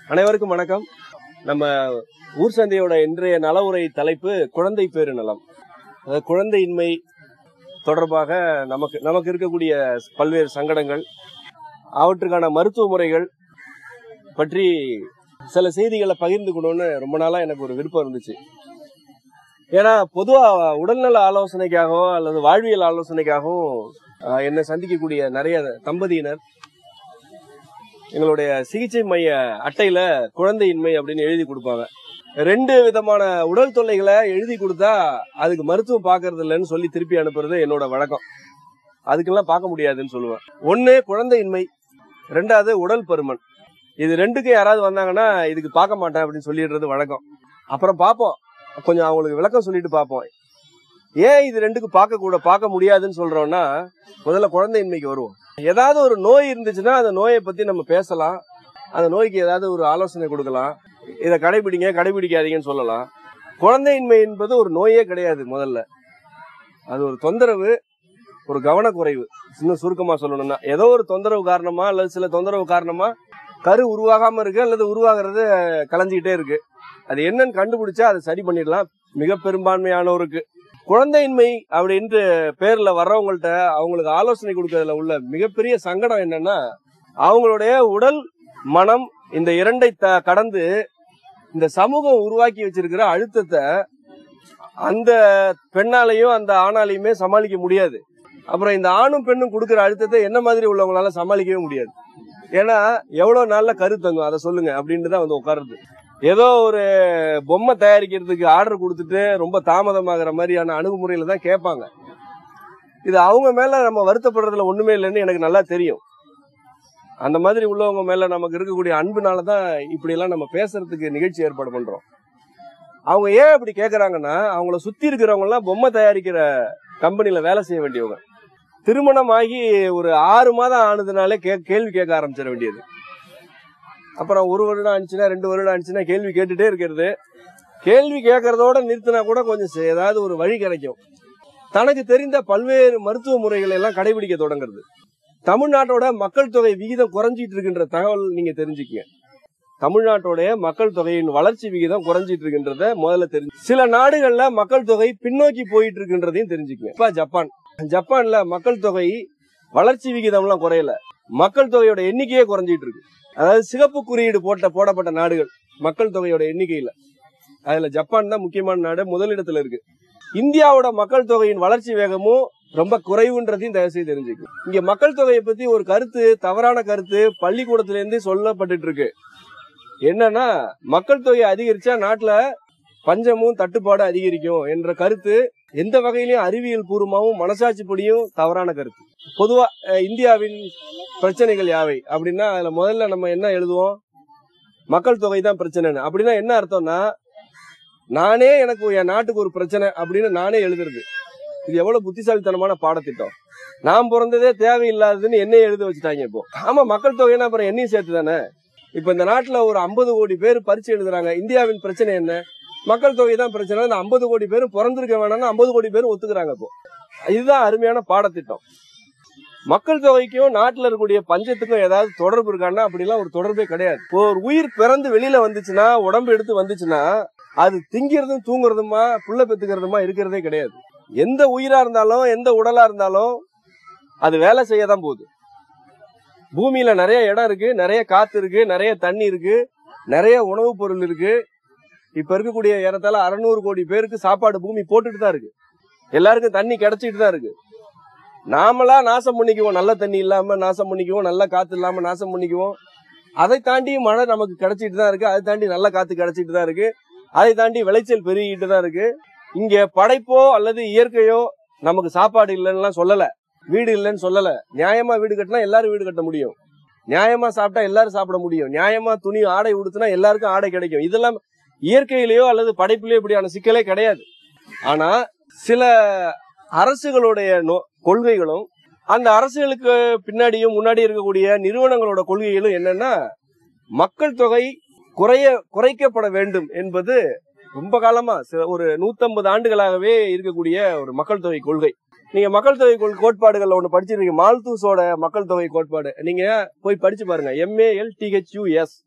அனைவருக்கும் வணக்கம் நம்ம ஊர் சந்தையோட இன்றைய நலவுரை தலைப்பு குழந்தை பேரு நலம் அதாவது குழந்தையின்மை தொடர்பாக நமக்கு நமக்கு இருக்கக்கூடிய பல்வேறு சங்கடங்கள் அவற்றுக்கான மருத்துவ முறைகள் பற்றி சில செய்திகளை பகிர்ந்துக்கணும்னு ரொம்ப நாளா எனக்கு ஒரு விருப்பம் இருந்துச்சு ஏன்னா பொதுவா உடல்நல ஆலோசனைக்காகவோ அல்லது வாழ்வியல் ஆலோசனைக்காகவும் ஆஹ், என்னை சந்திக்கக்கூடிய நிறைய தம்பதியினர் எங்களுடைய சிகிச்சை மைய அட்டையில குழந்தையின்மை அப்படின்னு எழுதி கொடுப்பாங்க ரெண்டு விதமான உடல் தொல்லைகளை எழுதி கொடுத்தா அதுக்கு மருத்துவம் பார்க்கறது இல்லைன்னு சொல்லி திருப்பி அனுப்புறது என்னோட வழக்கம் அதுக்கெல்லாம் பார்க்க முடியாதுன்னு சொல்லுவேன் ஒண்ணு குழந்தையின்மை ரெண்டாவது உடல் பருமன் இது ரெண்டுக்கும் யாராவது வந்தாங்கன்னா இதுக்கு பார்க்க மாட்டேன் அப்படின்னு சொல்லிடுறது வழக்கம் அப்புறம் பார்ப்போம் கொஞ்சம் அவங்களுக்கு விளக்கம் சொல்லிட்டு பார்ப்போம் ஏன் இது ரெண்டுக்கு பார்க்க கூட பார்க்க முடியாதுன்னு சொல்றோம்னா முதல்ல குழந்தையின்மைக்கு வருவோம் ஏதாவது ஒரு நோய் இருந்துச்சுன்னா அந்த நோயை பத்தி நம்ம பேசலாம் அந்த நோய்க்கு ஏதாவது ஒரு ஆலோசனை கொடுக்கலாம் இதை கடைபிடிங்க கடைபிடிக்காதீங்கன்னு சொல்லலாம் குழந்தையின்மை என்பது ஒரு நோயே கிடையாது முதல்ல அது ஒரு தொந்தரவு ஒரு கவனக்குறைவு இன்னும் சுருக்கமா சொல்லணும்னா ஏதோ ஒரு தொந்தரவு காரணமா அல்லது சில தொந்தரவு காரணமா கரு உருவாகாம இருக்கு அல்லது உருவாகிறது கலைஞ்சிக்கிட்டே இருக்கு அது என்னன்னு கண்டுபிடிச்சா அதை சரி பண்ணிடலாம் மிக பெரும்பான்மையானோருக்கு குழந்தையின்மை அப்படின்ட்டு பேர்ல வர்றவங்கள்ட்ட அவங்களுக்கு ஆலோசனை கொடுக்கறதுல உள்ள மிகப்பெரிய சங்கடம் என்னன்னா அவங்களுடைய உடல் மனம் இந்த இரண்டை த- கடந்து இந்த சமூகம் உருவாக்கி வச்சிருக்கிற அழுத்தத்தை அந்த பெண்ணாலையும் அந்த ஆணாலையுமே சமாளிக்க முடியாது அப்புறம் இந்த ஆணும் பெண்ணும் கொடுக்கிற அழுத்தத்தை என்ன மாதிரி உள்ளவங்களால சமாளிக்கவே முடியாது ஏன்னா எவ்வளவு நாள்ல கரு தங்கும் அதை சொல்லுங்க அப்படின்ட்டு தான் வந்து உட்காருது ஏதோ ஒரு பொம்மை தயாரிக்கிறதுக்கு ஆர்டர் கொடுத்துட்டு ரொம்ப தாமதமாகிற மாதிரியான அணுகுமுறையில தான் கேட்பாங்க இது அவங்க மேல நம்ம வருத்தப்படுறதுல ஒண்ணுமே இல்லைன்னு எனக்கு நல்லா தெரியும் அந்த மாதிரி உள்ளவங்க மேல நமக்கு இருக்கக்கூடிய அன்புனால தான் இப்படி எல்லாம் நம்ம பேசுறதுக்கு நிகழ்ச்சி ஏற்பாடு பண்றோம் அவங்க ஏன் அப்படி கேக்குறாங்கன்னா அவங்கள சுத்தி இருக்கிறவங்க எல்லாம் பொம்மை தயாரிக்கிற கம்பெனில வேலை செய்ய வேண்டியவங்க திருமணம் ஆகி ஒரு ஆறு மாதம் ஆனதுனாலே கே கேள்வி கேட்க ஆரம்பிச்சிட வேண்டியது அப்புறம் ஒரு வருடம் ஆனிச்சுன்னா ரெண்டு வருடம் ஆனிச்சுன்னா கேள்வி கேட்டுட்டே இருக்கிறது கேள்வி கேட்கறதோட நிறுத்தினா கூட கொஞ்சம் சே- ஏதாவது ஒரு வழி கிடைக்கும் தனக்கு தெரிந்த பல்வேறு மருத்துவ முறைகளை எல்லாம் கடைபிடிக்க தொடங்குறது தமிழ்நாட்டோட மக்கள் தொகை விகிதம் குறைஞ்சிட்டு இருக்கின்ற தகவல் நீங்க தெரிஞ்சுக்கங்க தமிழ்நாட்டோடைய மக்கள் தொகையின் வளர்ச்சி விகிதம் குறைஞ்சிட்டு இருக்கின்றத முதல்ல தெரிஞ்சு சில நாடுகள்ல மக்கள் தொகை பின்னோக்கி போயிட்டு இருக்கின்றதையும் தெரிஞ்சுக்கங்க இப்ப ஜப்பான் ஜப்பான்ல மக்கள் தொகை வளர்ச்சி விகிதம்லாம் குறையல மக்கள் தொகையோட எண்ணிக்கையே குறைஞ்சிட்டு இருக்கு அதாவது சிகப்பு குறியீடு போட்ட போடப்பட்ட நாடுகள் மக்கள் தொகையோட எண்ணிக்கையில அதுல ஜப்பான் தான் முக்கியமான நாடு முதலிடத்துல இருக்கு இந்தியாவோட மக்கள் தொகையின் வளர்ச்சி வேகமும் ரொம்ப குறைவுன்றதையும் தயவு செய்து தெரிஞ்சுக்கணும் இங்க மக்கள் தொகையை பத்தி ஒரு கருத்து தவறான கருத்து பள்ளிக்கூடத்துல இருந்து சொல்லப்பட்டுட்டு இருக்கு என்னன்னா மக்கள் தொகை அதிகரிச்சா நாட்டுல பஞ்சமும் தட்டுப்பாடு அதிகரிக்கும் என்ற கருத்து எந்த வகையிலும் அறிவியல் பூர்வமாவும் மனசாட்சிப்படியும் தவறான கருத்து பொதுவா அஹ், இந்தியாவின் பிரச்சனைகள் யாவை அப்படின்னா அதுல முதல்ல நம்ம என்ன எழுதுவோம் மக்கள் தொகை தான் பிரச்சனைன்னு அப்படின்னா என்ன அர்த்தம்னா நானே எனக்கு என் நாட்டுக்கு ஒரு பிரச்சனை அப்படின்னு நானே எழுதுறது இது எவ்வளவு புத்திசாலித்தனமான பாடத்திட்டம் நான் பிறந்ததே தேவையில்லாததுன்னு என்னையே எழுத வச்சுட்டாங்க இப்போ ஆமா மக்கள் தொகைன்னா அப்புறம் என்னையும் சேர்த்து தானே இப்ப இந்த நாட்டுல ஒரு ஐம்பது கோடி பேர் பரிச்சு எழுதுறாங்க இந்தியாவின் பிரச்சனை என்ன மக்கள் தொகை தான் பிரச்சனை இந்த ஐம்பது கோடி பேரும் பிறந்திருக்க வேணாம்னு ஐம்பது கோடி பேரும் ஒத்துக்கிறாங்க இப்போ இதுதான் அருமையான பாடத்திட்டம் மக்கள் தொகைக்கும் நாட்டுல இருக்கக்கூடிய பஞ்சத்துக்கும் ஏதாவது தொடர்பு இருக்கான்னா அப்படிலாம் ஒரு தொடர்பே கிடையாது இப்போ ஒரு உயிர் பிறந்து வெளியில வந்துச்சுன்னா உடம்பு எடுத்து வந்துச்சுன்னா அது திங்கிறதும் தூங்குறதுமா புள்ள பெத்துக்கிறதுமா இருக்கிறதே கிடையாது எந்த உயிரா இருந்தாலும் எந்த உடலா இருந்தாலும் அது வேலை செய்ய தான் போகுது பூமியில நிறைய இடம் இருக்கு நிறைய காத்து இருக்கு நிறைய தண்ணி இருக்கு நிறைய உணவுப் பொருள் இருக்கு இப்ப இருக்கக்கூடிய ஏறத்தாழ அறுநூறு கோடி பேருக்கு சாப்பாடு பூமி போட்டுட்டு தான் இருக்கு எல்லாருக்கும் தண்ணி கிடைச்சிட்டு தான் இருக்கு நாமளா நாசம் பண்ணிக்குவோம் நல்ல தண்ணி இல்லாம நாசம் பண்ணிக்குவோம் நல்ல காத்து இல்லாம நாசம் பண்ணிக்குவோம் அதை தாண்டி மழை நமக்கு கிடைச்சிட்டு தான் இருக்கு அதை தாண்டி நல்ல காத்து கிடைச்சிட்டு தான் இருக்கு அதை தாண்டி விளைச்சல் பெருகிட்டு தான் இருக்கு இங்க படைப்போ அல்லது இயற்கையோ நமக்கு சாப்பாடு இல்லைன்னு சொல்லல வீடு இல்லைன்னு சொல்லல நியாயமா வீடு கட்டினா எல்லாரும் வீடு கட்ட முடியும் நியாயமா சாப்பிட்டா எல்லாரும் சாப்பிட முடியும் நியாயமா துணி ஆடை உடுத்தினா எல்லாருக்கும் ஆடை கிடைக்கும் இதெல்லாம் இயற்கையிலேயோ அல்லது படைப்பிலேயோ இப்படியான சிக்கலே கிடையாது ஆனா சில அரசுகளுடைய நோ- கொள்கைகளும் அந்த அரசுகளுக்கு பின்னாடியும் முன்னாடி இருக்கக்கூடிய நிறுவனங்களோட கொள்கைகளும் என்னன்னா மக்கள் தொகை குறைய குறைக்கப்பட வேண்டும் என்பது ரொம்ப காலமா சில- ஒரு நூத்தம்பது ஆண்டுகளாகவே இருக்கக்கூடிய ஒரு மக்கள் தொகை கொள்கை நீங்க மக்கள் தொகை கொள்- கோட்பாடுகள்ல ஒண்ணு படிச்சிருக்கீங்க மால்தூஸோட மக்கள் தொகை கோட்பாடு நீங்க போய் படிச்சு பாருங்க M A L T H U S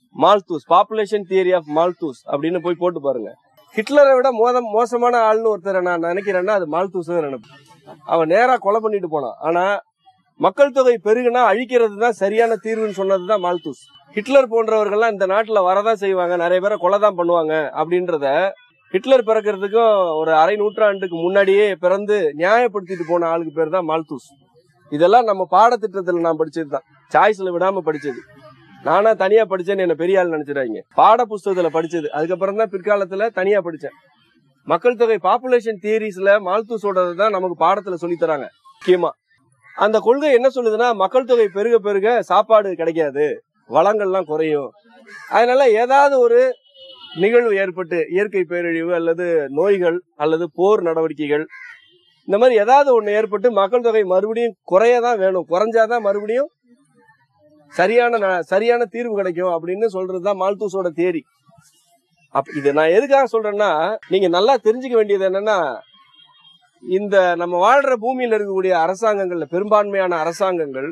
Malthus population theory of Malthus அப்படின்னு போய் போட்டு பாருங்க ஹிட்லரை விட மோதம் மோசமான ஆள்னு ஒருத்தரை நான் நினைக்கிறேன்னா அது மால்தூஸ் தான் நினைப்பேன் அவன் நேரா கொலை பண்ணிட்டு போனான் ஆனா மக்கள் தொகை பெருகுனா அழிக்கிறது தான் சரியான தீர்வுன்னு சொன்னதுதான் மால்தூஸ் ஹிட்லர் போன்றவர்கள்லாம் இந்த நாட்டுல வரதான் செய்வாங்க நிறைய பேரை கொலை தான் பண்ணுவாங்க அப்படின்றத ஹிட்லர் பிறக்கிறதுக்கும் ஒரு அரை நூற்றாண்டுக்கு முன்னாடியே பிறந்து நியாயப்படுத்திட்டு போன ஆளுக்கு பேர் தான் மால்தூஸ் இதெல்லாம் நம்ம பாடத்திட்டத்துல நான் படிச்சது தான் சாய்ஸ்ல விடாம படிச்சது நானா தனியா படிச்சேன்னு என்ன பெரிய ஆள் நினைச்சிடாங்க பாட புஸ்தகத்துல படிச்சது அதுக்கப்புறம் தான் பிற்காலத்துல தனியா படிச்சேன் மக்கள் தொகை பாப்புலேஷன் தியரிஸ்ல மால்தூஸோட தான் நமக்கு பாடத்துல சொல்லி தராங்க முக்கியமா அந்த கொள்கை என்ன சொல்லுதுன்னா மக்கள் தொகை பெருக பெருக சாப்பாடு கிடைக்காது வளங்கள்லாம் குறையும் அதனால ஏதாவது ஒரு நிகழ்வு ஏற்பட்டு இயற்கை பேரழிவு அல்லது நோய்கள் அல்லது போர் நடவடிக்கைகள் இந்த மாதிரி ஏதாவது ஒண்ணு ஏற்பட்டு மக்கள் தொகை மறுபடியும் குறையதான் வேணும் குறைஞ்சாதான் மறுபடியும் சரியான ந- சரியான தீர்வு கிடைக்கும் அப்படின்னு சொல்றதுதான் மால்தூஸோட தேரி அப்ப இது நான் எதுக்காக சொல்றேன்னா நீங்க நல்லா தெரிஞ்சுக்க வேண்டியது என்னன்னா இந்த நம்ம வாழ்ற பூமியில இருக்கக்கூடிய அரசாங்கங்கள்ல பெரும்பான்மையான அரசாங்கங்கள்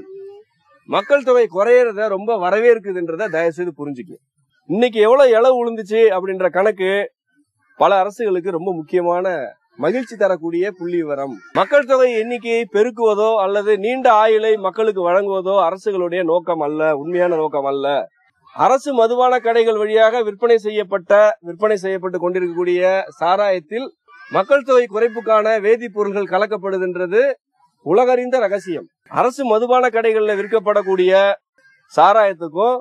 மக்கள் தொகை குறையறத ரொம்ப வரவேற்குதுன்றத தயவு செய்து புரிஞ்சுக்க இன்னைக்கு எவ்வளவு இளவு விழுந்துச்சு அப்படின்ற கணக்கு பல அரசுகளுக்கு ரொம்ப முக்கியமான மகிழ்ச்சி தரக்கூடிய புள்ளி விவரம் மக்கள் தொகை எண்ணிக்கையை பெருக்குவதோ அல்லது நீண்ட ஆயுளை மக்களுக்கு வழங்குவதோ அரசுகளுடைய நோக்கம் அல்ல உண்மையான நோக்கம் அல்ல அரசு மதுபான கடைகள் வழியாக விற்பனை செய்யப்பட்ட விற்பனை செய்யப்பட்டு கொண்டிருக்கக்கூடிய சாராயத்தில் மக்கள் தொகை குறைப்புக்கான வேதிப்பொருள்கள் கலக்கப்படுதுன்றது உலகறிந்த ரகசியம் அரசு மதுபான கடைகள்ல விற்கப்படக்கூடிய சாராயத்துக்கும்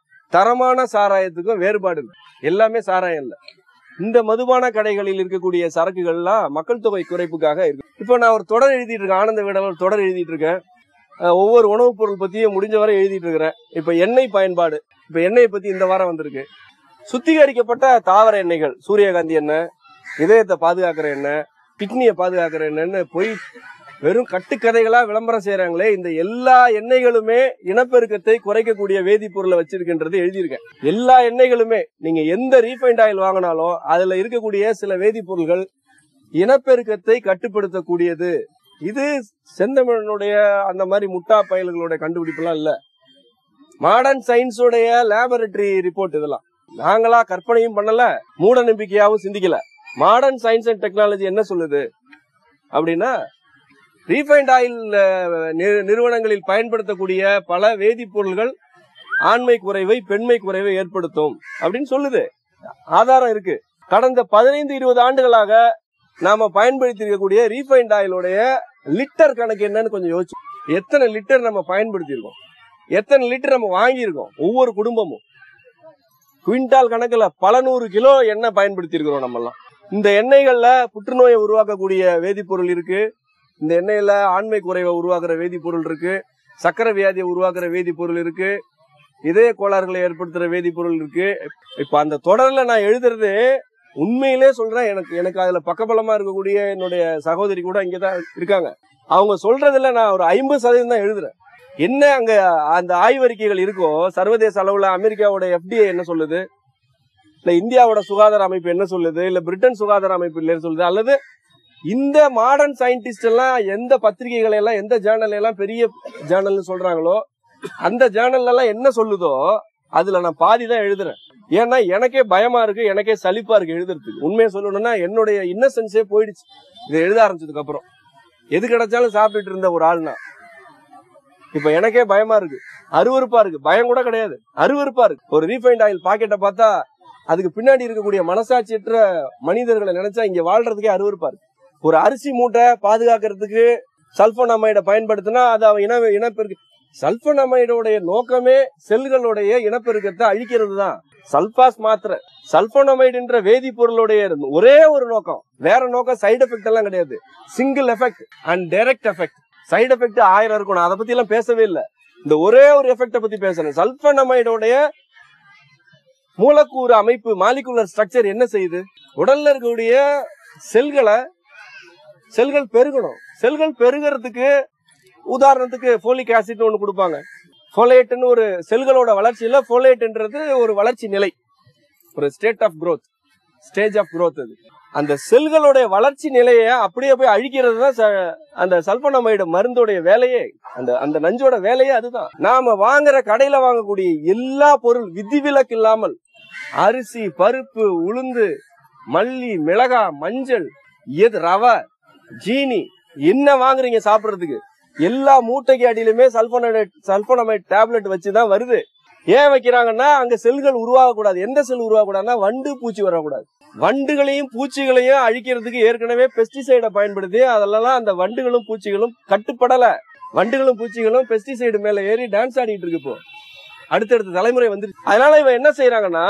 தரமான சாராயத்துக்கும் வேறுபாடு இருக்கு எல்லாமே சாராயம் இல்ல இந்த மதுபான கடைகளில் இருக்கக்கூடிய சரக்குகள்லாம் மக்கள் தொகை குறைப்புக்காக இருக்கு இப்போ நான் ஒரு தொடர் எழுதிட்டு இருக்கேன் ஆனந்த விடல ஒரு தொடர் எழுதிட்டு இருக்கேன் அஹ் ஒவ்வொரு உணவுப் பொருள் பத்தியும் முடிஞ்ச வரை எழுதிட்டு இருக்கிறேன் இப்ப எண்ணெய் பயன்பாடு இப்ப எண்ணெயை பத்தி இந்த வாரம் வந்திருக்கு சுத்திகரிக்கப்பட்ட தாவர எண்ணெய்கள் சூரியகாந்தி எண்ணெய் இதயத்தை பாதுகாக்கிற எண்ணெய் கிட்னியை பாதுகாக்கிற எண்ணெய்னு போய் வெறும் கட்டுக்கதைகளா விளம்பரம் செய்யறாங்களே இந்த எல்லா எண்ணெய்களுமே இனப்பெருக்கத்தை குறைக்கக்கூடிய வேதிப்பொருளை வச்சிருக்கின்றது எழுதியிருக்கேன் எல்லா எண்ணெய்களுமே நீங்க எந்த ரீஃபைண்ட் ஆயில் வாங்கினாலும் அதுல இருக்கக்கூடிய சில வேதிப்பொருள்கள் இனப்பெருக்கத்தை கட்டுப்படுத்தக்கூடியது இது செந்தமிழனுடைய அந்த மாதிரி முட்டா பயல்களுடைய கண்டுபிடிப்புலாம் இல்ல மாடர்ன் சயின்ஸோடைய லேபரட்டரி ரிப்போர்ட் இதெல்லாம் நாங்களா கற்பனையும் பண்ணல மூட நம்பிக்கையாவும் சிந்திக்கல மாடர்ன் சயின்ஸ் அண்ட் டெக்னாலஜி என்ன சொல்லுது அப்படின்னா ரீஃபைண்ட் ஆயில் நிறுவனங்களில் பயன்படுத்தக்கூடிய பல வேதிப்பொருள்கள் ஆண்மை குறைவை பெண்மை குறைவை ஏற்படுத்தும் அப்படின்னு சொல்லுது ஆதாரம் இருக்கு கடந்த பதினைந்து இருபது ஆண்டுகளாக நாம பயன்படுத்தி இருக்கக்கூடிய ரீஃபைண்ட் ஆயிலுடைய லிட்டர் கணக்கு என்னன்னு கொஞ்சம் யோசிச்சு எத்தனை லிட்டர் நம்ம பயன்படுத்தி இருக்கோம் எத்தனை லிட்டர் நம்ம வாங்கியிருக்கோம் ஒவ்வொரு குடும்பமும் குவிண்டால் கணக்குல பல நூறு கிலோ எண்ணெய் பயன்படுத்தி இருக்கிறோம் நம்ம எல்லாம் இந்த எண்ணெய்கள்ல புற்றுநோயை உருவாக்கக்கூடிய வேதிப்பொருள் இருக்கு இந்த எண்ணெயில ஆண்மை குறைவை உருவாக்குற வேதிப்பொருள் இருக்கு சக்கரை வியாதியை உருவாக்குற வேதிப்பொருள் இருக்கு இதய கோளாறுகளை ஏற்படுத்துற வேதிப்பொருள் இருக்கு இப்ப அந்த தொடர்ல நான் எழுதுறது உண்மையிலே சொல்றேன் எனக்கு எனக்கு அதுல பக்கபலமா இருக்கக்கூடிய என்னுடைய சகோதரி கூட இங்கதான் இருக்காங்க அவங்க சொல்றதுல நான் ஒரு ஐம்பது சதவீதம் தான் எழுதுறேன் என்ன அங்க அந்த ஆய்வறிக்கைகள் இருக்கோ சர்வதேச அளவுல அமெரிக்காவோட எஃப்டிஏ என்ன சொல்லுது இல்ல இந்தியாவோட சுகாதார அமைப்பு என்ன சொல்லுது இல்ல பிரிட்டன் சுகாதார அமைப்பு என்ன சொல்லுது அல்லது இந்த மாடர்ன் சயின்டிஸ்ட் எல்லாம் எந்த பத்திரிகைகள் எல்லாம் எந்த ஜேர்னல் எல்லாம் பெரிய ஜேர்னல்னு சொல்றாங்களோ அந்த ஜேர்னல் எல்லாம் என்ன சொல்லுதோ அதுல நான் பாதி தான் எழுதுறேன் ஏன்னா எனக்கே பயமா இருக்கு எனக்கே சலிப்பா இருக்கு எழுதுறதுக்கு உண்மையை சொல்லணும்னா என்னுடைய இன்னசென்ஸே போயிடுச்சு இதை எழுத ஆரம்பிச்சதுக்கு அப்புறம் எது கிடைச்சாலும் சாப்பிட்டுட்டு இருந்த ஒரு ஆள்னா இப்ப எனக்கே பயமா இருக்கு அருவருப்பா இருக்கு பயம் கூட கிடையாது அருவருப்பா இருக்கு ஒரு ரீஃபைண்ட் ஆயில் பாக்கெட்டை பார்த்தா அதுக்கு பின்னாடி இருக்கக்கூடிய மனசாட்சியற்ற மனிதர்களை நினைச்சா இங்க வாழ்றதுக்கே அருவருப்பா இருக்கு ஒரு அரிசி மூட்டை பாதுகாக்கிறதுக்கு சல்போனமைடை பயன்படுத்தினா அது அவன் இன இனப்பெருக்கு சல்போனமைடோடைய நோக்கமே செல்களுடைய இனப்பெருக்கத்தை அழிக்கிறது தான் சல்பாஸ் மாத்திரை சல்போனமைடுன்ற வேதிப்பொருளுடைய ஒரே ஒரு நோக்கம் வேற நோக்கம் சைடு எஃபெக்ட் எல்லாம் கிடையாது single effect and direct effect side effect ஆயிரம் இருக்கணும் அதை பத்தி எல்லாம் பேசவே இல்லை இந்த ஒரே ஒரு எஃபெக்ட பத்தி பேசுறேன் சல்போனமைடோடைய மூலக்கூறு அமைப்பு மாலிகுலர் ஸ்ட்ரக்சர் என்ன செய்யுது உடல்ல இருக்கக்கூடிய செல்களை செல்கள் பெருகணும் செல்கள் பெருகிறதுக்கு உதாரணத்துக்கு ஃபோலிக் ஆசிட் ஒன்று கொடுப்பாங்க ஃபோலேட்னு ஒரு செல்களோட வளர்ச்சியில ஃபோலேட்ன்றது ஒரு வளர்ச்சி நிலை ஒரு state of growth stage of growth அது அந்த செல்களுடைய வளர்ச்சி நிலையை அப்படியே போய் அழிக்கிறது தான் ச- அந்த சல்பனமைடு மருந்தோடைய வேலையே அந்த அந்த நஞ்சோட வேலையே அதுதான் நாம வாங்குற கடையில வாங்கக்கூடிய எல்லா பொருள் விதிவிலக்கு இல்லாமல் அரிசி பருப்பு உளுந்து மல்லி மிளகா மஞ்சள் எது ரவை ஜீனி என்ன வாங்குறீங்க சாப்பிடுறதுக்கு எல்லா மூட்டைக்கு அடியிலுமே சல்பனமைட் சல்பனமைட் டேப்லெட் வச்சு தான் வருது ஏன் வைக்கிறாங்கன்னா அங்க செல்கள் உருவாகக்கூடாது எந்த செல் உருவாகக்கூடாதுன்னா வண்டு பூச்சி வரக்கூடாது வண்டுகளையும் பூச்சிகளையும் அழிக்கிறதுக்கு ஏற்கனவே பெஸ்டிசைடை பயன்படுத்தி அதெல்லாம் அந்த வண்டுகளும் பூச்சிகளும் கட்டுப்படல வண்டுகளும் பூச்சிகளும் பெஸ்டிசைடு மேல ஏறி டான்ஸ் ஆடிட்டு இருக்கு இப்போ அடுத்தடுத்த தலைமுறை வந்துருச்சு அதனால இவன் என்ன செய்யறாங்கன்னா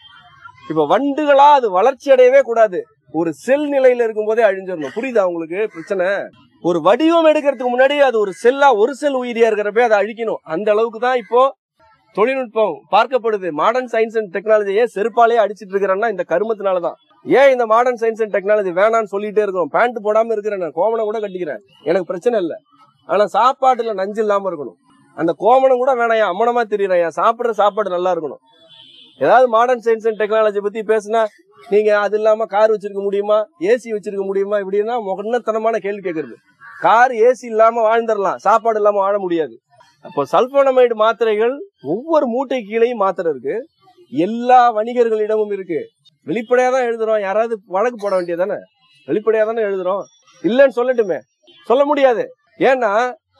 இப்ப வண்டுகளா அது வளர்ச்சி அடையவே கூடாது ஒரு செல் நிலையில இருக்கும் போதே அழிஞ்சிடணும் புரியுதா உங்களுக்கு பிரச்சனை ஒரு வடிவம் எடுக்கிறதுக்கு முன்னாடி அது ஒரு செல்லா ஒரு செல் உயிரியா இருக்கிறப்ப அதை அழிக்கணும் அந்த அளவுக்கு தான் இப்போ தொழில்நுட்பம் பார்க்கப்படுது மாடர்ன் சயின்ஸ் அண்ட் டெக்னாலஜியே செருப்பாலே அடிச்சிட்டு இருக்கிறேன்னா இந்த கருமத்தினால தான் ஏன் இந்த மாடர்ன் சயின்ஸ் அண்ட் டெக்னாலஜி வேணாம்னு சொல்லிட்டே இருக்கிறோம் பேண்ட் போடாம இருக்கிறேன் நான் கோமணம் கூட கட்டிக்கிறேன் எனக்கு பிரச்சனை இல்லை ஆனா சாப்பாட்டுல நஞ்சு இல்லாம இருக்கணும் அந்த கோமணம் கூட வேணாம் என் அம்மனமா தெரியுறேன் என் சாப்பிடுற சாப்பாடு நல்லா இருக்கணும் ஏதாவது மாடர்ன் சயின்ஸ் அண்ட் டெக்னாலஜி பத்தி பேசினா நீங்க அது இல்லாம கார் வச்சிருக்க முடியுமா ஏசி வச்சிருக்க முடியுமா இப்படின்னா முகன்னத்தனமான கேள்வி கேட்கறது கார் ஏசி இல்லாம வாழ்ந்துடலாம் சாப்பாடு இல்லாம வாழ முடியாது அப்போ சல்போனமைடு மாத்திரைகள் ஒவ்வொரு மூட்டை கீழையும் மாத்திரை இருக்கு எல்லா வணிகர்களிடமும் இருக்கு வெளிப்படையா தான் எழுதுறோம் யாராவது வழக்கு போட வேண்டியதானே வெளிப்படையா தானே எழுதுறோம் இல்லைன்னு சொல்லட்டுமே சொல்ல முடியாது ஏன்னா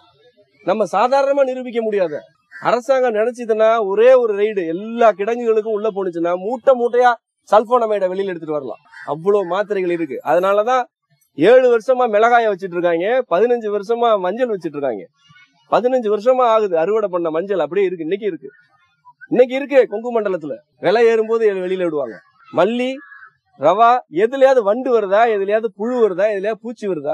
நம்ம சாதாரணமா நிரூபிக்க முடியாது அரசாங்கம் நினைச்சதுன்னா ஒரே ஒரு ரைடு எல்லா கிடங்குகளுக்கும் உள்ள போனுச்சுன்னா மூட்டை மூட்டையா சல்போனமைட வெளியில எடுத்துட்டு வரலாம் அவ்வளவு மாத்திரைகள் இருக்கு அதனாலதான் ஏழு வருஷமா மிளகாய வச்சிட்டு இருக்காங்க பதினஞ்சு வருஷமா மஞ்சள் வச்சிட்டு இருக்காங்க பதினஞ்சு வருஷமா ஆகுது அறுவடை பண்ண மஞ்சள் அப்படியே இருக்கு இன்னைக்கு இருக்கு இன்னைக்கு இருக்கு கொங்கு மண்டலத்துல விலை ஏறும்போது வெளியில விடுவாங்க மல்லி ரவா எதுலயாவது வண்டு வருதா எதுலயாவது புழு வருதா எதுலயாவது பூச்சி வருதா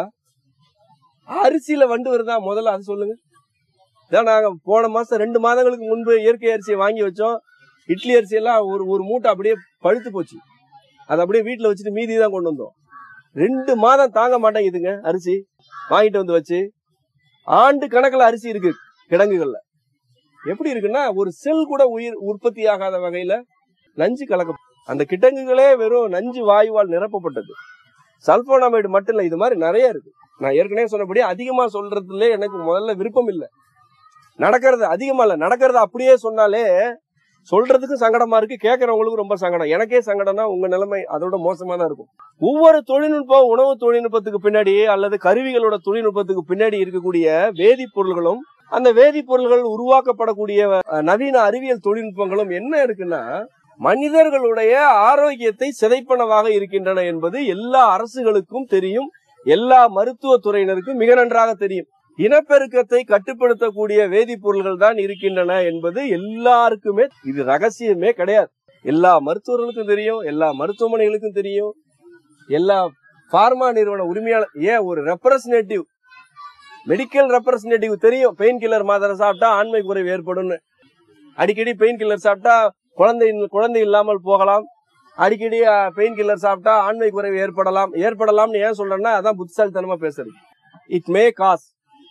அரிசியில வண்டு வருதா முதல்ல அது சொல்லுங்க இதான் நாங்க போன மாசம் ரெண்டு மாதங்களுக்கு முன்பு இயற்கை அரிசியை வாங்கி வச்சோம் இட்லி அரிசி எல்லாம் ஒரு ஒரு மூட்டை அப்படியே பழுத்து போச்சு அதை அப்படியே வீட்டுல வச்சுட்டு மீதி தான் கொண்டு வந்தோம் ரெண்டு மாதம் தாங்க மாட்டேங்குதுங்க அரிசி வாங்கிட்டு வந்து வச்சு ஆண்டு கணக்குல அரிசி இருக்கு கிடங்குகள்ல எப்படி இருக்குன்னா ஒரு செல் கூட உயிர் உற்பத்தி ஆகாத வகையில நஞ்சு கலக்க அந்த கிடங்குகளே வெறும் நஞ்சு வாயுவால் நிரப்பப்பட்டது சல்போனமைடு மட்டும் இல்ல இது மாதிரி நிறைய இருக்கு நான் ஏற்கனவே சொன்னபடி அதிகமா சொல்றதுல எனக்கு முதல்ல விருப்பம் இல்லை நடக்கிறது அதிகமா இல்ல நடக்கிறது அப்படியே சொன்னாலே சொல்றதுக்கும் சங்கடமா இருக்கு கேட்கறவங்களுக்கும் ரொம்ப சங்கடம் எனக்கே சங்கடம்னா உங்க நிலைமை அதோட மோசமா தான் இருக்கும் ஒவ்வொரு தொழில்நுட்பம் உணவு தொழில்நுட்பத்துக்கு பின்னாடி அல்லது கருவிகளோட தொழில்நுட்பத்துக்கு பின்னாடி இருக்கக்கூடிய வேதிப்பொருள்களும் அந்த வேதிப்பொருள்கள் உருவாக்கப்படக்கூடிய அஹ், நவீன அறிவியல் தொழில்நுட்பங்களும் என்ன இருக்குன்னா மனிதர்களுடைய ஆரோக்கியத்தை சிதைப்பனவாக இருக்கின்றன என்பது எல்லா அரசுகளுக்கும் தெரியும் எல்லா மருத்துவ துறையினருக்கும் மிக நன்றாக தெரியும் இனப்பெருக்கத்தை கட்டுப்படுத்தக்கூடிய வேதிப்பொருள்கள் தான் இருக்கின்றன என்பது எல்லாருக்குமே இது ரகசியமே கிடையாது எல்லா மருத்துவர்களுக்கும் தெரியும் எல்லா மருத்துவமனைகளுக்கும் தெரியும் எல்லா பார்மா நிறுவன உரிமையாளர் ஏன் ஒரு ரெப்ரசன்டேட்டிவ் மெடிக்கல் ரெப்ரசன்டேட்டிவ் தெரியும் பெயின் கில்லர் மாத்திரை சாப்பிட்டா ஆண்மை குறைவு ஏற்படும்னு அடிக்கடி பெயின் கில்லர் சாப்பிட்டா குழந்தை குழந்தை இல்லாமல் போகலாம் அடிக்கடி பெயின் கில்லர் சாப்பிட்டா ஆண்மை குறைவு ஏற்படலாம் ஏற்படலாம்னு ஏன் சொல்றேன்னா அதான் புத்திசாலித்தனமா பேசுறது இட் மே காஸ்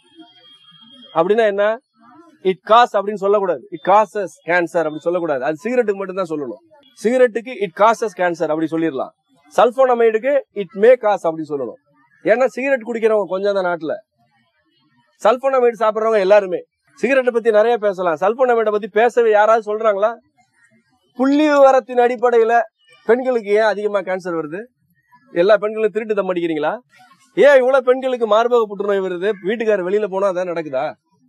அப்படின்னா என்ன இட் காஸ் அப்படின்னு சொல்லக்கூடாது இட் காசஸ் கேன்சர் அப்படின்னு சொல்லக்கூடாது அது சிகரெட்டுக்கு மட்டும் தான் சொல்லணும் சிகரெட்டுக்கு இட் காசஸ் கேன்சர் அப்படி சொல்லிடலாம் சல்போனமைடுக்கு இட் மே காஸ் அப்படி சொல்லணும் ஏன்னா சிகரெட் குடிக்கிறவங்க கொஞ்சம் தான் நாட்டுல சல்போனமைடு சாப்பிடுறவங்க எல்லாருமே சிகரெட்டை பத்தி நிறைய பேசலாம் சல்போனமைடை பத்தி பேசவே யாராவது சொல்றாங்களா புள்ளி விவரத்தின் அடிப்படையில பெண்களுக்கு ஏன் அதிகமா கேன்சர் வருது எல்லா பெண்களும் திருட்டு தம் அடிக்கிறீங்களா ஏன் இவ்வளவு பெண்களுக்கு மார்பக புற்றுநோய் வருது வீட்டுக்காரர் வெளியில போனா அதான் நடக்குதா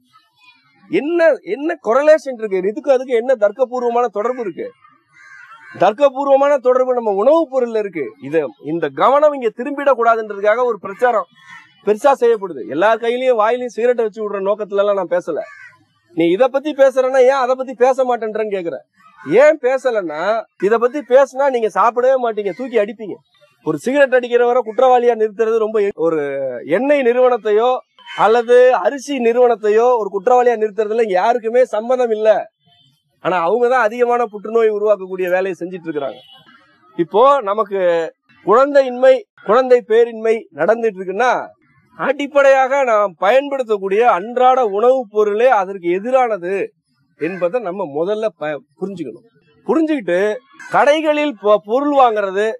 என்ன என்ன கொரலேஷன் இருக்கு இதுக்கு அதுக்கு என்ன தர்க்கபூர்வமான தொடர்பு இருக்கு தர்க்கபூர்வமான தொடர்பு நம்ம உணவுப் பொருள்ல இருக்கு இது இந்த கவனம் இங்க திரும்பிடக் கூடாதுன்றதுக்காக ஒரு பிரச்சாரம் பெருசா செய்யப்படுது எல்லார் கையிலயும் வாயிலையும் சிகரெட்டை வச்சு விடுற நோக்கத்துல எல்லாம் நான் பேசல நீ இத பத்தி பேசுறேன்னா ஏன் அதை பத்தி பேச மாட்டேன்றன்னு கேக்குறேன் ஏன் பேசலன்னா இத பத்தி பேசினா நீங்க சாப்பிடவே மாட்டீங்க தூக்கி அடிப்பீங்க ஒரு சிகரெட் அடிக்கிறவரை குற்றவாளியா நிறுத்துறது ரொம்ப எ- ஒரு எண்ணெய் நிறுவனத்தையோ அல்லது அரிசி நிறுவனத்தையோ ஒரு குற்றவாளியா நிறுத்துறதுல இங்க யாருக்குமே சம்மதம் இல்ல ஆனா அவங்க தான் அதிகமான புற்றுநோய் உருவாக்கக்கூடிய வேலையை செஞ்சிட்டு இருக்கிறாங்க இப்போ நமக்கு குழந்தையின்மை குழந்தை பேரின்மை நடந்துட்டு இருக்குன்னா அடிப்படையாக நாம் பயன்படுத்தக்கூடிய அன்றாட உணவுப் பொருளே அதற்கு எதிரானது என்பதை நம்ம முதல்ல ப- புரிஞ்சுக்கணும் புரிஞ்சுக்கிட்டு கடைகளில் பொ- பொருள் வாங்குறது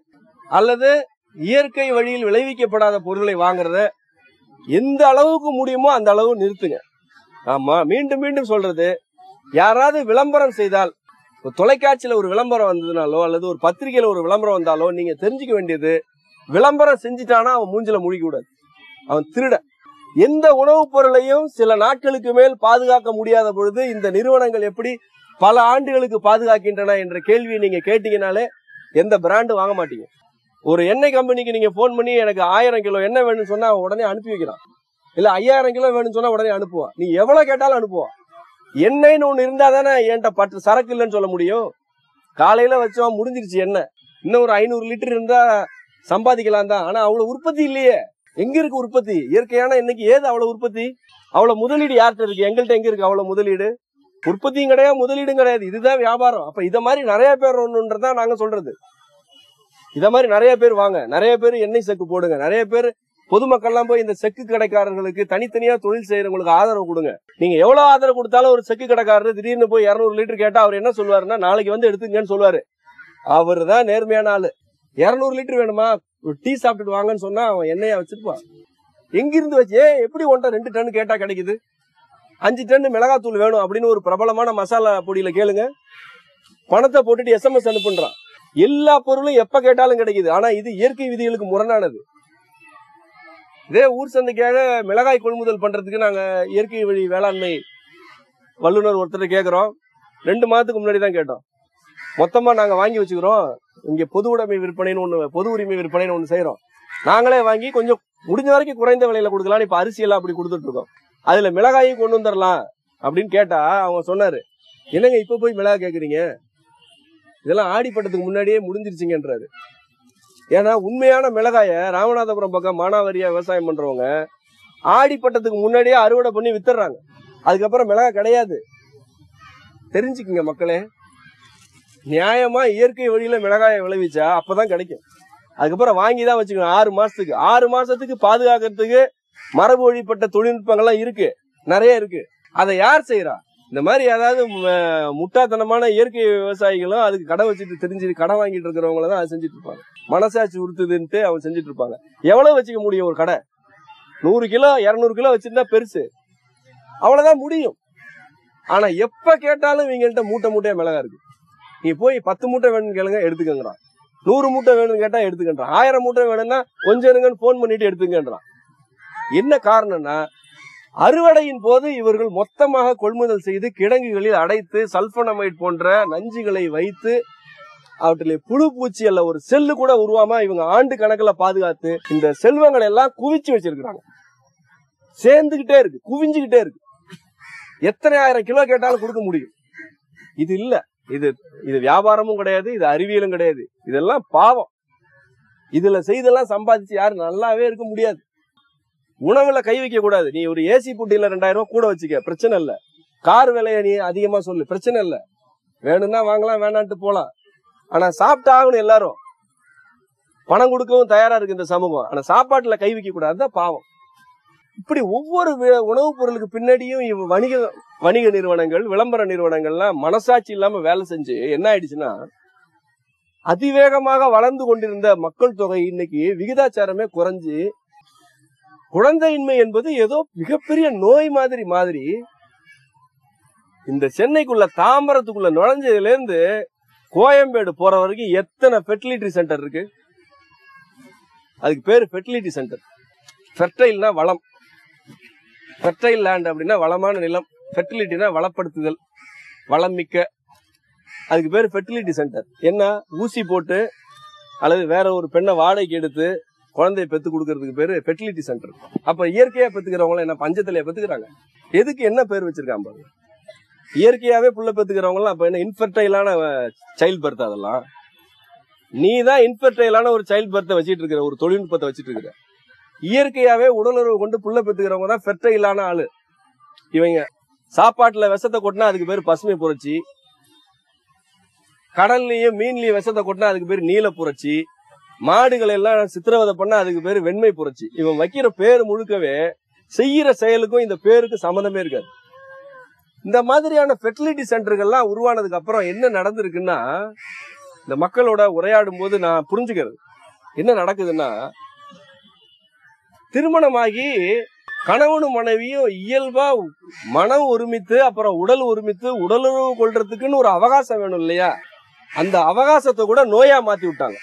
அல்லது இயற்கை வழியில் விளைவிக்கப்படாத பொருட்களை வாங்குறத எந்த அளவுக்கு முடியுமோ அந்த அளவு நிறுத்துங்க ஆமா மீண்டும் மீண்டும் சொல்றது யாராவது விளம்பரம் செய்தால் ஒரு தொலைக்காட்சியில ஒரு விளம்பரம் வந்ததுனாலோ அல்லது ஒரு பத்திரிகையில ஒரு விளம்பரம் வந்தாலோ நீங்க தெரிஞ்சுக்க வேண்டியது விளம்பரம் செஞ்சுட்டானா அவன் மூஞ்சில முடிக்க கூடாது அவன் திருட எந்த உணவுப் பொருளையும் சில நாட்களுக்கு மேல் பாதுகாக்க முடியாத பொழுது இந்த நிறுவனங்கள் எப்படி பல ஆண்டுகளுக்கு பாதுகாக்கின்றன என்ற கேள்வியை நீங்க கேட்டீங்கனாலே எந்த பிராண்டு வாங்க மாட்டீங்க ஒரு எண்ணெய் கம்பெனிக்கு நீங்க போன் பண்ணி எனக்கு ஆயிரம் கிலோ எண்ணெய் வேணும்னு சொன்னா அவன் உடனே அனுப்பி வைக்கிறான் இல்ல ஐயாயிரம் கிலோ வேணும்னு சொன்னா உடனே அனுப்புவான் நீ எவ்வளவு கேட்டாலும் அனுப்புவான் எண்ணெய்னு ஒண்ணு இருந்தா தானே என்கிட்ட பத்து சரக்கு இல்லைன்னு சொல்ல முடியும் காலையில வச்சோம் முடிஞ்சிருச்சு எண்ணெய் இன்னும் ஒரு ஐநூறு லிட்டர் இருந்தா சம்பாதிக்கலாம் தான் ஆனா அவ்வளவு உற்பத்தி இல்லையே எங்க இருக்கு உற்பத்தி இயற்கையான இன்னைக்கு ஏது அவ்வளவு உற்பத்தி அவ்வளவு முதலீடு யார்கிட்ட இருக்கு எங்கள்கிட்ட எங்க இருக்கு அவ்வளவு முதலீடு உற்பத்தியும் கிடையாது முதலீடும் கிடையாது இதுதான் வியாபாரம் அப்ப இத மாதிரி நிறைய பேர் ஒண்ணுன்றதா நாங்க சொல்றது இத மாதிரி நிறைய பேர் வாங்க நிறைய பேர் எண்ணெய் செக்கு போடுங்க நிறைய பேர் பொதுமக்கள்லாம் போய் இந்த செக்கு கடைக்காரர்களுக்கு தனித்தனியா தொழில் செய்யறவங்களுக்கு ஆதரவு கொடுங்க நீங்க எவ்வளவு ஆதரவு கொடுத்தாலும் ஒரு செக்கு கடைக்காரர் திடீர்னு போய் இருநூறு லிட்டர் கேட்டா அவர் என்ன சொல்லுவாருன்னா நாளைக்கு வந்து எடுத்துங்கன்னு சொல்லுவாரு அவர் தான் நேர்மையான ஆளு இருநூறு லிட்டர் வேணுமா ஒரு டீ சாப்பிட்டுட்டு வாங்கன்னு சொன்னா அவன் எண்ணெயா வச்சிருப்பான் எங்கிருந்து வச்சு ஏன் எப்படி ஒன்றை ரெண்டு டன் கேட்டா கிடைக்குது அஞ்சு டன் மிளகாத்தூள் வேணும் அப்படின்னு ஒரு பிரபலமான மசாலா பொடியில கேளுங்க பணத்தை போட்டுட்டு எஸ்எம்எஸ் அனுப்புன்றான் எல்லா பொருளும் எப்ப கேட்டாலும் கிடைக்குது ஆனா இது இயற்கை விதிகளுக்கு முரணானது இதே ஊர் சந்தைக்காக மிளகாய் கொள்முதல் பண்றதுக்கு நாங்க இயற்கை வழி வேளாண்மை வல்லுநர் ஒருத்தர் கேக்குறோம் ரெண்டு மாதத்துக்கு முன்னாடி தான் கேட்டோம் மொத்தமா நாங்க வாங்கி வச்சுக்கிறோம் இங்க பொது உடைமை விற்பனைன்னு ஒண்ணு பொது உரிமை விற்பனைன்னு ஒண்ணு செய்யறோம் நாங்களே வாங்கி கொஞ்சம் முடிஞ்ச வரைக்கும் குறைந்த விலையில கொடுக்கலாம் இப்ப அரிசி எல்லாம் அப்படி கொடுத்துட்டு இருக்கோம் அதுல மிளகாயும் கொண்டு வந்துடலாம் அப்படின்னு கேட்டா அவங்க சொன்னாரு என்னங்க இப்ப போய் மிளகா கேக்குறீங்க இதெல்லாம் ஆடிப்பட்டத்துக்கு முன்னாடியே முடிஞ்சிருச்சுங்கன்றாரு ஏன்னா உண்மையான மிளகாய ராமநாதபுரம் பக்கம் மானாவாரியா விவசாயம் பண்றவங்க ஆடிப்பட்டத்துக்கு முன்னாடியே அறுவடை பண்ணி வித்துடுறாங்க அதுக்கப்புறம் மிளகா கிடையாது தெரிஞ்சுக்குங்க மக்களே நியாயமா இயற்கை வழியில மிளகாயை விளைவிச்சா அப்பதான் கிடைக்கும் அதுக்கப்புறம் வாங்கி தான் வச்சுக்கணும் ஆறு மாசத்துக்கு ஆறு மாசத்துக்கு பாதுகாக்கிறதுக்கு மரபு வழிப்பட்ட தொழில்நுட்பங்கள்லாம் இருக்கு நிறைய இருக்கு அதை யார் செய்யறா இந்த மாதிரி ஏதாவது ம- முட்டாத்தனமான இயற்கை விவசாயிகளும் அதுக்கு கடை வச்சுட்டு தெரிஞ்சு கடை வாங்கிட்டு இருக்கிறவங்கள தான் அதை செஞ்சுட்டு இருப்பாங்க மனசாட்சி உறுத்துதுன்ட்டு அவன் செஞ்சுட்டு இருப்பாங்க எவ்வளவு வச்சுக்க முடியும் ஒரு கடை நூறு கிலோ இருநூறு கிலோ வச்சிருந்தா பெருசு அவ்வளவுதான் முடியும் ஆனா எப்ப கேட்டாலும் இவங்கள்ட்ட மூட்டை மூட்டையா மிளகா இருக்கு நீ போய் பத்து மூட்டை வேணும்னு கேளுங்க எடுத்துக்கங்கிறான் நூறு மூட்டை வேணும்னு கேட்டா எடுத்துக்கன்றான் ஆயிரம் மூட்டை வேணும்னா கொஞ்சம் இருங்கன்னு போன் பண்ணிட்டு எடுத்துக்கன்றான் என்ன காரணம்னா அறுவடையின் போது இவர்கள் மொத்தமாக கொள்முதல் செய்து கிடங்குகளில் அடைத்து சல்பனமைட் போன்ற நஞ்சுகளை வைத்து அவற்றிலே புழு பூச்சி அல்ல ஒரு செல்லு கூட உருவாம இவங்க ஆண்டு கணக்குல பாதுகாத்து இந்த செல்வங்களை எல்லாம் குவிச்சு வச்சிருக்கிறாங்க சேர்ந்துகிட்டே இருக்கு குவிஞ்சுகிட்டே இருக்கு எத்தனை ஆயிரம் கிலோ கேட்டாலும் கொடுக்க முடியும் இது இல்ல இது இது வியாபாரமும் கிடையாது இது அறிவியலும் கிடையாது இதெல்லாம் பாவம் இதுல செய்தெல்லாம் சம்பாதிச்சு யாரும் நல்லாவே இருக்க முடியாது உணவுல கை வைக்க கூடாது நீ ஒரு ஏசி புட்டியில ரெண்டாயிரம் ரூபாய் கூட வச்சுக்க பிரச்சனை இல்ல கார் விலைய நீ அதிகமா சொல்லு பிரச்சனை இல்ல வேணும்னா வாங்கலாம் வேணான்ட்டு போலாம் ஆனா சாப்பிட்டு ஆகணும் எல்லாரும் பணம் கொடுக்கவும் தயாரா இருக்கு இந்த சமூகம் ஆனா சாப்பாட்டுல கை வைக்க கூடாது அதுதான் பாவம் இப்படி ஒவ்வொரு வி- உணவுப் பொருளுக்கு பின்னாடியும் இவ் வணிக வணிக நிறுவனங்கள் விளம்பர நிறுவனங்கள்லாம் மனசாட்சி இல்லாம வேலை செஞ்சு என்ன ஆயிடுச்சுன்னா அதிவேகமாக வளர்ந்து கொண்டிருந்த மக்கள் தொகை இன்னைக்கு விகிதாச்சாரமே குறைஞ்சு குழந்தையின்மை என்பது ஏதோ மிகப்பெரிய நோய் மாதிரி மாதிரி இந்த சென்னைக்குள்ள தாம்பரத்துக்குள்ள நுழைஞ்சதுல இருந்து கோயம்பேடு போற வரைக்கும் எத்தனை ஃபெர்டிலிட்டி சென்டர் இருக்கு அதுக்கு பேரு ஃபெர்டிலிட்டி சென்டர் ஃபெர்டைல்னா வளம் ஃபெர்டைல் லேண்ட் அப்படின்னா வளமான நிலம் ஃபெர்டிலிட்டினா வளப்படுத்துதல் வளம் மிக்க அதுக்கு பேர் ஃபெர்டிலிட்டி சென்டர் என்ன ஊசி போட்டு அல்லது வேற ஒரு பெண்ணை வாடகைக்கு எடுத்து குழந்தைய பெத்து கொடுக்கறதுக்கு பேரு ஃபெர்டிலிட்டி சென்டர் அப்ப இயற்கையா பெத்துக்கிறவங்க என்ன பஞ்சத்திலே பெத்துக்கிறாங்க எதுக்கு என்ன பேர் வச்சிருக்காங்க பாருங்க இயற்கையாவே புள்ள பெத்துக்கிறவங்க எல்லாம் அப்ப என்ன இன்ஃபர்டைலான சைல்ட் பர்த் அதெல்லாம் நீ தான் இன்ஃபர்டைலான ஒரு சைல்ட் பர்த்தை வச்சிட்டு இருக்கிற ஒரு தொழில்நுட்பத்தை வச்சிட்டு இருக்கிற இயற்கையாவே உடலுறவு கொண்டு புள்ள பெத்துக்கிறவங்க தான் ஃபெர்டைலான ஆளு இவங்க சாப்பாட்டுல விஷத்தை கொட்டினா அதுக்கு பேர் பசுமை புரட்சி கடல்லையும் மீன்லயும் விஷத்தை கொட்டினா அதுக்கு பேர் நீல புரட்சி மாடுகள் எல்லாம் சித்திரவதை பண்ணா அதுக்கு பேர் வெண்மை புரட்சி இவன் வைக்கிற பேர் முழுக்கவே செய்யற செயலுக்கும் இந்த பேருக்கு சம்மந்தமே இருக்காது இந்த மாதிரியான ஃபெர்டிலிட்டி சென்டர்கள்லாம் உருவானதுக்கு அப்புறம் என்ன நடந்திருக்குன்னா இந்த மக்களோட உரையாடும் போது நான் புரிஞ்சுக்கிறது என்ன நடக்குதுன்னா திருமணமாகி கணவனும் மனைவியும் இயல்பா மனம் ஒருமித்து அப்புறம் உடல் ஒருமித்து உடலுறவு கொள்றதுக்குன்னு ஒரு அவகாசம் வேணும் இல்லையா அந்த அவகாசத்தை கூட நோயா மாத்தி விட்டாங்க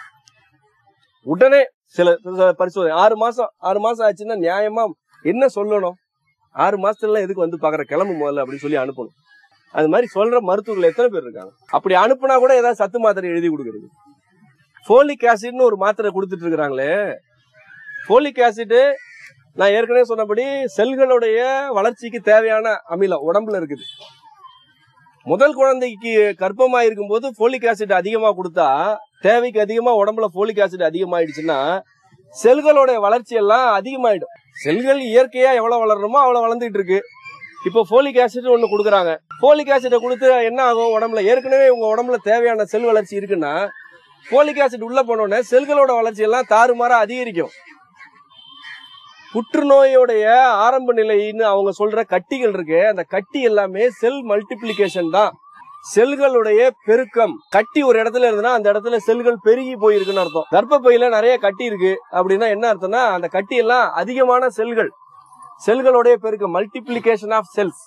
உடனே சில சில பரிசோதனை ஆறு மாசம் ஆறு மாசம் ஆச்சுன்னா நியாயமா என்ன சொல்லணும் ஆறு மாசத்துல எதுக்கு வந்து பாக்குற கிளம்பு முதல்ல அப்படின்னு சொல்லி அனுப்பணும் அது மாதிரி சொல்ற மருத்துவர்கள் எத்தனை பேர் இருக்காங்க அப்படி அனுப்புனா கூட ஏதாவது சத்து மாத்திரை எழுதி கொடுக்குறது ஃபோலிக் ஆசிட்னு ஒரு மாத்திரை கொடுத்துட்டு இருக்கிறாங்களே ஃபோலிக் ஆசிட் நான் ஏற்கனவே சொன்னபடி செல்களுடைய வளர்ச்சிக்கு தேவையான அமிலம் உடம்புல இருக்குது முதல் குழந்தைக்கு கர்ப்பமா இருக்கும்போது ஃபோலிக் ஆசிட் அதிகமா கொடுத்தா தேவைக்கு அதிகமா உடம்புல ஃபோலிக் ஆசிட் அதிகமாயிடுச்சுன்னா செல்களோட வளர்ச்சி எல்லாம் அதிகமாயிடும் செல்கள் இயற்கையா எவ்வளவு வளரணுமோ அவ்வளவு வளர்ந்துட்டு இருக்கு இப்போ ஃபோலிக் ஆசிட் ஒண்ணு கொடுக்குறாங்க ஃபோலிக் ஆசிட்டை கொடுத்து என்ன ஆகும் உடம்புல ஏற்கனவே உங்க உடம்புல தேவையான செல் வளர்ச்சி இருக்குன்னா ஃபோலிக் ஆசிட் உள்ள போனோடனே செல்களோட வளர்ச்சி எல்லாம் தாறுமாறா அதிகரிக்கும் புற்றுநோயோடைய ஆரம்ப நிலைன்னு அவங்க சொல்ற கட்டிகள் இருக்கு அந்த கட்டி எல்லாமே செல் மல்டிப்ளிகேஷன் தான் செல்களுடைய பெருக்கம் கட்டி ஒரு இடத்துல இருந்ததுன்னா அந்த இடத்துல செல்கள் பெருகி போயிருக்குன்னு அர்த்தம் கர்ப்பப்பையில நிறைய கட்டி இருக்கு அப்படின்னா என்ன அர்த்தம்னா அந்த கட்டி எல்லாம் அதிகமான செல்கள் செல்களுடைய பெருக்கம் மல்டிப்ளிகேஷன் ஆஃப் செல்ஸ்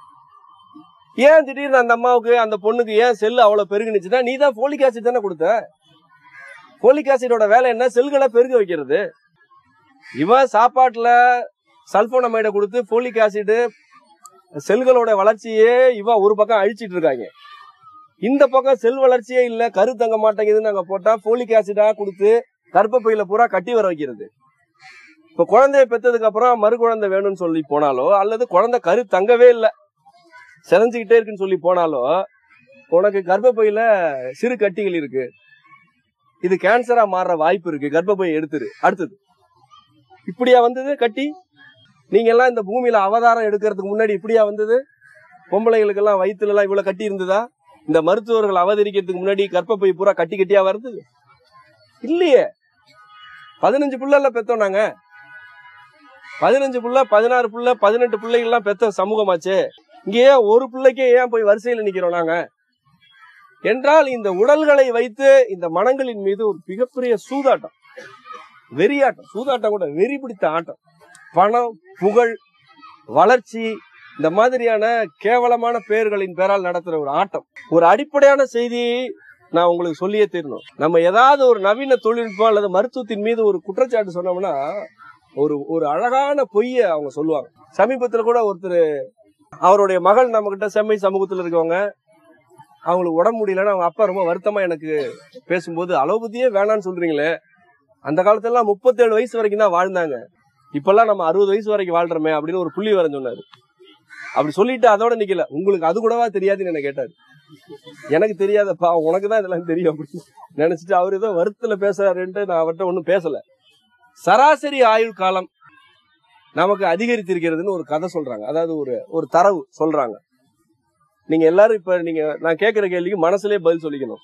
ஏன் திடீர்னு அந்த அம்மாவுக்கு அந்த பொண்ணுக்கு ஏன் செல் அவ்வளவு பெருகுனுச்சுன்னா நீ தான் போலிக் ஆசிட் தானே கொடுத்த போலிக் ஆசிடோட வேலை என்ன செல்களை பெருக வைக்கிறது இவன் சாப்பாட்டுல சல்போனமைட கொடுத்து போலிக் ஆசிட் செல்களோட வளர்ச்சியே இவன் ஒரு பக்கம் அழிச்சிட்டு இருக்காங்க இந்த பக்கம் செல் வளர்ச்சியே இல்ல கரு தங்க மாட்டேங்குதுன்னு அங்க போட்டா போலிக் ஆசிடா கொடுத்து கர்ப்பப்பையில பூரா கட்டி வர வைக்கிறது இப்ப குழந்தைய பெத்ததுக்கு அப்புறம் மறு குழந்தை வேணும்னு சொல்லி போனாலோ அல்லது குழந்தை கரு தங்கவே இல்ல சிதைஞ்சுக்கிட்டே இருக்குன்னு சொல்லி போனாலோ உனக்கு கர்ப்பப்பையில சிறு கட்டிகள் இருக்கு இது கேன்சரா மாறுற வாய்ப்பு இருக்கு கர்ப்பப்பை எடுத்துரு அடுத்தது இப்படியா வந்தது கட்டி நீங்க எல்லாம் இந்த பூமியில அவதாரம் எடுக்கிறதுக்கு முன்னாடி இப்படியா வந்தது பொம்பளைங்களுக்கு எல்லாம் வயிற்றுல எல்லாம் இவ்வளவு கட்டி இருந்ததா இந்த மருத்துவர்கள் அவதரிக்கிறதுக்கு முன்னாடி கர்ப்பப்பை பூரா கட்டி கட்டியா வருது இல்லையே பதினஞ்சு புள்ள பெத்தோம் நாங்க பதினஞ்சு புள்ள பதினாறு புள்ள பதினெட்டு பிள்ளைகள்லாம் பெத்த சமூகமாச்சே இங்க ஏன் ஒரு பிள்ளைக்கே ஏன் போய் வரிசையில நிக்கிறோம் நாங்க என்றால் இந்த உடல்களை வைத்து இந்த மனங்களின் மீது ஒரு மிகப்பெரிய சூதாட்டம் வெறியாட்டம் சூதாட்டம் கூட வெறி பிடித்த ஆட்டம் பணம் புகழ் வளர்ச்சி இந்த மாதிரியான கேவலமான பெயர்களின் பேரால் நடத்துற ஒரு ஆட்டம் ஒரு அடிப்படையான செய்தி நான் உங்களுக்கு சொல்லியே தீரணும் நம்ம ஏதாவது ஒரு நவீன தொழில்நுட்பம் அல்லது மருத்துவத்தின் மீது ஒரு குற்றச்சாட்டு சொன்னோம்னா ஒரு ஒரு அழகான பொய்ய அவங்க சொல்லுவாங்க சமீபத்துல கூட ஒருத்தர் அவருடைய மகள் நம்ம கிட்ட செம்மை சமூகத்துல இருக்கவங்க அவங்களுக்கு உடம்பு முடியலன்னு அவங்க அப்பா ரொம்ப வருத்தமா எனக்கு பேசும்போது அலோபதியே வேணாம்னு சொல்றீங்களே அந்த காலத்துல எல்லாம் முப்பத்தேழு வயசு வரைக்கும் தான் வாழ்ந்தாங்க இப்பெல்லாம் நம்ம அறுபது வயசு வரைக்கும் வாழ்றோமே அப்படின்னு ஒரு புள்ளி வரைஞ்சு சொன்னாரு அப்படி சொல்லிட்டு அதோட நிக்கல உங்களுக்கு அது கூடவா தெரியாதுன்னு என்ன கேட்டாரு எனக்கு தெரியாதப்பா உனக்கு தான் இதெல்லாம் தெரியும் அப்படின்னு நினைச்சிட்டு அவர் ஏதோ வருத்தத்துல பேசுறாருன்ட்டு நான் அவர்கிட்ட ஒன்றும் பேசல சராசரி ஆயுள் காலம் நமக்கு அதிகரித்திருக்கிறதுன்னு ஒரு கதை சொல்றாங்க அதாவது ஒரு ஒரு தரவு சொல்றாங்க நீங்க எல்லாரும் இப்ப நீங்க நான் கேட்கிற கேள்விக்கு மனசுலயே பதில் சொல்லிக்கணும்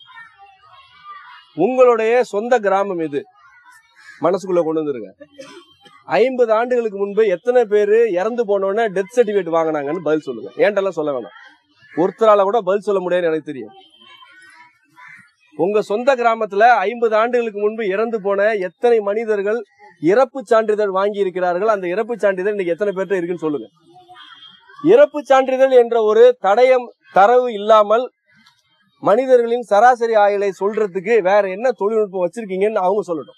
உங்களுடைய சொந்த கிராமம் எது மனசுக்குள்ள கொண்டு வந்துருங்க ஐம்பது ஆண்டுகளுக்கு முன்பு எத்தனை பேர் இறந்து போனோடனே டெத் சர்டிபிகேட் வாங்கினாங்கன்னு பதில் சொல்லுங்க ஏன்டெல்லாம் சொல்ல வேணாம் ஒருத்தரால கூட பதில் சொல்ல முடியாதுன்னு எனக்கு தெரியும் உங்க சொந்த கிராமத்துல ஐம்பது ஆண்டுகளுக்கு முன்பு இறந்து போன எத்தனை மனிதர்கள் இறப்பு சான்றிதழ் வாங்கி இருக்கிறார்கள் அந்த இறப்பு சான்றிதழ் இன்னைக்கு எத்தனை பேர்ட்ட இருக்குன்னு சொல்லுங்க இறப்பு சான்றிதழ் என்ற ஒரு தடயம் தரவு இல்லாமல் மனிதர்களின் சராசரி ஆயுளை சொல்றதுக்கு வேற என்ன தொழில்நுட்பம் வச்சிருக்கீங்கன்னு அவங்க சொல்லட்டும்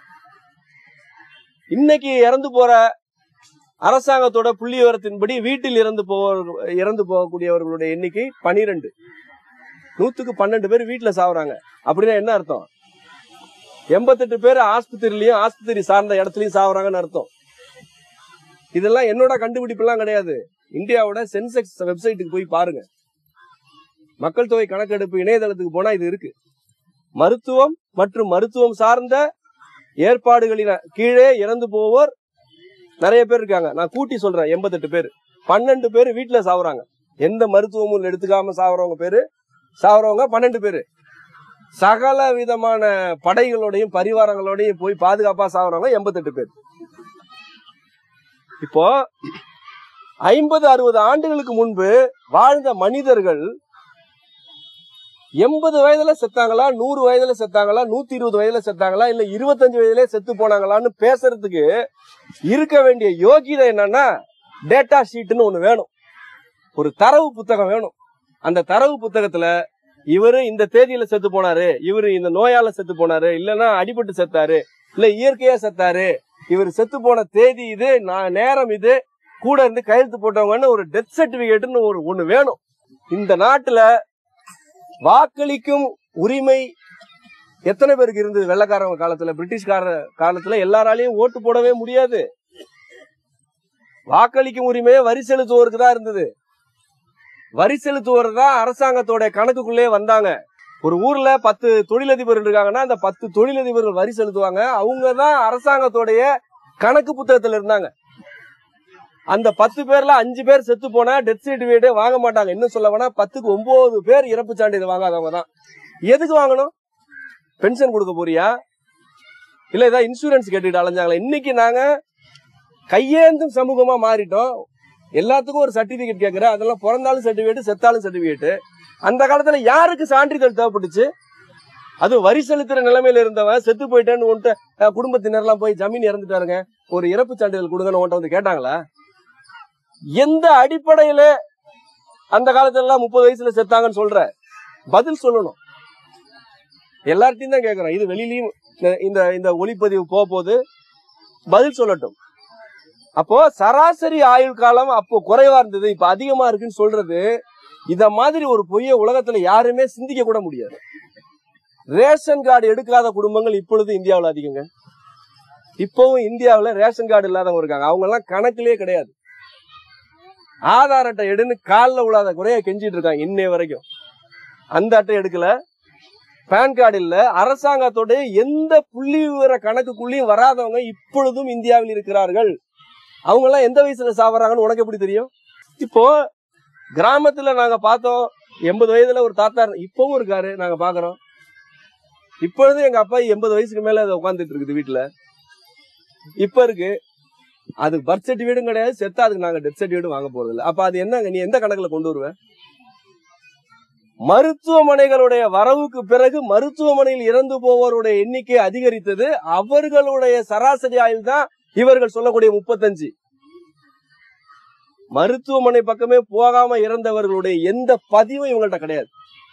இன்னைக்கு இறந்து போற அரசாங்கத்தோட புள்ளி விவரத்தின்படி வீட்டில் இறந்து போவர் இறந்து போகக்கூடியவர்களுடைய எண்ணிக்கை பனிரெண்டு நூத்துக்கு பன்னெண்டு பேர் வீட்டுல சாவுறாங்க அப்படின்னா என்ன அர்த்தம் எண்பத்தெட்டு பேர் ஆஸ்பத்திரிலயும் ஆஸ்பத்திரி சார்ந்த இடத்துலயும் சாவுறாங்கன்னு அர்த்தம் இதெல்லாம் என்னோட கண்டுபிடிப்பு எல்லாம் கிடையாது இந்தியாவோட சென்செக்ஸ் வெப்சைட்டுக்கு போய் பாருங்க மக்கள் தொகை கணக்கெடுப்பு இணையதளத்துக்கு போனா இது இருக்கு மருத்துவம் மற்றும் மருத்துவம் சார்ந்த ஏற்பாடுகளின் கீழே இறந்து போவோர் நிறைய பேர் இருக்காங்க நான் கூட்டி சொல்றேன் எண்பத்தெட்டு பேர் பன்னெண்டு பேர் வீட்டுல சாவுறாங்க எந்த மருத்துவமும் எடுத்துக்காம சாவுறவங்க பேரு சாவுறவங்க பன்னெண்டு பேரு சகல விதமான படைகளோடையும் பரிவாரங்களோடையும் போய் பாதுகாப்பா சாவுறவங்க எண்பத்தெட்டு பேர் இப்போ ஐம்பது அறுபது ஆண்டுகளுக்கு முன்பு வாழ்ந்த மனிதர்கள் எண்பது வயதுல செத்தாங்களா நூறு வயதுல செத்தாங்களா நூத்தி இருபது வயதுல செத்தாங்களா இல்ல இருபத்தஞ்சு வயதுல செத்து போனாங்களான்னு பேசுறதுக்கு இருக்க வேண்டிய யோகிதை என்னன்னா டேட்டா ஷீட்னு ஒண்ணு வேணும் ஒரு தரவு புத்தகம் வேணும் அந்த தரவு புத்தகத்துல இவரு இந்த தேதியில செத்து போனாரு இவரு இந்த நோயால செத்து போனாரு இல்லைன்னா அடிபட்டு செத்தாரு இல்ல இயற்கையா செத்தாரு இவர் செத்து போன தேதி இது நான் நேரம் இது கூட இருந்து கையெழுத்து போட்டவங்கன்னு ஒரு டெத் சர்டிபிகேட்னு ஒரு ஒண்ணு வேணும் இந்த நாட்டுல வாக்களிக்கும் உரிமை எத்தனை பேருக்கு இருந்தது வெள்ளக்காரங்க காலத்துல பிரிட்டிஷ்கார காலத்துல எல்லாராலையும் ஓட்டு போடவே முடியாது வாக்களிக்கும் உரிமையே வரி செலுத்துவோருக்கு தான் இருந்தது வரி செலுத்துவோர் தான் அரசாங்கத்தோட கணக்குக்குள்ளே வந்தாங்க ஒரு ஊர்ல பத்து தொழிலதிபர் இருக்காங்கன்னா அந்த பத்து தொழிலதிபர்கள் வரி செலுத்துவாங்க அவங்க தான் அரசாங்கத்தோடைய கணக்கு புத்தகத்துல இருந்தாங்க அந்த பத்து பேர்ல அஞ்சு பேர் செத்து போனா டெத் சர்டிபிகேட்டே வாங்க மாட்டாங்க இன்னும் சொல்ல வேணா பத்துக்கு ஒன்பது பேர் இறப்பு சான்றிதழ் வாங்காதவங்க தான் எதுக்கு வாங்கணும் பென்ஷன் கொடுக்க போறியா இல்ல ஏதாவது இன்சூரன்ஸ் கேட்டுட்டு அலைஞ்சாங்களா இன்னைக்கு நாங்க கையேந்தும் சமூகமா மாறிட்டோம் எல்லாத்துக்கும் ஒரு சர்டிபிகேட் கேக்குற அதெல்லாம் பிறந்தாலும் சர்டிபிகேட் செத்தாலும் சர்டிபிகேட் அந்த காலத்துல யாருக்கு சான்றிதழ் தேவைப்பட்டுச்சு அது வரி செலுத்துற நிலைமையில இருந்தவன் செத்து போயிட்டேன்னு உன்ட்ட அஹ், குடும்பத்தினர்லாம் போய் ஜமீன் இறந்துட்டாருங்க ஒரு இறப்பு சான்றிதழ் கொடுங்கன்னு உன்ட்ட வந்து கேட்டாங்களா எந்த அடிப்படையில அந்த காலத்துல எல்லாம் முப்பது வயசுல செத்தாங்கன்னு சொல்ற பதில் சொல்லணும் எல்லார்ட்டையும் தான் கேக்குறோம் இது வெளியிலயும் இந்த- இந்த இந்த ஒளிப்பதிவு போக போது பதில் சொல்லட்டும் அப்போ சராசரி ஆயுள் காலம் அப்போ குறைவா இருந்தது இப்ப அதிகமா இருக்குன்னு சொல்றது இத மாதிரி ஒரு பொய்ய உலகத்துல யாருமே சிந்திக்க கூட முடியாது ரேஷன் கார்டு எடுக்காத குடும்பங்கள் இப்பொழுது இந்தியாவுல அதிகங்க இப்பவும் இந்தியாவுல ரேஷன் கார்டு இல்லாதவங்க இருக்காங்க அவங்க எல்லாம் கணக்கிலே கிடையாது ஆதார் அட்டை எடுன்னு காலில் விழாத குறைய கெஞ்சிட்டு இருக்காங்க இன்னைய வரைக்கும் அந்த அட்டை எடுக்கல பேன் கார்டு இல்ல அரசாங்கத்தோட எந்த புள்ளி விவர கணக்குக்குள்ளேயும் வராதவங்க இப்பொழுதும் இந்தியாவில் இருக்கிறார்கள் அவங்க எல்லாம் எந்த வயசுல சாவறாங்கன்னு உனக்கு எப்படி தெரியும் இப்போ கிராமத்துல நாங்க பார்த்தோம் எண்பது வயதுல ஒரு தாத்தா இருந்தா- இப்பவும் இருக்காரு நாங்க பாக்குறோம் இப்பொழுது எங்க அப்பா எண்பது வயசுக்கு மேல அதை உட்காந்துட்டு இருக்குது வீட்டுல இப்ப இருக்கு அது பர்த் சர்டிபிகேட்டும் கிடையாது செத்தா அதுக்கு நாங்க டெத் சர்டிபிகேட் வாங்க போறது இல்ல அப்ப அது என்னங்க நீ எந்த கணக்குல கொண்டு வருவ மருத்துவமனைகளுடைய வரவுக்கு பிறகு மருத்துவமனையில் இறந்து போவோருடைய எண்ணிக்கை அதிகரித்தது அவர்களுடைய சராசரி ஆயுள் தான் இவர்கள் சொல்லக்கூடிய முப்பத்தஞ்சு மருத்துவமனை பக்கமே போகாம இறந்தவர்களுடைய எந்த பதிவும் இவங்கள்ட்ட கிடையாது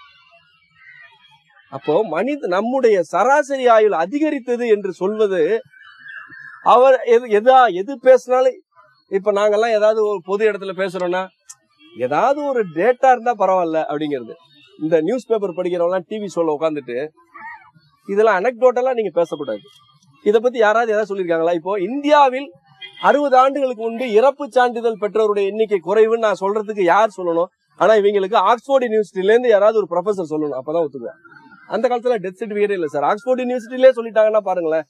அப்போ மனித நம்முடைய சராசரி ஆயுள் அதிகரித்தது என்று சொல்வது அவர் எது எதா எது பேசினாலும் இப்ப நாங்கெல்லாம் ஏதாவது ஒரு பொது இடத்துல பேசுறோம்னா ஏதாவது ஒரு டேட்டா இருந்தா பரவாயில்ல அப்படிங்கிறது இந்த நியூஸ் பேப்பர் படிக்கிறவங்க டிவி ஷோல உட்காந்துட்டு இதெல்லாம் அனக்டோட்டலா நீங்க பேசக்கூடாது இத பத்தி யாராவது ஏதாவது சொல்லியிருக்காங்களா இப்போ இந்தியாவில் அறுபது ஆண்டுகளுக்கு முன்பு இறப்பு சான்றிதழ் பெற்றவருடைய எண்ணிக்கை குறைவுன்னு நான் சொல்றதுக்கு யார் சொல்லணும் ஆனா இவங்களுக்கு ஆக்ஸ்போர்ட் யூனிவர்சிட்டில இருந்து யாராவது ஒரு ப்ரொஃபசர் சொல்லணும் அப்பதான் ஒத்துக்குவேன் அந்த காலத்துல டெத் சர்டிபிகேட் இல்ல சார் ஆக்ஸ்போர்ட் யூனிவர்சிட்டிலே சொல்லிட்டாங்கன்னா பாருங்களேன்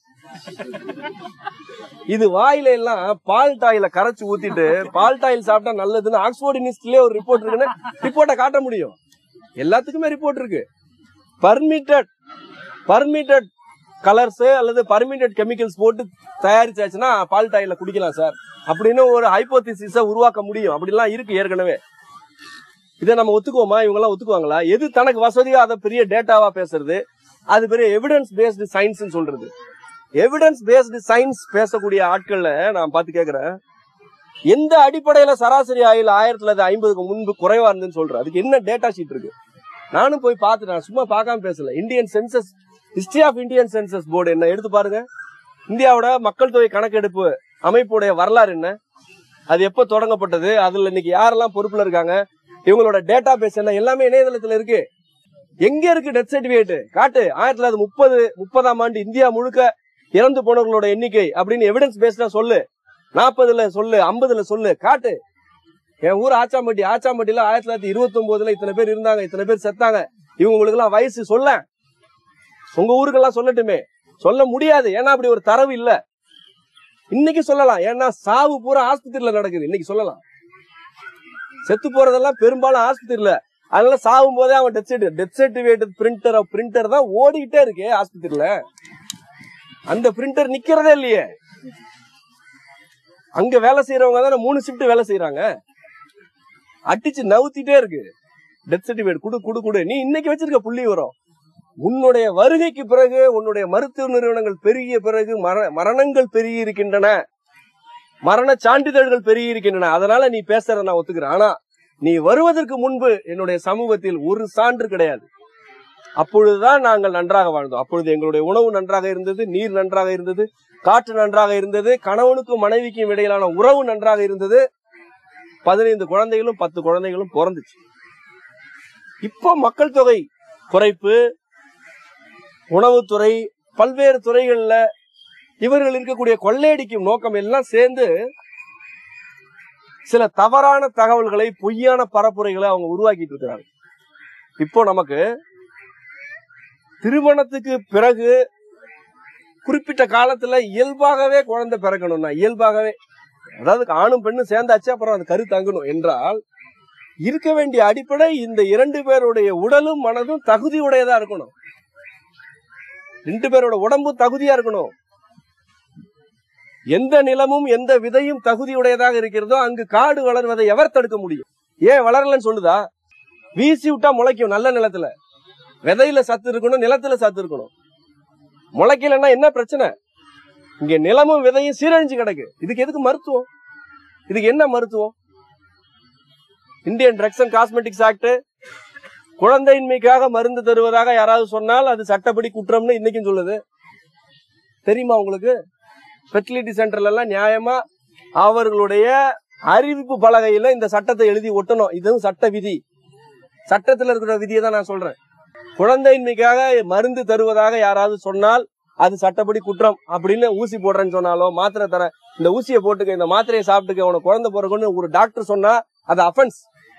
இது வாயில எல்லாம் பால் டாயில கரைச்சு ஊத்திட்டு பால் டாயில் சாப்பிட்டா நல்லதுன்னு ஆக்ஸ்போர்ட் யூனிவர்சிட்டிலே ஒரு ரிப்போர்ட் இருக்குன்னு ரிப்போர்ட்டை காட்ட முடியும் எல்லாத்துக்குமே ரிப்போர்ட் இருக்கு பர்மிட்டட் பர்மிட்டட் கலர்ஸ் அல்லது பர்மிட்டட் கெமிக்கல்ஸ் போட்டு தயாரிச்சாச்சுன்னா பால் டாயில குடிக்கலாம் சார் அப்படின்னு ஒரு ஹைப்போதிசிஸ உருவாக்க முடியும் அப்படிலாம் இருக்கு ஏற்கனவே இதை நம்ம ஒத்துக்குவோமா இவங்க எல்லாம் ஒத்துக்குவாங்களா எது தனக்கு வசதியோ அதை பெரிய டேட்டாவா பேசுறது அது பெரிய எவிடன்ஸ் பேஸ்டு சயின்ஸ் சொல்றது எவிடன்ஸ் பேஸ்டு சயின்ஸ் பேசக்கூடிய ஆட்கள்ல நான் பார்த்து கேக்குறேன் எந்த அடிப்படையில சராசரி ஆயுள் ஆயிரத்தி தொள்ளாயிரத்தி ஐம்பதுக்கு முன்பு குறைவா இருந்துன்னு சொல்றேன் அதுக்கு என்ன டேட்டா ஷீட் இருக்கு நானும் போய் பார்த்துட்டேன் சும்மா பார்க்காம பேசல Indian census history of Indian census board என்ன எடுத்து பாருங்க இந்தியாவோட மக்கள் தொகை கணக்கெடுப்பு அமைப்புடைய வரலாறு என்ன அது எப்போ தொடங்கப்பட்டது அதுல இன்னைக்கு யாரெல்லாம் பொறுப்புல இருக்காங்க இவங்களோட டேட்டா பேஸ் என்ன எல்லாமே இணையதளத்துல இருக்கு எங்க இருக்கு டெத் சர்டிபிகேட் காட்டு ஆயிரத்தி தொள்ளாயிரத்தி முப்பது முப்பதாம் ஆண்டு இந்தியா முழுக்க இறந்து போனவர்களோட எண்ணிக்கை அப்படின்னு எவிடன்ஸ் பேஸ்டா சொல்லு நாற்பதுல சொல்லு ஐம்பதுல சொல்லு காட்டு என் ஊர் ஆச்சாம்பட்டி ஆச்சாம்பட்டியில ஆயிரத்தி தொள்ளாயிரத்தி இருபத்தி ஒன்பதுல இத்தனை பேர் இருந்தாங்க இத்தனை பேர் செத்தாங்க இவங்களுக்கு எல்லாம் வயசு சொல்ல உங்க ஊருக்கெல்லாம் சொல்லட்டுமே சொல்ல முடியாது ஏன்னா அப்படி ஒரு தரவு இல்ல இன்னைக்கு சொல்லலாம் ஏன்னா சாவு பூரா ஆஸ்பத்திரியில நடக்குது இன்னைக்கு சொல்லலாம் செத்து போறதெல்லாம் பெரும்பாலும் ஆஸ்பத்திரியில அதனால சாகும் போதே அவன் death certificate death certificate printer printer தான் ஓடிக்கிட்டே இருக்கு ஆஸ்பத்திரியில அந்த பிரிண்டர் நிக்கிறதே இல்லையே அங்க வேலை செய்யறவங்க தானே மூணு ஷிஃப்ட் வேலை செய்யறாங்க அடிச்சு நவுத்திட்டே இருக்கு டெத் சர்டிபிகேட் குடு குடு குடு நீ இன்னைக்கு வச்சிருக்க புள்ளி வரும் உன்னுடைய வருகைக்கு பிறகு உன்னுடைய மருத்துவ நிறுவனங்கள் பெருகிய பிறகு மர- மரணங்கள் பெருகி இருக்கின்றன மரண சான்றிதழ்கள் பெருகி இருக்கின்றன அதனால நீ பேசுறத நான் ஒத்துக்கிறேன் ஆனா நீ வருவதற்கு முன்பு என்னுடைய சமூகத்தில் ஒரு சான்று கிடையாது அப்பொழுதுதான் நாங்கள் நன்றாக வாழ்ந்தோம் அப்பொழுது எங்களுடைய உணவு நன்றாக இருந்தது நீர் நன்றாக இருந்தது காற்று நன்றாக இருந்தது கணவனுக்கும் மனைவிக்கும் இடையிலான உறவு நன்றாக இருந்தது பதினைந்து குழந்தைகளும் பத்து குழந்தைகளும் பிறந்துச்சு இப்போ மக்கள் தொகை குறைப்பு உணவுத்துறை பல்வேறு துறைகள்ல இவர்கள் இருக்கக்கூடிய கொள்ளையடிக்கும் நோக்கம் எல்லாம் சேர்ந்து சில தவறான தகவல்களை பொய்யான பரப்புரைகளை அவங்க உருவாக்கிட்டு இருக்கிறாங்க இப்போ நமக்கு திருமணத்துக்கு பிறகு குறிப்பிட்ட காலத்துல இயல்பாகவே குழந்தை பிறக்கணும்னா இயல்பாகவே அதாவது ஆணும் பெண்ணும் சேர்ந்தாச்சு அப்புறம் அந்த கரு தங்கணும் என்றால் இருக்க வேண்டிய அடிப்படை இந்த இரண்டு பேருடைய உடலும் மனதும் தகுதியுடையதா இருக்கணும் ரெண்டு பேரோட உடம்பும் தகுதியா இருக்கணும் எந்த நிலமும் எந்த விதையும் தகுதியுடையதாக இருக்கிறதோ அங்கு காடு வளர்வதை எவர் தடுக்க முடியும் ஏன் வளரலன்னு சொல்லுதா வீசி விட்டா முளைக்கும் நல்ல நிலத்துல விதையில சத்து இருக்கணும் நிலத்துல சத்து இருக்கணும் முளைக்கலன்னா என்ன பிரச்சனை இங்க நிலமும் விதையும் சீரழிஞ்சு கிடக்கு இதுக்கு எதுக்கு மருத்துவம் இதுக்கு என்ன மருத்துவம் Indian drugs and cosmetics act குழந்தையின்மைக்காக மருந்து தருவதாக யாராவது சொன்னால் அது சட்டப்படி குற்றம்னு இன்னைக்கும் சொல்லுது தெரியுமா உங்களுக்கு ஃபெர்டிலிட்டி சென்டர்ல எல்லாம் நியாயமா அவர்களுடைய அறிவிப்பு பலகையில இந்த சட்டத்தை எழுதி ஒட்டணும் இதுவும் சட்ட விதி சட்டத்துல இருக்கிற விதியை தான் நான் சொல்றேன் குழந்தையின்மைக்காக மருந்து தருவதாக யாராவது சொன்னால் அது சட்டப்படி குற்றம் அப்படின்னு ஊசி போடுறேன்னு சொன்னாலோ மாத்திரை தர இந்த ஊசியை போட்டுக்க இந்த மாத்திரையை சாப்பிட்டுக்க உனக்கு குழந்தை பிறகுன்னு ஒரு டாக்டர் சொன்னா அது அஃபென்ஸ்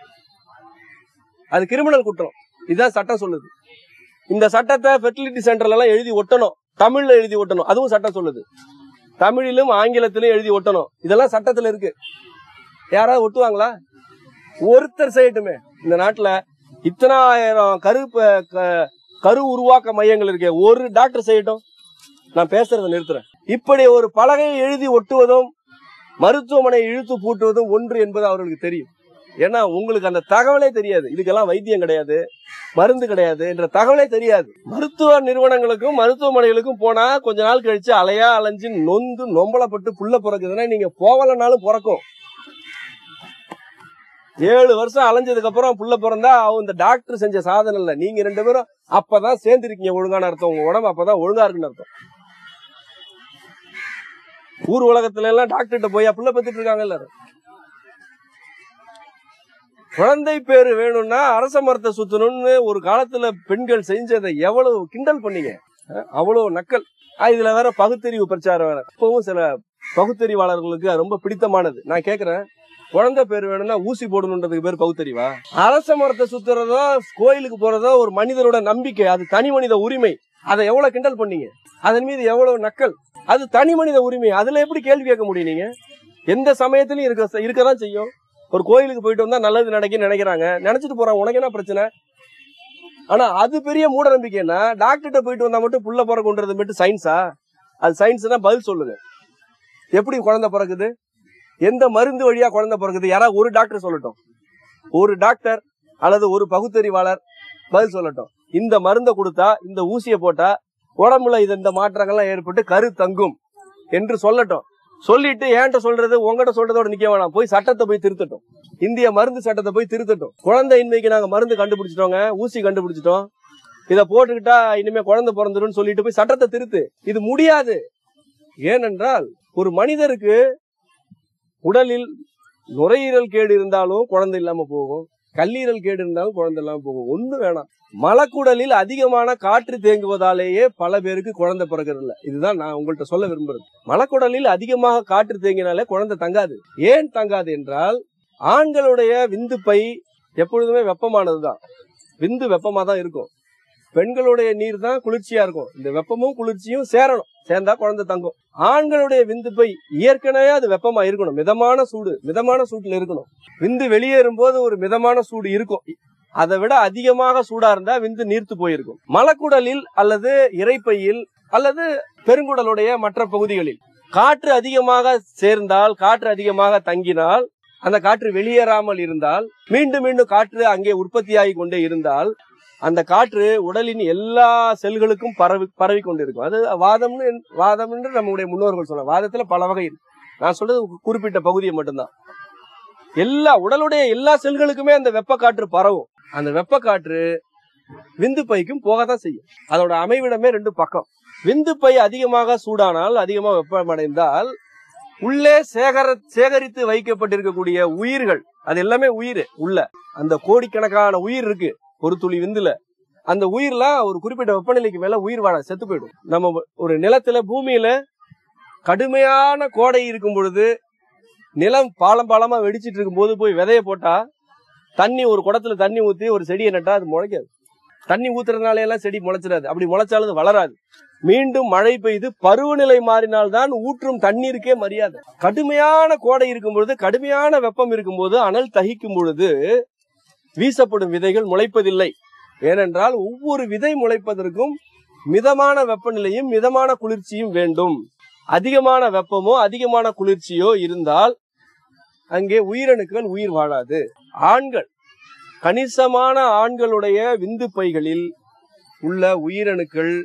அது கிரிமினல் குற்றம் இதுதான் சட்டம் சொல்லுது இந்த சட்டத்தை ஃபெர்டிலிட்டி சென்டர்ல எல்லாம் எழுதி ஒட்டணும் தமிழ்ல எழுதி ஒட்டணும் அதுவும் சட்டம் சொல்லுது தமிழிலும் ஆங்கிலத்திலும் எழுதி ஒட்டணும் இதெல்லாம் சட்டத்துல இருக்கு யாராவது ஒட்டுவாங்களா ஒருத்தர் செய்யட்டுமே இந்த நாட்டுல இத்தனாயிரம் கரு ப- க- கரு உருவாக்க மையங்கள் இருக்கே ஒரு டாக்டர் செய்யட்டும் நான் பேசுறதை நிறுத்துறேன் இப்படி ஒரு பலகையை எழுதி ஒட்டுவதும் மருத்துவமனை இழுத்து பூட்டுவதும் ஒன்று என்பது அவர்களுக்கு தெரியும் ஏன்னா உங்களுக்கு அந்த தகவலே தெரியாது இதுக்கெல்லாம் வைத்தியம் கிடையாது மருந்து கிடையாது என்ற தகவலே தெரியாது மருத்துவ நிறுவனங்களுக்கும் மருத்துவமனைகளுக்கும் போனா கொஞ்ச நாள் கழிச்சு அலையா அலைஞ்சு நொந்து நொம்பலப்பட்டு புள்ள பிறக்குதுன்னா நீங்க போகலனாலும் பிறக்கும் ஏழு வருஷம் அலைஞ்சதுக்கு அப்புறம் புள்ள பிறந்தா அவன் இந்த டாக்டர் செஞ்ச சாதனை இல்ல நீங்க ரெண்டு பேரும் அப்பதான் சேர்ந்திருக்கீங்க ஒழுங்கான அர்த்தம் உங்க உடம்பு அப்பதான் ஒழுங்கா இருக்குன்னு அர்த்தம் ஊர் உலகத்துல எல்லாம் டாக்டர்கிட்ட போய் புள்ள பெத்துட்டு இருக்காங்க எல்லாரும் குழந்தை பேரு வேணும்னா அரச மரத்தை சுத்தணும்னு ஒரு காலத்துல பெண்கள் செஞ்சதை எவ்வளவு கிண்டல் பண்ணீங்க அஹ், அவ்வளவு நக்கல் ஆஹ், இதுல வேற பகுத்தறிவு பிரச்சாரம் வேற இப்பவும் சில பகுத்தறிவாளர்களுக்கு அது ரொம்ப பிடித்தமானது நான் கேக்குறேன் குழந்தை பேர் வேணும்னா ஊசி போடணுன்றதுக்கு பேர் பகுத்தறிவா அரச மரத்தை சுத்துறதோ கோயிலுக்கு போறதோ ஒரு மனிதரோட நம்பிக்கை அது தனி மனித உரிமை அதை எவ்வளவு கிண்டல் பண்ணீங்க அதன் மீது எவ்வளவு நக்கல் அது தனி மனித உரிமை அதுல எப்படி கேள்வி கேட்க முடியும் நீங்க எந்த சமயத்திலயும் இருக்க இருக்கதான் செய்யும் ஒரு கோயிலுக்கு போயிட்டு வந்தா நல்லது நடக்குன்னு நினைக்கிறாங்க நினைச்சிட்டு போறாங்க உனக்கு என்ன பிரச்சனை ஆனா அது பெரிய மூட நம்பிக்கைன்னா டாக்டர்கிட்ட போயிட்டு வந்தா மட்டும் புள்ள பிறகுன்றது மட்டும் சயின்ஸா அது சயின்ஸ்னா பதில் சொல்லுங்க எப்படி குழந்தை பிறக்குது எந்த மருந்து வழியா குழந்தை பிறக்குது யாராவது ஒரு டாக்டர் சொல்லட்டும் ஒரு டாக்டர் அல்லது ஒரு பகுத்தறிவாளர் பதில் சொல்லட்டும் இந்த மருந்தை கொடுத்தா இந்த ஊசியை போட்டா உடம்புல இது இந்த மாற்றங்கள்லாம் ஏற்பட்டு கரு தங்கும் என்று சொல்லட்டும் சொல்லிட்டு ஏன்ட்ட சொல்றது உங்ககிட்ட சொல்றதோட நிக்க வேணாம் போய் சட்டத்தை போய் திருத்தட்டும் இந்திய மருந்து சட்டத்தை போய் திருத்தட்டும் குழந்தை இன்மைக்கு நாங்க மருந்து கண்டுபிடிச்சிட்டோங்க ஊசி கண்டுபிடிச்சிட்டோம் இத போட்டுக்கிட்டா இனிமே குழந்தை பிறந்துடும் சொல்லிட்டு போய் சட்டத்தை திருத்து இது முடியாது ஏனென்றால் ஒரு மனிதருக்கு உடலில் நுரையீரல் கேடு இருந்தாலும் குழந்தை இல்லாம போகும் கல்லீரல் கேடு இருந்தாலும் குழந்தை இல்லாம போகும் ஒண்ணு வேணாம் மலக்குடலில் அதிகமான காற்று தேங்குவதாலேயே பல பேருக்கு குழந்தை பிறக்கிறது இல்ல இதுதான் நான் உங்கள்ட்ட சொல்ல விரும்புறது மலக்குடலில் அதிகமாக காற்று தேங்கினாலே குழந்தை தங்காது ஏன் தங்காது என்றால் ஆண்களுடைய விந்து பை எப்பொழுதுமே வெப்பமானதுதான் விந்து வெப்பமா தான் இருக்கும் பெண்களுடைய நீர் தான் குளிர்ச்சியா இருக்கும் இந்த வெப்பமும் குளிர்ச்சியும் சேரணும் சேர்ந்தா குழந்தை தங்கும் ஆண்களுடைய விந்து பை இயற்கையாவே அது வெப்பமா இருக்கணும் மிதமான சூடு மிதமான சூட்டுல இருக்கணும் விந்து வெளியேறும் போது ஒரு மிதமான சூடு இருக்கும் அதை விட அதிகமாக சூடா இருந்தா விந்து நீர்த்து போயிருக்கும் மலக்குடலில் அல்லது இறைப்பையில் அல்லது பெருங்குடலுடைய மற்ற பகுதிகளில் காற்று அதிகமாக சேர்ந்தால் காற்று அதிகமாக தங்கினால் அந்த காற்று வெளியேறாமல் இருந்தால் மீண்டும் மீண்டும் காற்று அங்கே உற்பத்தியாகி கொண்டே இருந்தால் அந்த காற்று உடலின் எல்லா செல்களுக்கும் பரவி பரவி கொண்டிருக்கும் அது வாதம்னு வாதம் என்று நம்முடைய முன்னோர்கள் சொல்ல வாதத்துல பல வகை இருக்கு நான் சொல்றது குறிப்பிட்ட பகுதியை மட்டும்தான் எல்லா உடலுடைய எல்லா செல்களுக்குமே அந்த வெப்ப காற்று பரவும் அந்த வெப்ப காற்று விந்து பைக்கும் போகத்தான் செய்யும் அதோட அமைவிடமே ரெண்டு பக்கம் விந்து பை அதிகமாக சூடானால் அதிகமாக வெப்பமடைந்தால் உள்ளே சேகர சேகரித்து வைக்கப்பட்டிருக்கக்கூடிய உயிர்கள் அது எல்லாமே உயிர் உள்ள அந்த கோடிக்கணக்கான உயிர் இருக்கு ஒரு துளி விந்துல அந்த உயிர்லாம் ஒரு குறிப்பிட்ட வெப்பநிலைக்கு மேல உயிர் வாழ செத்து போயிடும் நம்ம ஒரு நிலத்துல பூமியில கடுமையான கோடை இருக்கும் பொழுது நிலம் பாலம் பாலமா வெடிச்சிட்டு இருக்கும் போது போய் விதைய போட்டா தண்ணி ஒரு குடத்துல தண்ணி ஊத்தி ஒரு செடியை நட்டா அது முளைக்காது தண்ணி ஊத்துறதுனால எல்லாம் செடி முளைச்சிடாது அப்படி முளைச்சாலும் அது வளராது மீண்டும் மழை பெய்து பருவநிலை மாறினால்தான் ஊற்றும் தண்ணீருக்கே மரியாதை கடுமையான கோடை இருக்கும் பொழுது கடுமையான வெப்பம் இருக்கும் போது அனல் தகிக்கும் பொழுது வீசப்படும் விதைகள் முளைப்பதில்லை ஏனென்றால் ஒவ்வொரு விதை முளைப்பதற்கும் மிதமான வெப்பநிலையும் மிதமான குளிர்ச்சியும் வேண்டும் அதிகமான வெப்பமோ அதிகமான குளிர்ச்சியோ இருந்தால் அங்கே உயிரணுக்கள் உயிர் வாழாது ஆண்கள் கணிசமான ஆண்களுடைய விந்து பைகளில் உள்ள உயிரணுக்கள்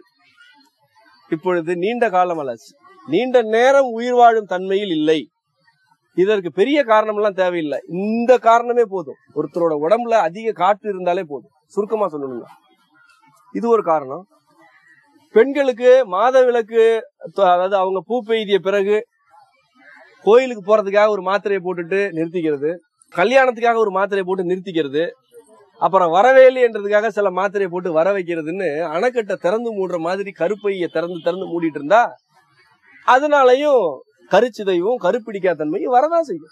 இப்பொழுது நீண்ட காலம் அல்ல நீண்ட நேரம் உயிர் வாழும் தன்மையில் இல்லை இதற்கு பெரிய காரணம் எல்லாம் தேவையில்லை இந்த காரணமே போதும் ஒருத்தரோட உடம்புல அதிக காற்று இருந்தாலே போதும் சுருக்கமா சொல்லணுங்க இது ஒரு காரணம் பெண்களுக்கு மாத விளக்கு அதாவது அவங்க பூ பெய்திய பிறகு கோயிலுக்கு போறதுக்காக ஒரு மாத்திரையை போட்டுட்டு நிறுத்திக்கிறது கல்யாணத்துக்காக ஒரு மாத்திரையை போட்டு நிறுத்திக்கிறது அப்புறம் வரவேலி என்றதுக்காக சில மாத்திரையை போட்டு வர வைக்கிறதுன்னு அணைக்கட்டை திறந்து மூடுற மாதிரி கருப்பைய திறந்து திறந்து மூடிட்டு இருந்தா அதனாலையும் கருச்சிதைவும் கருப்பிடிக்கா தன்மையும் வரதான் செய்யும்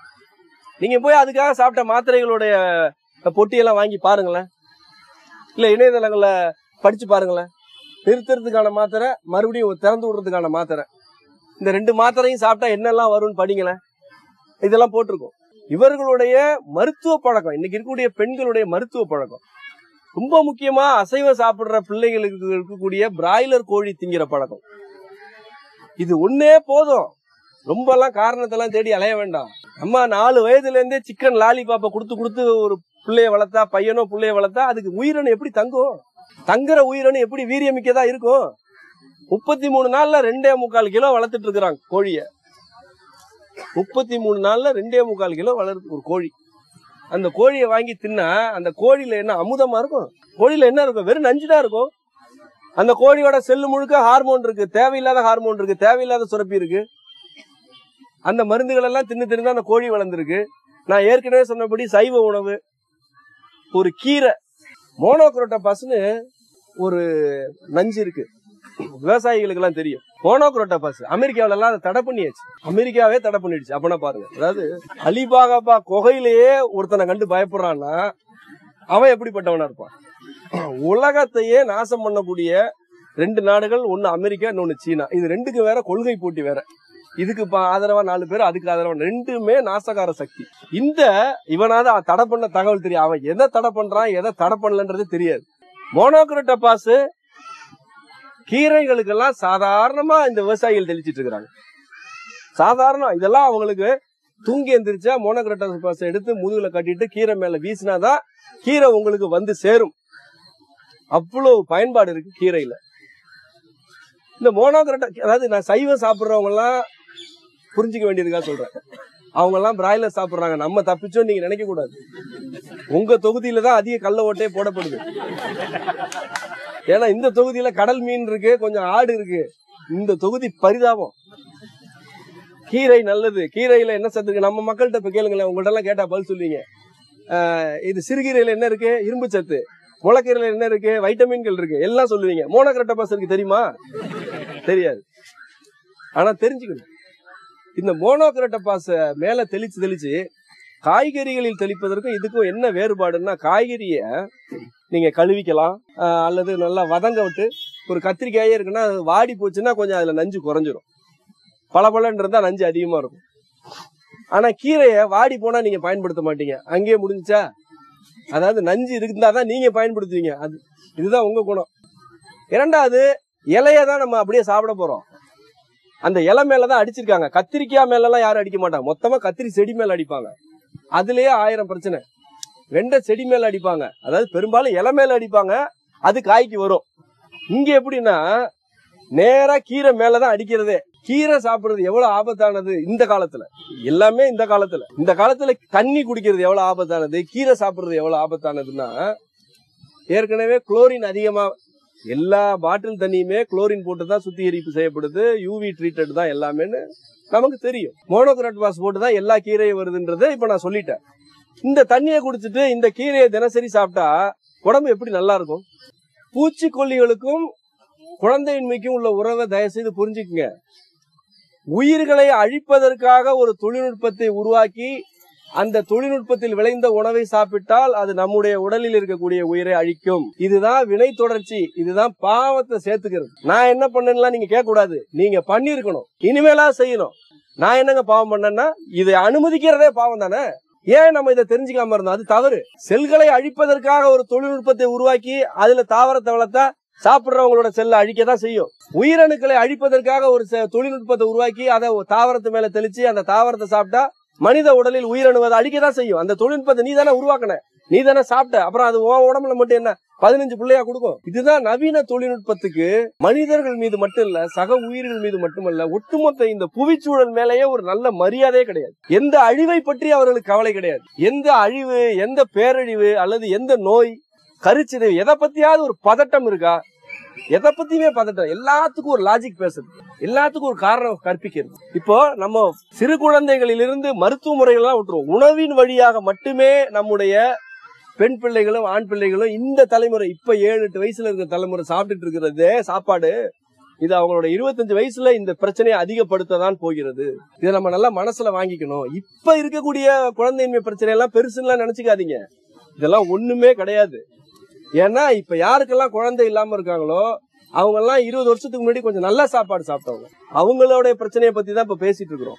நீங்க போய் அதுக்காக சாப்பிட்ட மாத்திரைகளுடைய பொட்டியெல்லாம் வாங்கி பாருங்களேன் இல்ல இணையதளங்கள்ல படிச்சு பாருங்களேன் நிறுத்துறதுக்கான மாத்திரை மறுபடியும் திறந்து விடுறதுக்கான மாத்திரை இந்த ரெண்டு மாத்திரையும் சாப்பிட்டா என்னெல்லாம் வரும்னு படிங்களேன் இதெல்லாம் போட்டிருக்கோம் இவர்களுடைய மருத்துவ பழக்கம் இன்னைக்கு இருக்கக்கூடிய பெண்களுடைய மருத்துவ பழக்கம் ரொம்ப முக்கியமா அசைவம் சாப்பிடுற பிள்ளைகளுக்கு இருக்கக்கூடிய பிராய்லர் கோழி திங்கிற பழக்கம் இது ஒன்னே போதும் ரொம்ப எல்லாம் காரணத்தெல்லாம் தேடி அலைய வேண்டாம் அம்மா நாலு வயதுல இருந்தே சிக்கன் லாலிபாப்பை கொடுத்து கொடுத்து ஒரு பிள்ளைய வளர்த்தா பையனோ பிள்ளைய வளர்த்தா அதுக்கு உயிரணு எப்படி தங்கும் தங்குற உயிரணு எப்படி வீரியமிக்கதா இருக்கும் முப்பத்தி மூணு நாள்ல ரெண்டே முக்கால் கிலோ வளர்த்துட்டு இருக்கிறாங்க கோழிய முப்பத்தி மூணு நாள்ல ரெண்டே முக்கால் கிலோ வளருது ஒரு கோழி அந்த கோழியை வாங்கி தின்னா அந்த கோழியில என்ன அமுதமா இருக்கும் கோழியில என்ன இருக்கும் வெறும் நஞ்சு தான் இருக்கும் அந்த கோழியோட செல்லு முழுக்க ஹார்மோன் இருக்கு தேவையில்லாத ஹார்மோன் இருக்கு தேவையில்லாத சுரப்பி இருக்கு அந்த மருந்துகள் எல்லாம் தின்னு தின்னு தான் அந்த கோழி வளர்ந்துருக்கு நான் ஏற்கனவே சொன்னபடி சைவ உணவு ஒரு கீரை மோனோக்ரோட்டோபாஸ்னு ஒரு நஞ்சு இருக்கு விவசாயிகளுக்கு எல்லாம் தெரியும் மோனோக்ரோட்டோபாஸ் அமெரிக்காவில எல்லாம் அதை தடை பண்ணியாச்சு அமெரிக்காவே தடை பண்ணிடுச்சு அப்பனா பாருங்க அதாவது அலிபாகபா குகையிலேயே ஒருத்தனை கண்டு பயப்படுறான்னா அவன் எப்படிப்பட்டவனா இருப்பான் உலகத்தையே நாசம் பண்ணக்கூடிய ரெண்டு நாடுகள் ஒன்னு அமெரிக்கா இன்னொன்னு சீனா இது ரெண்டுக்கு வேற கொள்கை போட்டி வேற இதுக்கு பா- ஆதரவா நாலு பேர் அதுக்கு ஆதரவா ரெண்டுமே நாசகார சக்தி இந்த இவனாவது அவன் தடை பண்ண தகவல் தெரியும் அவன் எதை தடை பண்றான் எதை தடை பண்ணலன்றது தெரியாது மோனோக்ரோட்டோபாஸ் கீரைகளுக்கெல்லாம் சாதாரணமா இந்த விவசாயிகள் தெளிச்சிட்டு இருக்கிறாங்க சாதாரணம் இதெல்லாம் அவங்களுக்கு தூங்கி எந்திரிச்சா மோனோக்ரோட்டோபாஸ் எடுத்து முதுகுல கட்டிட்டு கீரை மேல வீசினாதான் கீரை உங்களுக்கு வந்து சேரும் அவ்வளவு பயன்பாடு இருக்கு கீரையில இந்த மோனோக்ரோட்டோ அதாவது நான் சைவம் சாப்பிடுறவங்க எல்லாம் புரிஞ்சுக்க வேண்டியதுக்காக சொல்றேன் அவங்க எல்லாம் பிராய்லர் சாப்பிடுறாங்க நம்ம தப்பிச்சோம் நீங்க நினைக்க கூடாது உங்க தொகுதியில தான் அதிக கள்ள ஓட்டே போடப்படுது ஏன்னா இந்த தொகுதியில கடல் மீன் இருக்கு கொஞ்சம் ஆடு இருக்கு இந்த தொகுதி பரிதாபம் கீரை நல்லது கீரையில என்ன சத்து இருக்கு நம்ம மக்கள்கிட்ட இப்ப கேளுங்களேன் உங்கள்ட்ட எல்லாம் கேட்டா பதில் சொல்லுவீங்க ஆஹ் இது சிறுகீரையில என்ன இருக்கு இரும்பு சத்து முளைக்கீரையில என்ன இருக்கு வைட்டமின்கள் இருக்கு எல்லாம் சொல்லுவீங்க மோனோக்ரட்டபாஸ் இருக்கு தெரியுமா தெரியாது ஆனா தெரிஞ்சுக்கணும் இந்த மோனோக்ரட்டபாஸ மேல தெளிச்சு தெளிச்சு காய்கறிகளில் தெளிப்பதற்கும் இதுக்கும் என்ன வேறுபாடுன்னா காய்கறிய நீங்க கழுவிக்கலாம் ஆஹ் அல்லது நல்லா வதங்க விட்டு ஒரு கத்திரிக்காயே இருக்குன்னா அது வாடி போச்சுன்னா கொஞ்சம் அதுல நஞ்சு குறைஞ்சிரும் பளபளன்னு இருந்தா நஞ்சு அதிகமா இருக்கும் ஆனா கீரைய வாடி போனா நீங்க பயன்படுத்த மாட்டீங்க அங்கேயே முடிஞ்சுச்சா அதாவது நஞ்சு இருந்தாதான் நீங்க பயன்படுத்துவீங்க அது இதுதான் உங்க குணம் இரண்டாவது இலைய தான் நம்ம அப்படியே சாப்பிட போறோம் அந்த இலை மேலதான் அடிச்சிருக்காங்க கத்திரிக்காய் மேல எல்லாம் யாரும் அடிக்க மாட்டாங்க மொத்தமா கத்திரி செடி மேல அடிப்பாங்க அதுலயே ஆயிரம் பிரச்சனை வெண்டை செடி மேல அடிப்பாங்க அதாவது பெரும்பாலும் இலை மேல அடிப்பாங்க அது காய்க்கு வரும் இங்க எப்படின்னா நேரா கீரை மேலதான் அடிக்கிறதே கீரை சாப்பிடுறது எவ்வளவு ஆபத்தானது இந்த காலத்துல எல்லாமே இந்த காலத்துல இந்த காலத்துல தண்ணி குடிக்கிறது எவ்வளவு ஆபத்தானது கீரை சாப்பிடுறது எவ்வளவு ஆபத்தானதுன்னா ஏற்கனவே குளோரின் அதிகமா எல்லா பாட்டில் தண்ணியுமே குளோரின் போட்டு தான் சுத்திகரிப்பு செய்யப்படுது யூவி ட்ரீட்டட் தான் எல்லாமேன்னு நமக்கு தெரியும் மோனோக்ராட் பாஸ் போட்டு தான் எல்லா கீரையும் வருதுன்றதை இப்ப நான் சொல்லிட்டேன் இந்த தண்ணியை குடிச்சிட்டு இந்த கீரையை தினசரி சாப்பிட்டா உடம்பு எப்படி நல்லா இருக்கும் பூச்சிக்கொல்லிகளுக்கும் குழந்தையின்மைக்கும் உள்ள உறவை தயவு செய்து புரிஞ்சுக்குங்க உயிர்களை அழிப்பதற்காக ஒரு தொழில்நுட்பத்தை உருவாக்கி அந்த தொழில்நுட்பத்தில் விளைந்த உணவை சாப்பிட்டால் அது நம்முடைய உடலில் இருக்கக்கூடிய உயிரை அழிக்கும் இதுதான் வினை தொடர்ச்சி இதுதான் பாவத்தை சேர்த்துக்கிறது நான் என்ன பண்ணேன்லாம் நீங்க கேட்க கூடாது நீங்க பண்ணிருக்கணும் இனிமேலா செய்யணும் நான் என்னங்க பாவம் பண்ணேன்னா இதை அனுமதிக்கிறதே பாவம் தானே ஏன் நம்ம இதை தெரிஞ்சுக்காம இருந்தோம் அது தவறு செல்களை அழிப்பதற்காக ஒரு தொழில்நுட்பத்தை உருவாக்கி அதுல தாவரத்தை வளர்த்தா சாப்பிடுறவங்களோட செல்லை அழிக்க தான் செய்யும் உயிரணுக்களை அழிப்பதற்காக ஒரு செ- தொழில்நுட்பத்தை உருவாக்கி அதை ஒரு தாவரத்து மேல தெளிச்சு அந்த தாவரத்தை சாப்பிட்டா மனித உடலில் உயிரணு அதை அழிக்க தான் செய்யும் அந்த தொழில்நுட்பத்தை நீ தானே உருவாக்கின நீ தானே சாப்பிட்ட அப்புறம் அது உன் உடம்புல மட்டும் என்ன பதினஞ்சு பிள்ளையா கொடுக்கும் இதுதான் நவீன தொழில்நுட்பத்துக்கு மனிதர்கள் மீது மட்டும் இல்ல சக உயிர்கள் மீது மட்டுமல்ல ஒட்டுமொத்த இந்த புவிச்சூழல் மேலேயே ஒரு நல்ல மரியாதையே கிடையாது எந்த அழிவை பற்றி அவர்களுக்கு கவலை கிடையாது எந்த அழிவு எந்த பேரழிவு அல்லது எந்த நோய் கருச்சிதைவு எதை பத்தியாவது ஒரு பதட்டம் இருக்கா எதை பத்தியுமே பதட்டம் எல்லாத்துக்கும் ஒரு லாஜிக் பேசுறது எல்லாத்துக்கும் ஒரு காரணம் கற்பிக்கிறது இப்போ நம்ம சிறு குழந்தைகளிலிருந்து மருத்துவ முறைகள்லாம் விட்டுருவோம் உணவின் வழியாக மட்டுமே நம்முடைய பெண் பிள்ளைகளும் ஆண் பிள்ளைகளும் இந்த தலைமுறை இப்ப ஏழு எட்டு வயசுல இருக்கிற தலைமுறை சாப்பிட்டுட்டு இருக்கிறதே சாப்பாடு இது அவங்களோட இருபத்தஞ்சு வயசுல இந்த பிரச்சனையை அதிகப்படுத்த தான் போகிறது இதை நம்ம நல்லா மனசுல வாங்கிக்கணும் இப்ப இருக்கக்கூடிய குழந்தையின்மை பிரச்சனை எல்லாம் பெருசுலாம் நினைச்சுக்காதீங்க இதெல்லாம் ஒண்ணுமே கிடையாது ஏன்னா இப்ப யாருக்கெல்லாம் குழந்தை இல்லாம இருக்காங்களோ அவங்க எல்லாம் இருபது வருஷத்துக்கு முன்னாடி கொஞ்சம் நல்ல சாப்பாடு சாப்பிட்டவங்க அவங்களோட பிரச்சனையை பத்தி தான் இப்ப பேசிட்டு இருக்கிறோம்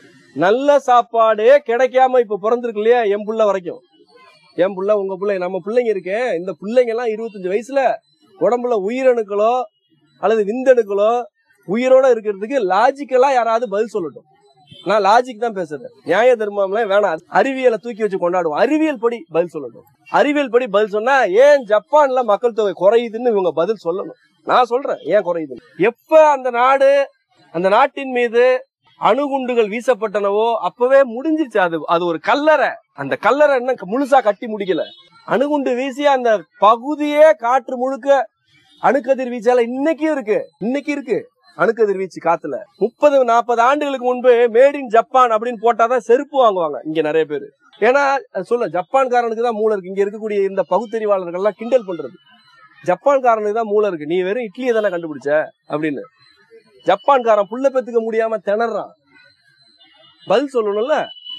நல்ல சாப்பாடே கிடைக்காம இப்ப பிறந்திருக்கு இல்லையா என் புள்ள வரைக்கும் என் புள்ள உங்க பிள்ளை நம்ம பிள்ளைங்க இருக்கேன் இந்த பிள்ளைங்க எல்லாம் இருபத்தஞ்சு வயசுல உடம்புல உயிரணுக்களோ அல்லது விந்தணுக்களோ உயிரோட இருக்கிறதுக்கு லாஜிக்கலா யாராவது பதில் சொல்லட்டும் நான் லாஜிக் தான் பேசுறேன் நியாய தர்மம்லாம் வேணாம் அறிவியலை தூக்கி வச்சு கொண்டாடுவோம் அறிவியல் படி பதில் சொல்லட்டும் அறிவியல் படி பதில் சொன்னா ஏன் ஜப்பான்ல மக்கள் தொகை குறையுதுன்னு இவங்க பதில் சொல்லணும் நான் சொல்றேன் ஏன் குறையுது எப்ப அந்த நாடு அந்த நாட்டின் மீது அணுகுண்டுகள் வீசப்பட்டனவோ அப்பவே முடிஞ்சிருச்சு அது அது ஒரு கல்லறை அந்த கல்லறை என்ன முழுசா கட்டி முடிக்கல அணுகுண்டு வீசி அந்த பகுதியே காற்று முழுக்க அணுக்கதிர் வீச்சால இன்னைக்கும் இருக்கு இன்னைக்கு இருக்கு அணுக்கதிர் வீச்சு காத்துல முப்பது நாற்பது ஆண்டுகளுக்கு முன்பு மேட் இன் ஜப்பான் அப்படின்னு போட்டாதான் செருப்பு வாங்குவாங்க இங்க நிறைய பேர் ஏன்னா அது சொல்ல ஜப்பான்காரனுக்கு தான் மூளை இருக்கு இங்க இருக்கக்கூடிய இந்த பகுத்தறிவாளர்கள் எல்லாம் கிண்டல் பண்றது ஜப்பான்காரனுக்கு தான் மூளை இருக்கு நீ வெறும் இட்லியை தானே கண்டுபிடிச்ச அப்படின்னு ஜப்பான்காரன் புள்ள பெத்துக்க முடியாம திணறான் பதில் சொல்லணும்ல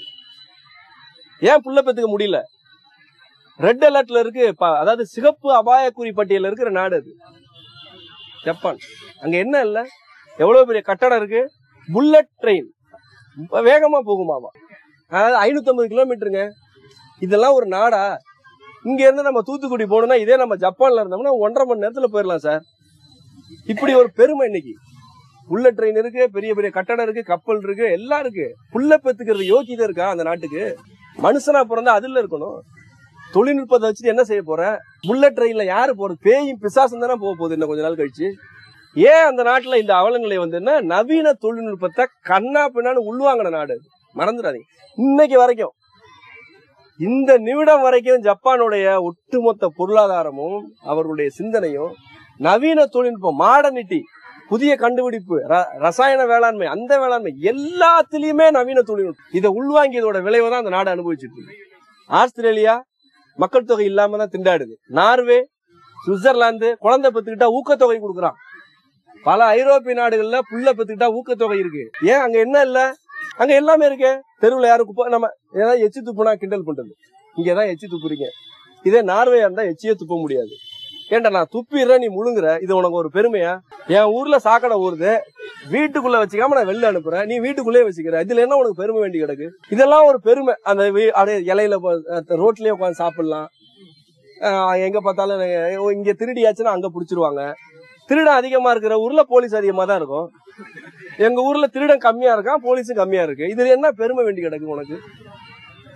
ஏன் புள்ள பெத்துக்க முடியல ரெட் அலர்ட்ல இருக்கு ப- அதாவது சிகப்பு அபாயக்குறி பட்டியல இருக்கிற நாடு அது ஜப்பான் அங்க என்ன இல்ல எவ்வளவு பெரிய கட்டடம் இருக்கு புல்லட் ட்ரெயின் வேகமா போகுமாமா அதாவது ஐநூத்தி ஐம்பது கிலோமீட்டருங்க இதெல்லாம் ஒரு நாடா இங்க இருந்து நம்ம தூத்துக்குடி போகணும்னா இதே நம்ம ஜப்பான்ல இருந்தோம்னா ஒன்றரை மணி நேரத்துல போயிடலாம் சார் இப்படி ஒரு பெருமை இன்னைக்கு புல்லட் ட்ரெயின் இருக்கு பெரிய பெரிய கட்டடம் இருக்கு கப்பல் இருக்கு எல்லாம் இருக்கு புல்ல பெத்துக்கிறது யோகிதை இருக்கா அந்த நாட்டுக்கு மனுஷனா பிறந்தா அதுல இருக்கணும் தொழில்நுட்பத்தை வச்சுட்டு என்ன செய்ய போற புல்லட் ட்ரெயின்ல யாரு போறது பேயும் பிசாசும் தானே போக போகுது இன்னும் கொஞ்ச நாள் கழிச்சு ஏன் அந்த நாட்டுல இந்த அவலநிலை வந்துன்னா நவீன தொழில்நுட்பத்தை கண்ணா பின்னான்னு உள்வாங்கின நாடு அது. மறந்துடாதீங்க இன்னைக்கு வரைக்கும் இந்த நிமிடம் வரைக்கும் ஜப்பானுடைய ஒட்டுமொத்த பொருளாதாரமும் அவர்களுடைய சிந்தனையும் நவீன தொழில்நுட்பம் மாடர்னிட்டி புதிய கண்டுபிடிப்பு ர- ரசாயன வேளாண்மை அந்த வேளாண்மை எல்லாத்துலயுமே நவீன தொழில்நுட்பம் இதை உள்வாங்கியதோட விளைவை தான் அந்த நாடு அனுபவிச்சுட்டு இருக்கு ஆஸ்திரேலியா மக்கள் தொகை இல்லாம தான் திண்டாடுது நார்வே சுவிட்சர்லாந்து குழந்தை பெத்துக்கிட்டா ஊக்கத்தொகை கொடுக்குறான் பல ஐரோப்பிய நாடுகள்ல புள்ள பெத்துக்கிட்டா ஊக்கத்தொகை இருக்கு ஏன் அங்க என்ன இல்ல அங்க எல்லாமே இருக்கு தெருவுல யாரும் குப்பை நம்ம ஏதாவது எச்சி துப்புனா கிண்டல் பண்றது இங்கதான் எச்சி துப்புறீங்க இதே நார்வே இருந்தா எச்சியே துப்ப முடியாது ஏன்டா நான் துப்பிடுறேன் நீ முழுங்குற இது உனக்கு ஒரு பெருமையா என் ஊர்ல சாக்கடை ஊறுது வீட்டுக்குள்ள வச்சுக்காம நான் வெளில அனுப்புறேன் நீ வீட்டுக்குள்ளே வச்சுக்கிற இதுல என்ன உனக்கு பெருமை வேண்டி கிடக்கு இதெல்லாம் ஒரு பெருமை அந்த வீ- அப்படியே இலையில போ- அஹ் ரோட்லயே உட்காந்து சாப்பிடலாம் அஹ் எங்க பார்த்தாலும் அஹ் இங்க திருடியாச்சுன்னா அங்க புடிச்சிருவாங்க திருடன் அதிகமா இருக்கிற ஊர்ல போலீஸ் அதிகமா தான் இருக்கும் எங்க ஊர்ல திருடன் கம்மியா இருக்கான் போலீஸும் கம்மியா இருக்கு இதுல என்ன பெருமை வேண்டி கிடக்கு உனக்கு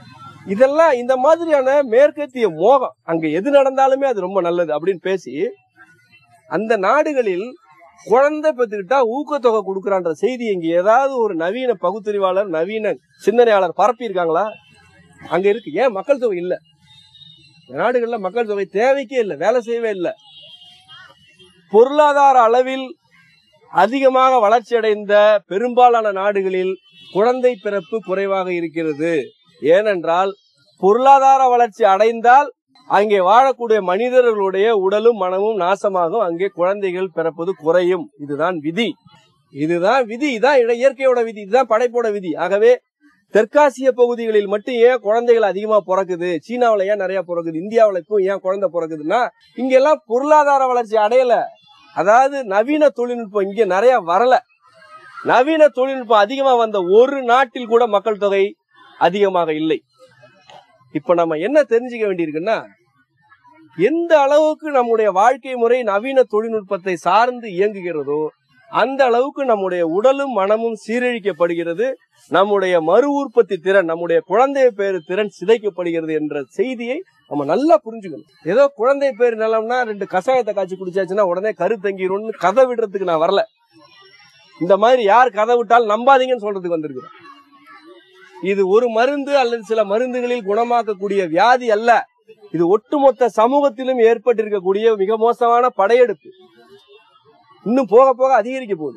இதெல்லாம் இந்த மாதிரியான மேற்கத்திய மோகம் அங்க எது நடந்தாலுமே அது ரொம்ப நல்லது அப்படின்னு பேசி அந்த நாடுகளில் குழந்தை பெற்றுக்கிட்டா ஊக்கத்தொகை கொடுக்கறான்ற செய்தி இங்க ஏதாவது ஒரு நவீன பகுத்தறிவாளர் நவீன சிந்தனையாளர் பரப்பி இருக்காங்களா அங்க இருக்கு ஏன் மக்கள் தொகை இல்ல இந்த நாடுகள்ல மக்கள் தொகை தேவைக்கே இல்லை வேலை செய்யவே இல்லை பொருளாதார அளவில் அதிகமாக வளர்ச்சி அடைந்த பெரும்பாலான நாடுகளில் குழந்தை பிறப்பு குறைவாக இருக்கிறது ஏனென்றால் பொருளாதார வளர்ச்சி அடைந்தால் அங்கே வாழக்கூடிய மனிதர்களுடைய உடலும் மனமும் நாசமாகும் அங்கே குழந்தைகள் பிறப்பது குறையும் இதுதான் விதி இதுதான் விதி இதான் இட- இயற்கையோட விதி இதுதான் படைப்போட விதி ஆகவே தெற்காசிய பகுதிகளில் மட்டும் ஏன் குழந்தைகள் அதிகமா பிறக்குது சீனாவுல ஏன் நிறைய பிறக்குது இந்தியாவுல இப்போ ஏன் குழந்தை பிறக்குதுன்னா இங்க எல்லாம் பொருளாதார வளர்ச்சி அடையல அதாவது நவீன தொழில்நுட்பம் இங்க நிறைய வரல நவீன தொழில்நுட்பம் அதிகமா வந்த ஒரு நாட்டில் கூட மக்கள் தொகை அதிகமாக இல்லை இப்ப நம்ம என்ன தெரிஞ்சுக்க வேண்டியிருக்குன்னா எந்த அளவுக்கு நம்முடைய வாழ்க்கை முறை நவீன தொழில்நுட்பத்தை சார்ந்து இயங்குகிறதோ அந்த அளவுக்கு நம்முடைய உடலும் மனமும் சீரழிக்கப்படுகிறது நம்முடைய மறு உற்பத்தி திறன் நம்முடைய குழந்தை பேரு திறன் சிதைக்கப்படுகிறது என்ற செய்தியை நம்ம நல்லா புரிஞ்சுக்கணும் ஏதோ குழந்தை பேர் நலம்னா ரெண்டு கஷாயத்தை காய்ச்சி குடிச்சாச்சுன்னா உடனே கரு தங்கிரும்னு கதை விடுறதுக்கு நான் வரல இந்த மாதிரி யார் கதை விட்டாலும் நம்பாதீங்கன்னு சொல்றதுக்கு வந்திருக்கிறேன் இது ஒரு மருந்து அல்லது சில மருந்துகளில் குணமாக்கக்கூடிய வியாதி அல்ல இது ஒட்டுமொத்த சமூகத்திலும் ஏற்பட்டிருக்கக்கூடிய மிக மோசமான படையெடுப்பு இன்னும் போக போக அதிகரிக்க போகுது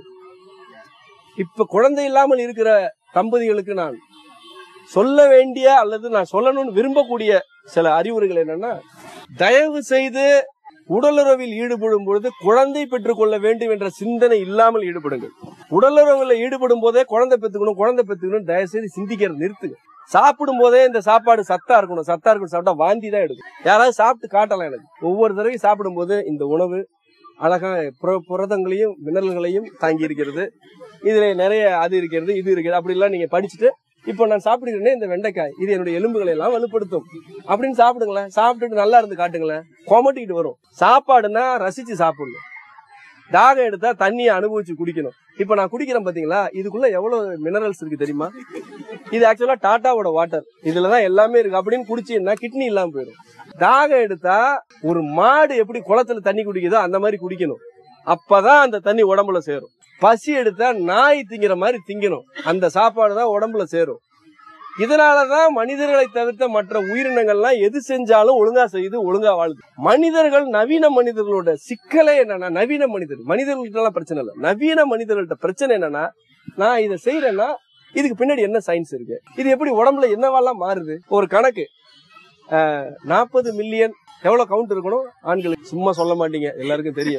இப்ப குழந்தை இல்லாமல் இருக்கிற தம்பதிகளுக்கு நான் சொல்ல வேண்டிய அல்லது நான் சொல்லணும்னு விரும்பக்கூடிய சில அறிவுரைகள் என்னன்னா தயவு செய்து உடலுறவில் ஈடுபடும் பொழுது குழந்தை பெற்றுக்கொள்ள வேண்டும் என்ற சிந்தனை இல்லாமல் ஈடுபடுங்கள் உடலுறவில் ஈடுபடும் போதே குழந்தை பெத்துக்கணும் குழந்தை பெத்துக்கணும் தயவு செய்து சிந்திக்கிறது நிறுத்துங்க சாப்பிடும் போதே இந்த சாப்பாடு சத்தா இருக்கணும் சத்தா இருக்கணும் சாப்பிட்டா வாந்தி தான் எடுக்கும் யாராவது சாப்பிட்டு காட்டலாம் எனக்கு ஒவ்வொரு தடவையும் சாப்பிடும் போது இந்த உணவு அழகா புர- புரதங்களையும் மினரல்களையும் தாங்கி இருக்கிறது இதுல நிறைய அது இருக்கிறது இது இருக்கிறது அப்படிலாம் நீங்க படிச்சுட்டு இப்போ நான் சாப்பிடுகிறேனே இந்த வெண்டைக்காய் இது என்னுடைய எலும்புகளை எல்லாம் வலுப்படுத்தும் அப்படின்னு சாப்பிடுங்களேன் சாப்பிட்டுட்டு நல்லா இருந்து காட்டுங்களேன் கொமட்டிக்கிட்டு வரும் சாப்பாடுனா ரசிச்சு சாப்பிடணும் தாகம் எடுத்தா தண்ணியை அனுபவிச்சு குடிக்கணும் இப்ப நான் குடிக்கிறேன் பாத்தீங்களா இதுக்குள்ள எவ்வளவு மினரல்ஸ் இருக்கு தெரியுமா இது ஆக்சுவலா டாட்டாவோட வாட்டர் இதுலதான் எல்லாமே இருக்கு அப்படின்னு குடிச்சீங்கன்னா கிட்னி இல்லாம போயிடும் தாகம் எடுத்தா ஒரு மாடு எப்படி குளத்துல தண்ணி குடிக்குதோ அந்த மாதிரி குடிக்கணும் அப்பதான் அந்த தண்ணி உடம்புல சேரும் பசி எடுத்தா நாய் திங்கிற மாதிரி திங்கணும் அந்த சாப்பாடு தான் உடம்புல சேரும் இதனாலதான் மனிதர்களை தவிர்த்த மற்ற உயிரினங்கள்லாம் எது செஞ்சாலும் ஒழுங்கா செய்து ஒழுங்கா வாழுது மனிதர்கள் நவீன மனிதர்களோட சிக்கலே என்னன்னா நவீன மனிதர் மனிதர்கள்ட்ட எல்லாம் பிரச்சனை இல்லை நவீன மனிதர்கள்ட்ட பிரச்சனை என்னன்னா நான் இதை செய்யறேன்னா இதுக்கு பின்னாடி என்ன சயின்ஸ் இருக்கு இது எப்படி உடம்புல என்னவெல்லாம் மாறுது ஒரு கணக்கு நாற்பது மில்லியன் எவ்வளவு கவுண்ட் இருக்கணும் ஆண்களுக்கு சும்மா சொல்ல மாட்டீங்க எல்லாருக்கும் தெரியும்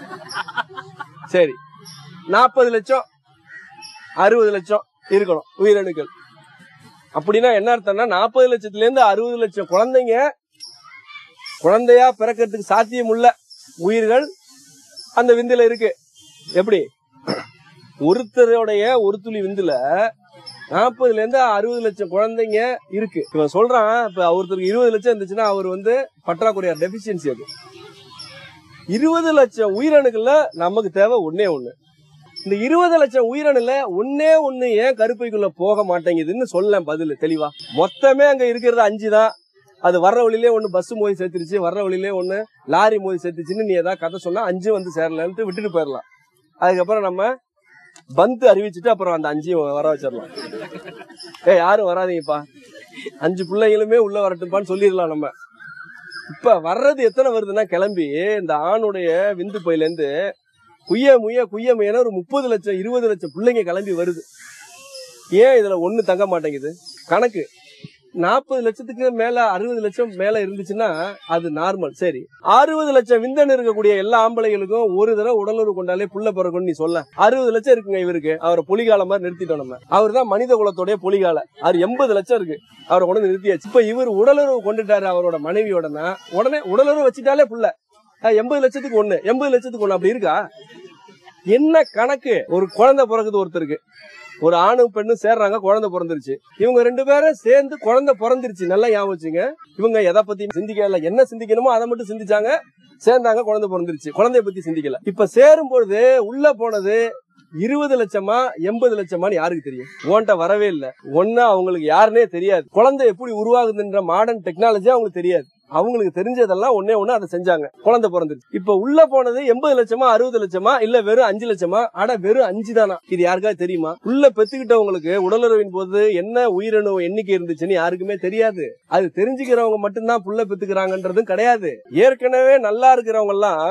சரி நாற்பது லட்சம் அறுபது லட்சம் இருக்கணும் உயிரணுக்கள் அப்படின்னா என்ன அர்த்தம்னா நாற்பது லட்சத்துல இருந்து அறுபது லட்சம் குழந்தைங்க குழந்தையா பிறக்கிறதுக்கு சாத்தியம் உள்ள உயிர்கள் அந்த விந்துல இருக்கு எப்படி ஒருத்தருடைய ஒரு துளி விந்துல நாற்பதுல இருந்து அறுபது லட்சம் குழந்தைங்க இருக்கு இவன் சொல்றான் இப்ப ஒருத்தருக்கு இருபது லட்சம் இருந்துச்சுன்னா அவர் வந்து பற்றாக்குறையா டெபிஷியன்சி அது இருபது லட்சம் உயிரணுக்கள்ல நமக்கு தேவை ஒன்னே ஒண்ணு இந்த இருபது லட்சம் உயிரணுல ஒன்னே ஒண்ணு ஏன் கருப்பைக்குள்ள போக மாட்டேங்குதுன்னு சொல்ல பதில் தெளிவா மொத்தமே அங்க இருக்கிறது அஞ்சு தான் அது வர்ற வழியிலே ஒண்ணு பஸ் மோதி சேர்த்துருச்சு வர்ற வழியிலே ஒண்ணு லாரி மோதி சேர்த்துச்சுன்னு நீ ஏதாவது கதை சொன்னா அஞ்சு வந்து சேரலன்ட்டு விட்டுட்டு போயிடலாம் அதுக்கப்புறம் நம்ம பந்து அறிவிச்சுட்டு அப்புறம் அந்த அஞ்சையும் வர வச்சிடலாம் ஏ யாரும் வராதீங்கப்பா அஞ்சு பிள்ளைங்களுமே உள்ள வரட்டும்பான்னு சொல்லிடலாம் நம்ம இப்ப வர்றது எத்தனை வருதுன்னா கிளம்பி இந்த ஆணுடைய விந்து பையில இருந்து குய்ய முய்ய குய்ய முயன ஒரு முப்பது லட்சம் இருபது லட்சம் பிள்ளைங்க கிளம்பி வருது ஏன் இதுல ஒண்ணு தங்க மாட்டேங்குது கணக்கு நாற்பது லட்சத்துக்கு மேல அறுபது லட்சம் மேல இருந்துச்சுன்னா அது நார்மல் சரி அறுபது லட்சம் விந்தன் இருக்கக்கூடிய எல்லா ஆம்பளைகளுக்கும் ஒரு தடவை உடலுறவு கொண்டாலே புள்ள பிறக்கும்னு நீ சொல்ல அறுபது லட்சம் இருக்குங்க இவருக்கு அவரை பொலிகால மாதிரி நிறுத்திட்டோம் நம்ம அவர் தான் மனித குலத்தோடைய பொலிகால அவர் எண்பது லட்சம் இருக்கு அவரை கொண்டு வந்து நிறுத்தியாச்சு இப்ப இவர் உடலுறவு கொண்டுட்டாரு அவரோட மனைவியோடனா உடனே உடலுறவு வச்சுட்டாலே புள்ள எண்பது லட்சத்துக்கு ஒண்ணு எண்பது லட்சத்துக்கு ஒண்ணு அப்படி இருக்கா என்ன கணக்கு ஒரு குழந்தை பிறகுது ஒருத்தருக்கு ஒரு ஆணும் பெண்ணும் சேர்றாங்க குழந்தை பிறந்துருச்சு இவங்க ரெண்டு பேரும் சேர்ந்து குழந்தை பிறந்துருச்சு நல்லா ஞாபகம் வச்சுங்க இவங்க எதை பத்தி சிந்திக்கல என்ன சிந்திக்கணுமோ அதை மட்டும் சிந்திச்சாங்க சேர்ந்தாங்க குழந்தை பிறந்துருச்சு குழந்தைய பத்தி சிந்திக்கல இப்ப சேரும் பொழுது உள்ள போனது இருபது லட்சமா எண்பது லட்சமான்னு யாருக்கு தெரியும் ஓன்ட்ட வரவே இல்ல ஒன்னா அவங்களுக்கு யாருன்னே தெரியாது குழந்தை எப்படி உருவாகுதுன்ற மாடர்ன் டெக்னாலஜி அவங்களுக்கு தெரியாது அவங்களுக்கு தெரிஞ்சதெல்லாம் ஒன்னே ஒண்ணு அதை செஞ்சாங்க குழந்தை பிறந்துருச்சு இப்ப உள்ள போனது எண்பது லட்சமா அறுபது லட்சமா இல்ல வெறும் அஞ்சு லட்சமா ஆனா வெறும் அஞ்சு தானா இது யாருக்காவது தெரியுமா உள்ள பெத்துக்கிட்டவங்களுக்கு உடலுறவின் போது என்ன உயிரணு எண்ணிக்கை இருந்துச்சுன்னு யாருக்குமே தெரியாது அது தெரிஞ்சுக்கிறவங்க மட்டும்தான் புள்ள பெத்துக்கிறாங்கன்றதும் கிடையாது ஏற்கனவே நல்லா இருக்கிறவங்க எல்லாம்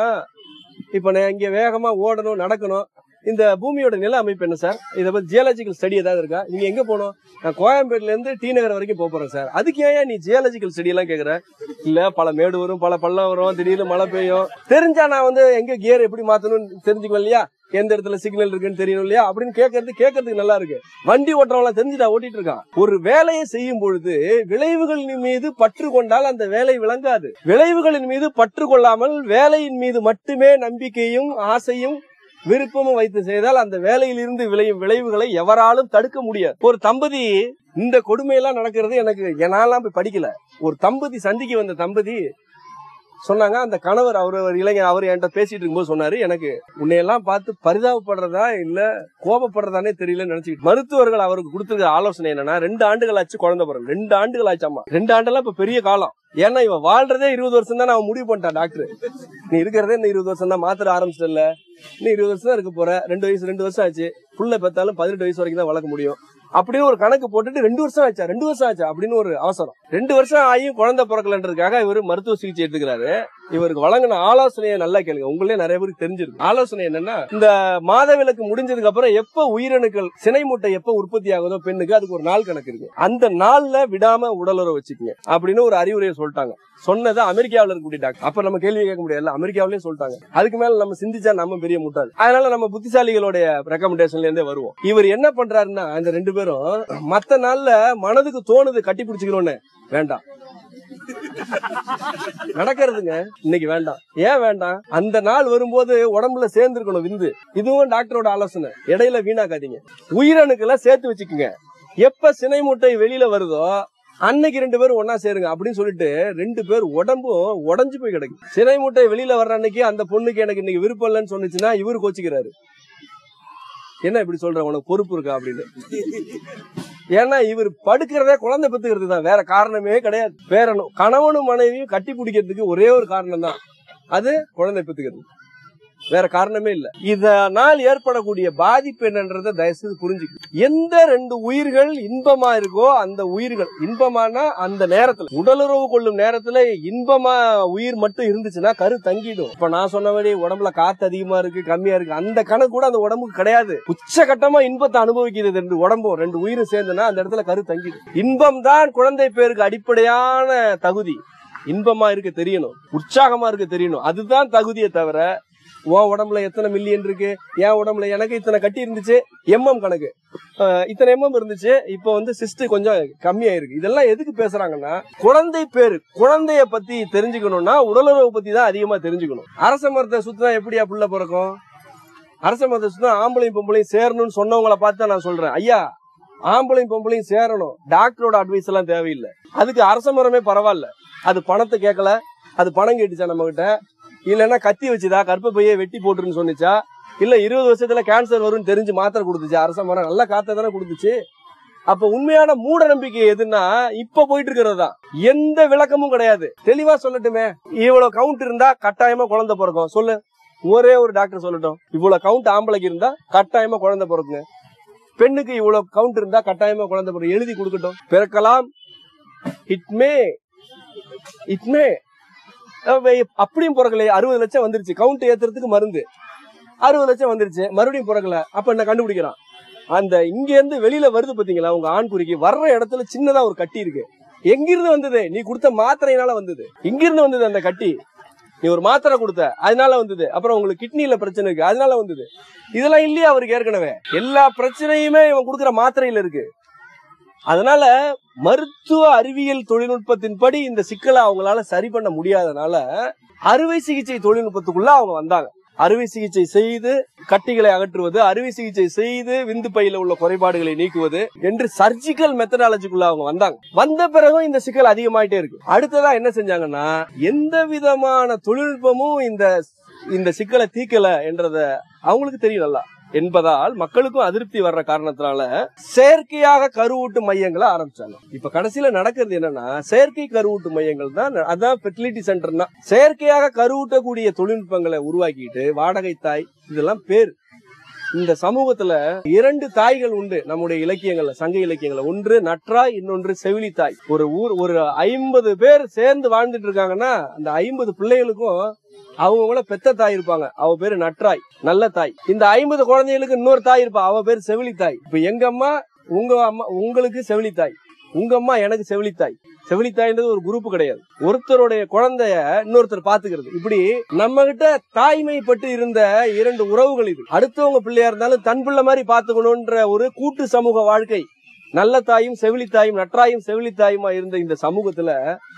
இப்ப நான் இங்க வேகமா ஓடணும் நடக்கணும் இந்த பூமியோட நில அமைப்பு என்ன சார் இதை பத்தி ஜியாலஜிக்கல் ஸ்டடி ஏதாவது இருக்கா நீங்க எங்க போகணும் நான் கோயம்பேடுல இருந்து டி நகர் வரைக்கும் போக போறேன் சார் அதுக்கு ஏன் நீ ஜியாலஜிக்கல் ஸ்டடி எல்லாம் கேக்குற இல்ல பல மேடு வரும் பல பள்ளம் வரும் திடீர்னு மழை பெய்யும் தெரிஞ்சா நான் வந்து எங்க கியர் எப்படி மாத்தணும்னு தெரிஞ்சுக்குவேன் இல்லையா எந்த இடத்துல சிக்னல் இருக்குன்னு தெரியணும் இல்லையா அப்படின்னு கேட்கறது கேட்கறதுக்கு நல்லா இருக்கு வண்டி ஓட்டுறவங்க தெரிஞ்சுட்டா ஓட்டிட்டு இருக்கான் ஒரு வேலையை செய்யும் பொழுது விளைவுகளின் மீது பற்று கொண்டால் அந்த வேலை விளங்காது விளைவுகளின் மீது பற்று கொள்ளாமல் வேலையின் மீது மட்டுமே நம்பிக்கையும் ஆசையும் விருப்பமும் வைத்து செய்தால் அந்த வேலையில் இருந்து விளையும் விளைவுகளை எவராலும் தடுக்க முடியாது ஒரு தம்பதி இந்த கொடுமையெல்லாம் நடக்கிறது எனக்கு என்னாலாம் போய் படிக்கல ஒரு தம்பதி சந்திக்க வந்த தம்பதி சொன்னாங்க அந்த கணவர் அவர் ஒரு இளைஞர் அவர் என்கிட்ட பேசிட்டு இருக்கும்போது சொன்னாரு எனக்கு உன்னையெல்லாம் பார்த்து பரிதாபப்படுறதா இல்ல கோபப்படுறதானே தெரியல நினைச்சுக்கிட்டு மருத்துவர்கள் அவருக்கு கொடுத்துருக்க ஆலோசனை என்னன்னா ரெண்டு ஆண்டுகள் ஆச்சு குழந்தை பிறகு ரெண்டு ஆண்டுகள் ஆச்சாமா ரெண்டு ஆண்டெல்லாம் இப்ப பெரிய காலம் ஏன்னா இவன் வாழ்றதே இருபது வருஷம் தான் அவன் முடிவு பண்ணிட்டான் டாக்டர் நீ இருக்கிறதே இந்த இருபது வருஷம் தான் மாத்திர ஆரம்பிச்சிட்டல இன்னும் இருபது வருஷம் தான் இருக்க போற ரெண்டு வயசு ரெண்டு வருஷம் ஆச்சு புள்ள பெத்தாலும் பதினெட்டு வயசு வரைக்கும் தான் வளர்க்க முடியும் அப்படின்னு ஒரு கணக்கு போட்டுட்டு ரெண்டு வருஷம் ஆச்சா ரெண்டு வருஷம் ஆச்சா அப்படின்னு ஒரு அவசரம் ரெண்டு வருஷம் ஆகியும் குழந்தை பிறக்கலன்றதுக்காக இவர் மருத்துவ சிகிச்சை எடுத்துக்கிறாரு இவருக்கு வழங்கின ஆலோசனையை நல்லா கேளுங்க உங்களே நிறைய பேருக்கு தெரிஞ்சிருக்கு ஆலோசனை என்னன்னா இந்த மாதவிலக்கு முடிஞ்சதுக்கு அப்புறம் எப்ப உயிரணுக்கள் சினை மூட்டை எப்ப உற்பத்தி ஆகுதோ பெண்ணுக்கு அதுக்கு ஒரு நாள் கணக்கு இருக்கு அந்த நாள்ல விடாம உடலுறவு வச்சுக்கோங்க அப்படின்னு ஒரு அறிவுரையை சொல்லிட்டாங்க சொன்னது அமெரிக்காவில் இருக்கக்கூடிய டாக்டர் அப்ப நம்ம கேள்வி கேட்க முடியாது அமெரிக்காவிலேயே சொல்லிட்டாங்க அதுக்கு மேல நம்ம சிந்திச்சா நம்ம பெரிய முட்டாள் அதனால நம்ம புத்திசாலிகளுடைய ரெக்கமெண்டேஷன்ல இருந்தே வருவோம் இவர் என்ன பண்றாருன்னா இந்த ரெண்டு பேரும் மத்த நாள்ல மனதுக்கு தோணுது கட்டி பிடிச்சிக்கணும்னு வேண்டாம் நடக்கிறதுங்க இன்னைக்கு வேண்டாம் ஏன் வேண்டாம் அந்த நாள் வரும்போது உடம்புல சேர்ந்துருக்கணும் விந்து இதுவும் டாக்டரோட ஆலோசனை இடையில வீணாக்காதீங்க உயிரணுக்களை சேர்த்து வச்சுக்குங்க எப்ப சினை மூட்டை வெளியில வருதோ அன்னைக்கு ரெண்டு பேரும் ஒன்னா சேருங்க அப்படின்னு சொல்லிட்டு ரெண்டு பேர் உடம்பும் உடஞ்சு போய் கிடக்கு சினை மூட்டை வெளியில வர்ற அன்னைக்கு அந்த பொண்ணுக்கு எனக்கு இன்னைக்கு விருப்பம் இல்லைன்னு சொன்னுச்சுன்னா இவரு கோச்சிக்கிறாரு என்ன இப்படி சொல்ற உனக்கு பொறுப்பு இருக்கா அப்படின்னு ஏன்னா இவர் படுக்கிறதே குழந்தை பெத்துக்கிறது தான் வேற காரணமே கிடையாது வேற ஒண்ணும். கணவனும் மனைவியும் கட்டி பிடிக்கிறதுக்கு ஒரே ஒரு காரணம் தான் அது குழந்தை பெத்துக்கிறது வேற காரணமே இல்ல இதனால் ஏற்படக்கூடிய பாதிப்பு என்னன்றதை தயவுசெய்து புரிஞ்சுக்க எந்த ரெண்டு உயிர்கள் இன்பமா இருக்கோ அந்த உயிர்கள் இன்பமானா அந்த நேரத்துல உடலுறவு கொள்ளும் நேரத்துல இன்பமா உயிர் மட்டும் இருந்துச்சுன்னா கரு தங்கிடும் இப்ப நான் சொன்னபடி உடம்புல காத்து அதிகமா இருக்கு கம்மியா இருக்கு அந்த கணக்கு கூட அந்த உடம்புக்கு கிடையாது உச்சகட்டமா இன்பத்தை அனுபவிக்கிறது ரெண்டு உடம்பும் ரெண்டு உயிரும் சேர்ந்துனா அந்த இடத்துல கரு தங்கிடும் இன்பம் தான் குழந்தை பேருக்கு அடிப்படையான தகுதி இன்பமா இருக்க தெரியணும் உற்சாகமா இருக்க தெரியணும் அதுதான் தகுதியை தவிர உன் உடம்புல எத்தனை மில்லியன் இருக்கு என் உடம்புல எனக்கு இத்தனை கட்டி இருந்துச்சு எம்எம் கணக்கு அஹ் இத்தனை எம்எம் இருந்துச்சு இப்போ வந்து சிஸ்ட் கொஞ்சம் கம்மியாயிருக்கு இதெல்லாம் எதுக்கு பேசுறாங்கன்னா குழந்தை பேரு குழந்தைய பத்தி தெரிஞ்சுக்கணும்னா உடலுறவு பத்தி தான் அதிகமா தெரிஞ்சுக்கணும் அரச மரத்தை சுத்தினா எப்படியா புள்ள பிறக்கும் அரச மரத்தை சுத்தினா ஆம்பளையும் பொம்பளையும் சேரணும்னு சொன்னவங்கள பார்த்து தான் நான் சொல்றேன் ஐயா ஆம்பளையும் பொம்பளையும் சேரணும் டாக்டரோட அட்வைஸ் எல்லாம் தேவையில்லை அதுக்கு அரச மரமே பரவாயில்ல அது பணத்தை கேட்கல அது பணம் கேட்டுச்சா நம்ம கிட்ட இல்லைன்னா கத்தி வச்சுதா கற்பப்பையே வெட்டி போட்டுருன்னு சொன்னிச்சா இல்ல இருபது வருஷத்துல கேன்சர் வரும்னு தெரிஞ்சு மாத்திரை கொடுத்துச்சு அரச மரம் நல்ல காத்த தானே கொடுத்துச்சு அப்ப உண்மையான மூட நம்பிக்கை எதுன்னா இப்ப போயிட்டு இருக்கிறது தான் எந்த விளக்கமும் கிடையாது தெளிவா சொல்லட்டுமே இவ்வளவு கவுண்ட் இருந்தா கட்டாயமா குழந்தை பிறக்கும் சொல்லு ஒரே ஒரு டாக்டர் சொல்லட்டும் இவ்வளவு கவுண்ட் ஆம்பளைக்கு இருந்தா கட்டாயமா குழந்தை பிறக்குங்க பெண்ணுக்கு இவ்வளவு கவுண்ட் இருந்தா கட்டாயமா குழந்தை பிறக்கும் எழுதி கொடுக்கட்டும் பிறக்கலாம் இட்மே இட்மே அப்படியும் பிறக்கலையே அறுபது லட்சம் வந்துருச்சு கவுண்ட் ஏத்துறதுக்கு மருந்து அறுபது லட்சம் வந்துருச்சு மறுபடியும் பிறக்கல அப்ப என்ன கண்டுபிடிக்கிறான் அந்த இங்க இருந்து வெளியில வருது பாத்தீங்களா உங்க ஆண் குறிக்கு வர்ற இடத்துல சின்னதா ஒரு கட்டி இருக்கு எங்கிருந்து வந்தது நீ கொடுத்த மாத்திரையினால வந்தது இங்கிருந்து வந்தது அந்த கட்டி நீ ஒரு மாத்திரை கொடுத்த அதனால வந்தது அப்புறம் உங்களுக்கு கிட்னில பிரச்சனை இருக்கு அதனால வந்தது இதெல்லாம் இல்லையா அவருக்கு ஏற்கனவே எல்லா பிரச்சனையுமே இவன் கொடுக்குற மாத்திரையில இருக்கு அதனால மருத்துவ அறிவியல் தொழில்நுட்பத்தின்படி இந்த சிக்கலை அவங்களால சரி பண்ண முடியாதனால அறுவை சிகிச்சை தொழில்நுட்பத்துக்குள்ள அவங்க வந்தாங்க அறுவை சிகிச்சை செய்து கட்டிகளை அகற்றுவது அறுவை சிகிச்சை செய்து விந்து பையில உள்ள குறைபாடுகளை நீக்குவது என்று சர்ஜிக்கல் மெத்தடாலஜிக்குள்ள அவங்க வந்தாங்க வந்த பிறகும் இந்த சிக்கல் அதிகமாயிட்டே இருக்கு அடுத்ததா என்ன செஞ்சாங்கன்னா எந்த விதமான தொழில்நுட்பமும் இந்த இந்த சிக்கலை தீக்கல என்றத அவங்களுக்கு தெரியும் நல்லா என்பதால் மக்களுக்கும் அதிருப்தி வர்ற காரணத்தினால செயற்கையாக கருவூட்டு மையங்களை ஆரம்பிச்சாங்க இப்ப கடைசியில நடக்கிறது என்னன்னா செயற்கை கருவூட்டு மையங்கள் தான் அதான் ஃபெர்டிலிட்டி சென்டர் தான் செயற்கையாக கருவூட்டக்கூடிய தொழில்நுட்பங்களை உருவாக்கிட்டு வாடகை தாய் இதெல்லாம் பேர் இந்த சமூகத்துல இரண்டு தாய்கள் உண்டு நம்முடைய இலக்கியங்கள்ல சங்க இலக்கியங்கள்ல ஒன்று நற்றாய் இன்னொன்று செவிலி தாய் ஒரு ஊர் ஒரு ஐம்பது பேர் சேர்ந்து வாழ்ந்துட்டு இருக்காங்கன்னா அந்த ஐம்பது பிள்ளைகளுக்கும் அவங்கள பெத்த தாய் இருப்பாங்க அவ பேரு நற்றாய் நல்ல தாய் இந்த ஐம்பது குழந்தைகளுக்கு இன்னொரு தாய் இருப்பா அவ பேரு செவிலி தாய் இப்ப எங்க அம்மா உங்க அம்மா உங்களுக்கு செவிலி தாய் உங்க அம்மா எனக்கு செவிலி தாய் செவிலி தாய்ன்றது ஒரு குரூப் கிடையாது ஒருத்தருடைய குழந்தைய இன்னொருத்தர் பாத்துக்கிறது இப்படி நம்ம கிட்ட தாய்மைப்பட்டு இருந்த இரண்டு உறவுகள் இது அடுத்தவங்க பிள்ளையா இருந்தாலும் தன் பிள்ளை மாதிரி பாத்துக்கணும்ன்ற ஒரு கூட்டு சமூக வாழ்க்கை நல்ல தாயும் செவிலி தாயும் நற்றாயும் செவிலி தாயுமா இருந்த இந்த சமூகத்துல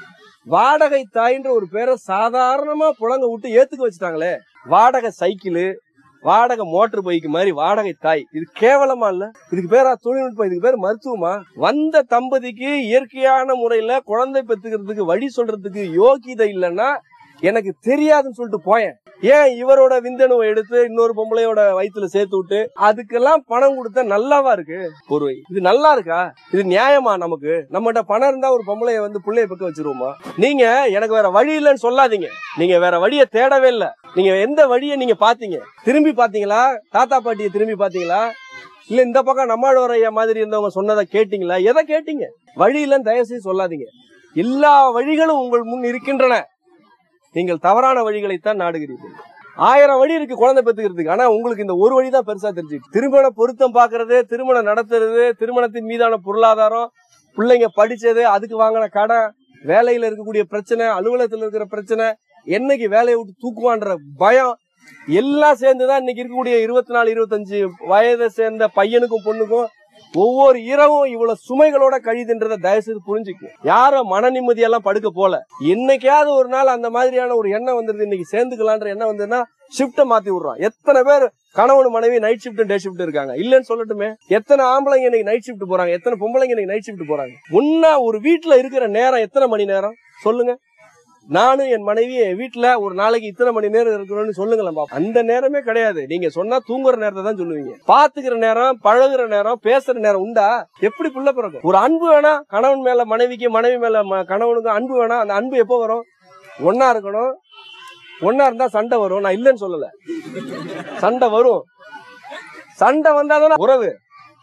வாடகை தாயின்ற ஒரு பேரை சாதாரணமா புழங்க விட்டு ஏத்துக்க வச்சுட்டாங்களே வாடகை சைக்கிள் வாடகை மோட்டர் பைக்கு மாதிரி வாடகை தாய் இது கேவலமா இல்ல இதுக்கு பேரா தொழில்நுட்பம் இதுக்கு பேர் மருத்துவமா வந்த தம்பதிக்கு இயற்கையான முறையில குழந்தை பெத்துக்கிறதுக்கு வழி சொல்றதுக்கு யோகிதை இல்லைன்னா எனக்கு தெரியாதுன்னு சொல்லிட்டு போயேன் ஏன் இவரோட விந்தணுவை எடுத்து இன்னொரு பொம்பளையோட வயித்துல சேர்த்து விட்டு அதுக்கெல்லாம் பணம் கொடுத்தா நல்லாவா இருக்கு ஒரு இது நல்லா இருக்கா இது நியாயமா நமக்கு நம்மகிட்ட பணம் இருந்தா ஒரு பொம்பளைய வந்து பிள்ளைய பக்கம் வச்சிருவோமா நீங்க எனக்கு வேற வழி இல்லைன்னு சொல்லாதீங்க நீங்க வேற வழியை தேடவே இல்ல நீங்க எந்த வழியை நீங்க பாத்தீங்க திரும்பி பாத்தீங்களா தாத்தா பாட்டியை திரும்பி பாத்தீங்களா இல்ல இந்த பக்கம் நம்மளோட ஐயா மாதிரி இருந்தவங்க சொன்னதை கேட்டீங்களா எதை கேட்டீங்க வழி இல்லைன்னு தயவு செய்து சொல்லாதீங்க எல்லா வழிகளும் உங்கள் முன் இருக்கின்றன நீங்கள் தவறான வழிகளைத்தான் நாடுகிறீர்கள் ஆயிரம் வழி இருக்கு குழந்தை பெத்துக்கிறதுக்கு ஆனா உங்களுக்கு இந்த ஒரு வழி தான் பெருசா தெரிஞ்சு திருமண பொருத்தம் பாக்குறது திருமணம் நடத்துறது திருமணத்தின் மீதான பொருளாதாரம் பிள்ளைங்க படிச்சது அதுக்கு வாங்கின கடன் வேலையில இருக்கக்கூடிய பிரச்சனை அலுவலகத்துல இருக்கிற பிரச்சனை என்னைக்கு வேலையை விட்டு தூக்குவான்ற பயம் எல்லாம் சேர்ந்துதான் இன்னைக்கு இருக்கக்கூடிய இருபத்தி நாலு இருபத்தஞ்சு வயதை சேர்ந்த பையனுக்கும் பொண்ணுக்கும் ஒவ்வொரு இரவும் இவ்வளவு சுமைகளோட கழிதுன்றத தயவு செய்து புரிஞ்சுக்கும் யாரும் மன நிம்மதியெல்லாம் படுக்க போல என்னைக்காவது ஒரு நாள் அந்த மாதிரியான ஒரு எண்ணம் வந்துருது இன்னைக்கு சேர்ந்துக்கலான்ற எண்ணம் வந்ததுன்னா ஷிப்ட மாத்தி விடுறோம் எத்தனை பேர் கணவன் மனைவி நைட் ஷிஃப்ட் டே ஷிஃப்ட் இருக்காங்க இல்லன்னு சொல்லட்டுமே எத்தனை ஆம்பளைங்க இன்னைக்கு நைட் ஷிஃப்ட் போறாங்க எத்தனை பொம்பளைங்க இன்னைக்கு நைட் ஷிஃப்ட் போறாங்க ஒன்னா ஒரு வீட்டுல இருக்கிற நேரம் எத்தனை மணி நேரம் சொல்லுங்க நானும் என் மனைவி என் வீட்டுல ஒரு நாளைக்கு இத்தனை மணி நேரம் இருக்கணும்னு சொல்லுங்களேன் பாப்போம். அந்த நேரமே கிடையாது நீங்க சொன்னா தூங்குற நேரத்தை தான் சொல்லுவீங்க பாத்துக்கிற நேரம் பழகுற நேரம் பேசுற நேரம் உண்டா எப்படி புள்ள பிறக்கும் ஒரு அன்பு வேணா கணவன் மேல மனைவிக்கு மனைவி மேல ம- கணவனுக்கு அன்பு வேணா அந்த அன்பு எப்போ வரும் ஒன்னா இருக்கணும் ஒன்னா இருந்தா சண்டை வரும் நான் இல்லைன்னு சொல்லல சண்டை வரும் சண்டை வந்தாதான் உறவு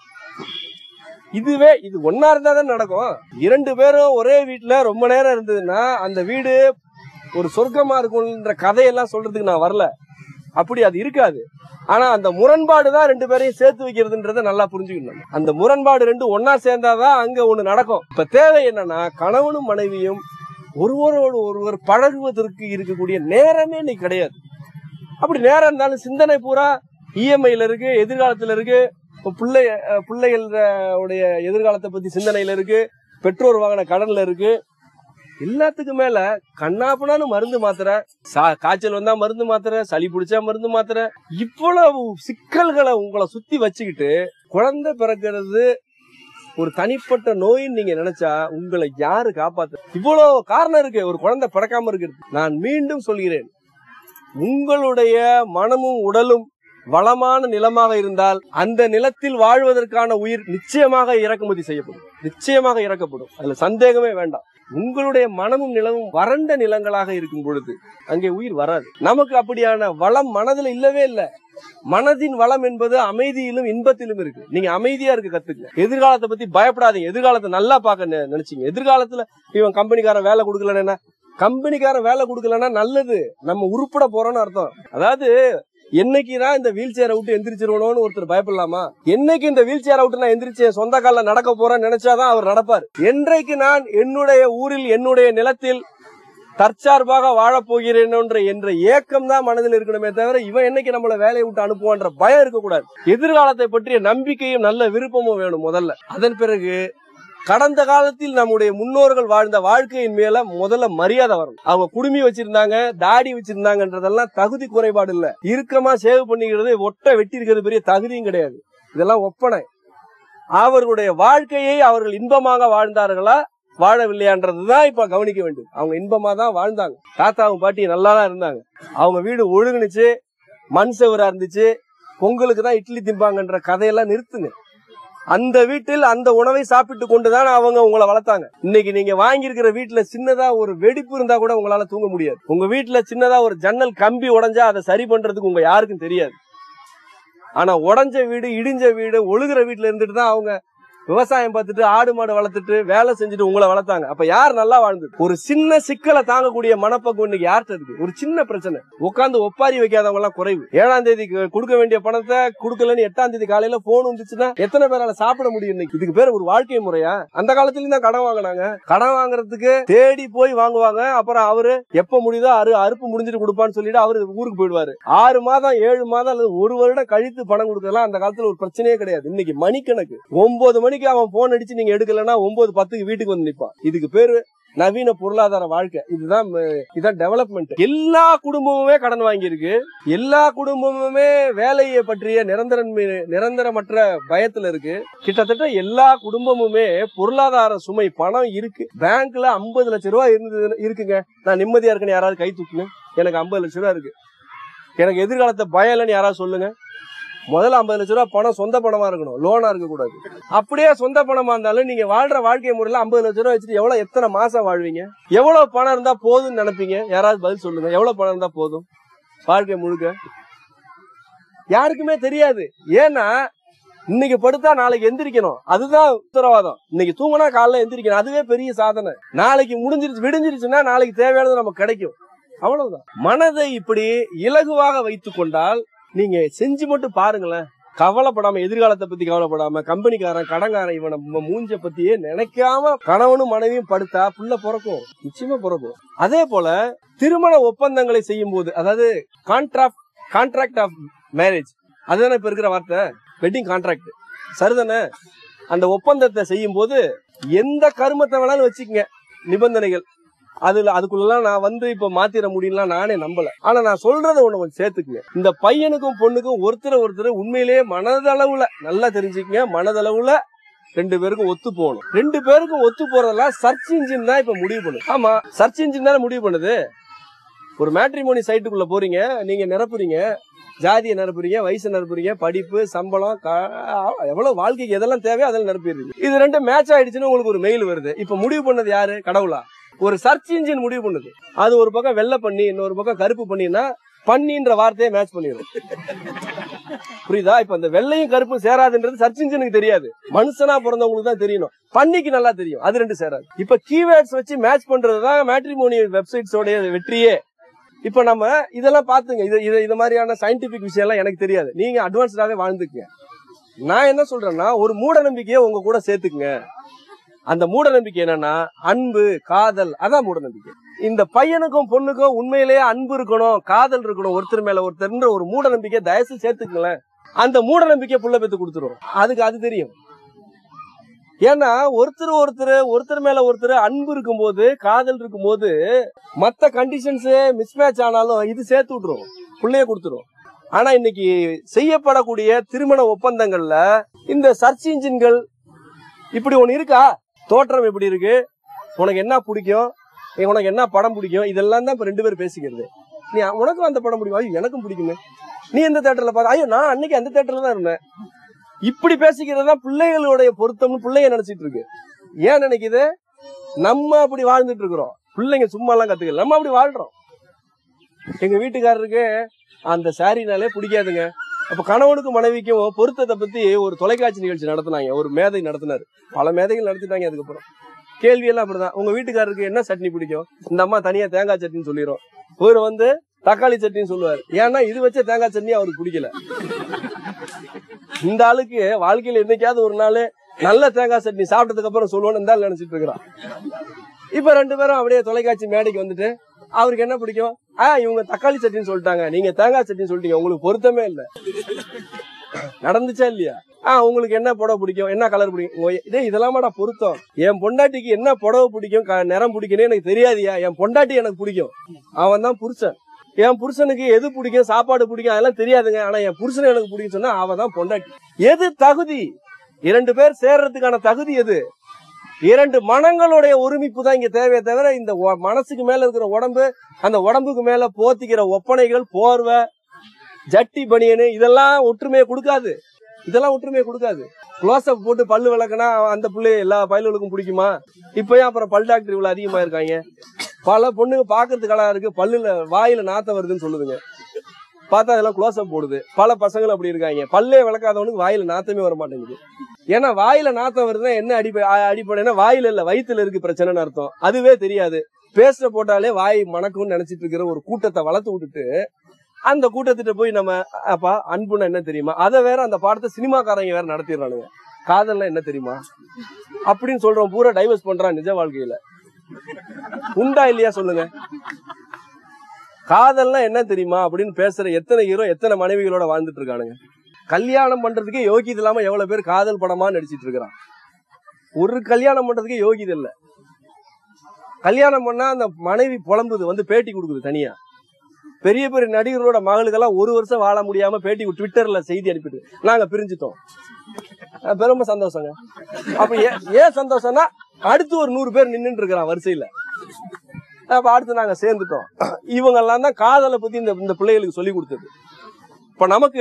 இதுவே இது ஒன்னா இருந்தா தான் நடக்கும் இரண்டு பேரும் ஒரே வீட்டுல ரொம்ப நேரம் இருந்ததுன்னா அந்த வீடு ஒரு சொர்க்கமா இருக்கும்ன்ற கதையெல்லாம் சொல்றதுக்கு நான் வரல அப்படி அது இருக்காது ஆனா அந்த முரண்பாடு தான் ரெண்டு பேரையும் சேர்த்து வைக்கிறதுன்றத நல்லா புரிஞ்சுக்கணும் அந்த முரண்பாடு ரெண்டு ஒன்னா சேர்ந்தாதான் அங்க ஒண்ணு நடக்கும் இப்ப தேவை என்னன்னா கணவனும் மனைவியும் ஒருவரோடு ஒருவர் பழகுவதற்கு இருக்கக்கூடிய நேரமே இன்னைக்கு கிடையாது அப்படி நேரம் இருந்தாலும் சிந்தனை பூரா இஎம்ஐல இருக்கு எதிர்காலத்துல இருக்கு இப்ப பிள்ளை அஹ் பிள்ளைகள் அஹ், உடைய எதிர்காலத்தை பத்தி சிந்தனையில இருக்கு பெற்றோர் வாங்கின கடன்ல இருக்கு எல்லாத்துக்கும் மேல கண்ணாப்புனான்னு மருந்து மாத்திரை சா- காய்ச்சல் வந்தா மருந்து மாத்திரை சளி பிடிச்சா மருந்து மாத்திரை இவ்வளவு சிக்கல்களை உங்களை சுத்தி வச்சுக்கிட்டு குழந்தை பிறக்கிறது ஒரு தனிப்பட்ட நோயின்னு நீங்க நினைச்சா உங்களை யாரு காப்பாத்து இவ்வளவு காரணம் இருக்கு ஒரு குழந்தை பிறக்காம இருக்கிறது நான் மீண்டும் சொல்கிறேன் உங்களுடைய மனமும் உடலும் வளமான நிலமாக இருந்தால் அந்த நிலத்தில் வாழ்வதற்கான உயிர் நிச்சயமாக இறக்குமதி செய்யப்படும் நிச்சயமாக இறக்கப்படும் அதுல சந்தேகமே வேண்டாம் உங்களுடைய மனமும் நிலமும் வறண்ட நிலங்களாக இருக்கும் பொழுது அங்கே உயிர் வராது நமக்கு அப்படியான வளம் மனதுல இல்லவே இல்ல மனதின் வளம் என்பது அமைதியிலும் இன்பத்திலும் இருக்கு நீங்க அமைதியா இருக்க கத்துக்க எதிர்காலத்தை பத்தி பயப்படாதீங்க எதிர்காலத்தை நல்லா பார்க்க நெ- நினைச்சீங்க எதிர்காலத்துல இவன் கம்பெனிக்காரன் வேலை கொடுக்கலன்னா கம்பெனிக்காரன் வேலை கொடுக்கலன்னா நல்லது நம்ம உருப்பட போறோம்னு அர்த்தம் அதாவது என்னைக்குதான் இந்த வீல் சேரை விட்டு எந்திரிச்சிருவணும்னு ஒருத்தர் பயப்படலாமா என்னைக்கு இந்த வீல் சேரை விட்டு நான் எந்திரிச்சு என் சொந்த கால்ல நடக்க போறேன்னு நினைச்சாதான் அவர் நடப்பார் என்றைக்கு நான் என்னுடைய ஊரில் என்னுடைய நிலத்தில் தற்சார்பாக வாழப் போகிறேன் என்ற என்ற ஏக்கம் தான் மனதில் இருக்கணுமே தவிர இவன் என்னைக்கு நம்மள வேலையை விட்டு அனுப்புவான்ற பயம் இருக்கக்கூடாது எதிர்காலத்தை பற்றிய நம்பிக்கையும் நல்ல விருப்பமும் வேணும் முதல்ல அதன் பிறகு கடந்த காலத்தில் நம்முடைய முன்னோர்கள் வாழ்ந்த வாழ்க்கையின் மேல முதல்ல மரியாதை வரணும் அவங்க குடுமி வச்சிருந்தாங்க தாடி வச்சிருந்தாங்கன்றதெல்லாம் தகுதி குறைபாடு இல்ல இறுக்கமா சேவ் பண்ணிக்கிறது ஒட்ட வெட்டி இருக்கிறது பெரிய தகுதியும் கிடையாது இதெல்லாம் ஒப்பனை அவர்களுடைய வாழ்க்கையை அவர்கள் இன்பமாக வாழ்ந்தார்களா வாழவில்லையான்றதுதான் இப்ப கவனிக்க வேண்டியது அவங்க இன்பமா தான் வாழ்ந்தாங்க தாத்தாவும் பாட்டி நல்லா தான் இருந்தாங்க அவங்க வீடு ஒழுங்குனுச்சு மண் செவரா இருந்துச்சு பொங்கலுக்கு தான் இட்லி திம்பாங்கன்ற கதையெல்லாம் நிறுத்துங்க அந்த வீட்டில் அந்த உணவை சாப்பிட்டு கொண்டுதான் அவங்க உங்களை வளர்த்தாங்க இன்னைக்கு நீங்க வாங்கியிருக்கிற வீட்டுல சின்னதா ஒரு வெடிப்பு இருந்தா கூட உங்களால தூங்க முடியாது உங்க வீட்டுல சின்னதா ஒரு ஜன்னல் கம்பி உடைஞ்சா அதை சரி பண்றதுக்கு உங்க யாருக்கும் தெரியாது ஆனா உடைஞ்ச வீடு இடிஞ்ச வீடு ஒழுகுற வீட்டுல இருந்துட்டு தான் அவங்க விவசாயம் பார்த்துட்டு ஆடு மாடு வளர்த்துட்டு வேலை செஞ்சுட்டு உங்களை வளர்த்தாங்க அப்ப யார் நல்லா வாழ்ந்தது ஒரு சின்ன சிக்கலை தாங்கக்கூடிய மனப்பக்குவம் இன்னைக்கு யார்கிட்ட இருக்கு ஒரு சின்ன பிரச்சனை உட்காந்து ஒப்பாரி வைக்காதவங்க எல்லாம் குறைவு ஏழாம் தேதி கொடுக்க வேண்டிய பணத்தை கொடுக்கலன்னு எட்டாம் தேதி காலையில போன் வந்துச்சுன்னா எத்தனை பேரால சாப்பிட முடியும் இன்னைக்கு இதுக்கு பேர் ஒரு வாழ்க்கை முறையா அந்த காலத்துலயும் தான் கடன் வாங்கினாங்க கடன் வாங்குறதுக்கு தேடி போய் வாங்குவாங்க அப்புறம் அவரு எப்ப முடியுதோ அரு அறுப்பு முடிஞ்சிட்டு கொடுப்பான்னு சொல்லிட்டு அவரு ஊருக்கு போயிடுவாரு ஆறு மாதம் ஏழு மாதம் அல்லது ஒரு வருடம் கழித்து பணம் கொடுக்கலாம் அந்த காலத்துல ஒரு பிரச்சனையே கிடையாது இன்னைக்கு மணிக்கணக்கு ஒன்பது மணிக்கு அவன் போன் அடிச்சு நீங்க எடுக்கலன்னா ஒன்பது பத்துக்கு வீட்டுக்கு வந்து நிப்பான் இதுக்கு பேரு நவீன பொருளாதார வாழ்க்கை இதுதான் ம- இதான் டெவலப்மெண்ட் எல்லா குடும்பமுமே கடன் வாங்கியிருக்கு எல்லா குடும்பமுமே வேலையை பற்றிய நிரந்தரன்மை நிரந்தரமற்ற பயத்துல இருக்கு கிட்டத்தட்ட எல்லா குடும்பமுமே பொருளாதார சுமை பணம் இருக்கு பேங்க்ல 50 லட்சம் ரூபாய் இருந்தது இருக்குங்க நான் நிம்மதியா இருக்கேன்னு யாராவது கை தூக்குங்க எனக்கு 50 லட்சம் ரூபாய் இருக்கு எனக்கு எதிர்காலத்தை பயம் இல்லைன்னு யாராவது சொல்லுங்க முதல்ல 50 லட்சம் ரூபாய் பணம் சொந்த பணமா இருக்கணும் லோனா இருக்க கூடாது அப்படியே சொந்த பணமா இருந்தாலும் நீங்க வாழ்ற வாழ்க்கை முறையில 50 லட்சம் ரூபாய் வச்சுட்டு எவ்வளவு எத்தனை மாசம் வாழ்வீங்க எவ்வளவு பணம் இருந்தா போதும்னு நினைப்பீங்க யாராவது பதில் சொல்லுங்க எவ்வளவு பணம் இருந்தா போதும் வாழ்க்கை முழுக்க யாருக்குமே தெரியாது ஏன்னா இன்னைக்கு படுத்தா நாளைக்கு எந்திரிக்கணும் அதுதான் உத்தரவாதம் இன்னைக்கு தூங்கினா காலைல எந்திரிக்கணும் அதுவே பெரிய சாதனை நாளைக்கு முடிஞ்சிருச்சு விடிஞ்சிருச்சுன்னா நாளைக்கு தேவையானது நமக்கு கிடைக்கும் அவ்வளவுதான் மனதை இப்படி இலகுவாக வைத்துக் கொண்டால் நீங்க செஞ்சு மட்டும் பாருங்களேன் கவலைப்படாம எதிர்காலத்தை பத்தி கவலைப்படாம கம்பெனிக்காரன் கடன்காரன் இவனை ம- மூஞ்ச பத்தியே நினைக்காம கணவனும் மனைவியும் படுத்தா புள்ள பிறக்கும் நிச்சயமா பிறக்கும் அதே போல திருமண ஒப்பந்தங்களை செய்யும் போது அதாவது கான்ட்ராக்ட் கான்ட்ராக்ட் ஆஃப் மேரேஜ் அதுதானே இப்ப இருக்கிற வார்த்தை வெட்டிங் கான்ட்ராக்ட் சரிதானே அந்த ஒப்பந்தத்தை செய்யும் போது எந்த கருமத்தை வேணாலும் வச்சுக்கங்க நிபந்தனைகள் அதுல அதுக்குள்ளலாம் நான் வந்து இப்ப மாத்திர முடியும்லாம் நானே நம்பல ஆனா நான் சொல்றத ஒண்ணு கொஞ்சம் சேர்த்துக்குங்க இந்த பையனுக்கும் பொண்ணுக்கும் ஒருத்தர் ஒருத்தர் உண்மையிலேயே மனதளவுல நல்லா தெரிஞ்சுக்கங்க மனதளவுல ரெண்டு பேருக்கும் ஒத்து போகணும் ரெண்டு பேருக்கும் ஒத்து போறதெல்லாம் சர்ச் இன்ஜின் தான் இப்ப முடிவு பண்ணுது ஆமா சர்ச் இன்ஜின் தானே முடிவு பண்ணுது ஒரு மேட்ரிமோனி சைட்டுக்குள்ள போறீங்க நீங்க நிரப்புறீங்க ஜாதியை நிரப்புறீங்க வயசு நிரப்புறீங்க படிப்பு சம்பளம் க- எவ்வளவு வாழ்க்கைக்கு எதெல்லாம் தேவையோ அதெல்லாம் நிரப்பிடுறீங்க இது ரெண்டு மேட்ச் ஆயிடுச்சுன்னு உங்களுக்கு ஒரு மெயில் வருது இப்ப முடிவு பண்ணது யாரு கடவுளா ஒரு சர்ச் இன்ஜின் முடிவு பண்ணுது அது ஒரு பக்கம் வெள்ளை பண்ணி இன்னொரு பக்கம் கருப்பு பண்ணினா பண்ணின்ற வார்த்தையை மேட்ச் பண்ணிடும் புரியுதா இப்ப இந்த வெள்ளையும் கருப்பும் சேராதுன்றது சர்ச் இன்ஜினுக்கு தெரியாது மனுஷனா பிறந்தவங்களுக்கு தான் தெரியணும் பண்ணிக்கு நல்லா தெரியும் அது ரெண்டு சேராது இப்ப கீவேர்ட்ஸ் வச்சு மேட்ச் பண்றதுதான் மேட்ரிமோனி வெப்சைட்ஸோட வெற்றியே இப்ப நம்ம இதெல்லாம் பாத்துங்க இது இது இது மாதிரியான சயின்டிபிக் விஷயம் எல்லாம் எனக்கு தெரியாது நீங்க அட்வான்ஸ்டாவே வாழ்ந்துக்குங்க நான் என்ன சொல்றேன்னா ஒரு மூட நம்பிக்கையை உங்க கூட சேர்த்துக்குங்க அந்த மூட நம்பிக்கை என்னன்னா அன்பு காதல் அதான் மூட நம்பிக்கை இந்த பையனுக்கும் பொண்ணுக்கும் உண்மையிலேயே அன்பு இருக்கணும் காதல் இருக்கணும் ஒருத்தர் மேல ஒருத்தர்ன்ற ஒரு மூட நம்பிக்கை தயவுசெய்து சேர்த்துக்கங்களேன் அந்த மூட நம்பிக்கை புள்ள பெத்து கொடுத்துரும் அதுக்கு அது தெரியும் ஏன்னா ஒருத்தர் ஒருத்தர் ஒருத்தர் மேல ஒருத்தர் அன்பு இருக்கும்போது காதல் இருக்கும்போது மத்த கண்டிஷன்ஸ் மிஸ்மேட்ச் ஆனாலும் இது சேர்த்து விட்டுரும் புள்ளைய கொடுத்துரும் ஆனா இன்னைக்கு செய்யப்படக்கூடிய திருமண ஒப்பந்தங்கள்ல இந்த சர்ச் இன்ஜின்கள் இப்படி ஒண்ணு இருக்கா தோற்றம் எப்படி இருக்கு உனக்கு என்ன பிடிக்கும் ஏய், உனக்கு என்ன படம் பிடிக்கும் இதெல்லாம் தான் இப்ப ரெண்டு பேரும் பேசிக்கிறது நீ உனக்கும் அந்த படம் பிடிக்கும் ஐயோ எனக்கும் பிடிக்குமே நீ எந்த தேட்டர்ல பார்த்த ஐயோ நான் அன்னைக்கு அந்த தேட்டர்ல தான் இருந்தேன் இப்படி பேசிக்கிறது தான் பிள்ளைகளுடைய பொருத்தம்னு பிள்ளைங்க நினைச்சிட்டு இருக்கு ஏன் நினைக்குது நம்ம அப்படி வாழ்ந்துட்டு இருக்கிறோம் பிள்ளைங்க சும்மா எல்லாம் கத்துக்கல நம்ம அப்படி வாழ்றோம் எங்க வீட்டுக்காரருக்கு அந்த சாரினாலே பிடிக்காதுங்க அப்ப கணவனுக்கும் மனைவிக்கும் பொருத்தத்தை பத்தி ஒரு தொலைக்காட்சி நிகழ்ச்சி நடத்தினாங்க ஒரு மேதை நடத்தினாரு பல மேதைகள் நடத்திட்டாங்க அதுக்கப்புறம் கேள்வி எல்லாம் அப்படிதான் உங்க வீட்டுக்காரருக்கு என்ன சட்னி பிடிக்கும் இந்த அம்மா தனியா தேங்காய் சட்னின்னு சொல்லிடும் இவர் வந்து தக்காளி சட்னின்னு சொல்லுவார் ஏன்னா இது வச்ச தேங்காய் சட்னி அவருக்கு பிடிக்கல இந்த ஆளுக்கு வாழ்க்கையில என்னைக்காவது ஒரு நாள் நல்ல தேங்காய் சட்னி சாப்பிட்டதுக்கு அப்புறம் சொல்லுவோம்னு இந்த ஆள் நினைச்சிட்டு இருக்கிறான் இப்ப ரெண்டு பேரும் அப்படியே தொலைக்காட்சி மேடைக்கு வந்துட்டு அவருக்கு என்ன பிடிக்கும் ஆ இவங்க தக்காளி சட்னின்னு சொல்லிட்டாங்க நீங்க தேங்காய் சட்னி சொல்லிட்டீங்க உங்களுக்கு பொருத்தமே இல்ல நடந்துச்சா இல்லையா ஆ உங்களுக்கு என்ன புடவை பிடிக்கும் என்ன கலர் பிடிக்கும் ஓ, இதே இதெல்லாமாடா பொருத்தம் என் பொண்டாட்டிக்கு என்ன புடவை பிடிக்கும் க- நிறம் பிடிக்கும்னு எனக்கு தெரியாதியா என் பொண்டாட்டி எனக்கு பிடிக்கும் அவன் தான் புருஷன் என் புருஷனுக்கு எது பிடிக்கும் சாப்பாடு பிடிக்கும் அதெல்லாம் தெரியாதுங்க ஆனா என் புருஷன் எனக்கு பிடிக்கும் சொன்னா அவன் தான் பொண்டாட்டி எது தகுதி இரண்டு பேர் சேர்றதுக்கான தகுதி எது இரண்டு மனங்களுடைய ஒருமிப்பு தான் இங்க தேவையே தவிர இந்த ஒ- மனசுக்கு மேல இருக்கிற உடம்பு அந்த உடம்புக்கு மேல போத்திக்கிற ஒப்பனைகள் போர்வை ஜட்டி பனியனு இதெல்லாம் ஒற்றுமையை கொடுக்காது இதெல்லாம் ஒற்றுமையை கொடுக்காது க்ளோஸ்அப் போட்டு பல்லு விளக்குனா அந்த புள்ளைய எல்லா பயல்களுக்கும் பிடிக்குமா இப்பயும் அப்புறம் பல் டாக்டர் இவ்வளவு அதிகமா இருக்காங்க பல பொண்ணுங்க பாக்குறதுக்கு அழகா இருக்கு பல்லுல வாயில நாத்தம் வருதுன்னு சொல்லுதுங்க பார்த்தா அதெல்லாம் க்ளோஸ்அப் போடுது பல பசங்களும் அப்படி இருக்காங்க பல்லே விளக்காதவனுக்கு வாயில நாத்தமே வர மாட்டேங்குது ஏன்னா வாயில நாத்தம் வருதுன்னா என்ன அடிப்படை அடிப்படைன்னா வாயில இல்ல வயித்துல இருக்கு பிரச்சனைன்னு அர்த்தம் அதுவே தெரியாது பேஸ்ட போட்டாலே வாய் மணக்கும்னு நினைச்சிட்டு இருக்கிற ஒரு கூட்டத்தை வளர்த்து விட்டுட்டு அந்த கூட்டத்திட்ட போய் நம்ம அப்பா அன்புன்னா என்ன தெரியுமா அதை வேற அந்த பாடத்தை சினிமாக்காரங்க வேற நடத்திடுறானுங்க காதல்னா என்ன தெரியுமா அப்படின்னு சொல்றோம் பூரா டைவர்ஸ் பண்றான் நிஜ வாழ்க்கையில உண்டா இல்லையா சொல்லுங்க காதல்னா என்ன தெரியுமா அப்படின்னு பேசுற எத்தனை ஹீரோ எத்தனை மனைவிகளோட வாழ்ந்துட்டு இருக்கானுங்க கல்யாணம் பண்றதுக்கே யோகியது இல்லாம எவ்வளவு பேர் காதல் படமா நடிச்சிட்டு இருக்கிறான் ஒரு கல்யாணம் பண்றதுக்கே யோகியது இல்ல கல்யாணம் பண்ணா அந்த மனைவி புலம்புது வந்து பேட்டி கொடுக்குது தனியா பெரிய பெரிய நடிகர்களோட மகளுக்கெல்லாம் ஒரு வருஷம் வாழ முடியாம பேட்டி கொடு- ட்விட்டர்ல செய்தி அனுப்பிட்டு நாங்க பிரிஞ்சுட்டோம் அஹ் பெருமை சந்தோஷங்க அப்ப ஏன் ஏன் சந்தோஷம்னா அடுத்து ஒரு நூறு பேர் நின்னுட்டு இருக்கிறான் வரிசையில அப்ப அடுத்து நாங்க சேர்ந்துட்டோம் இவங்க எல்லாம் தான் காதலை பத்தி இந்த இந்த பிள்ளைகளுக்கு சொல்லி கொடுத்தது இப்ப நமக்கு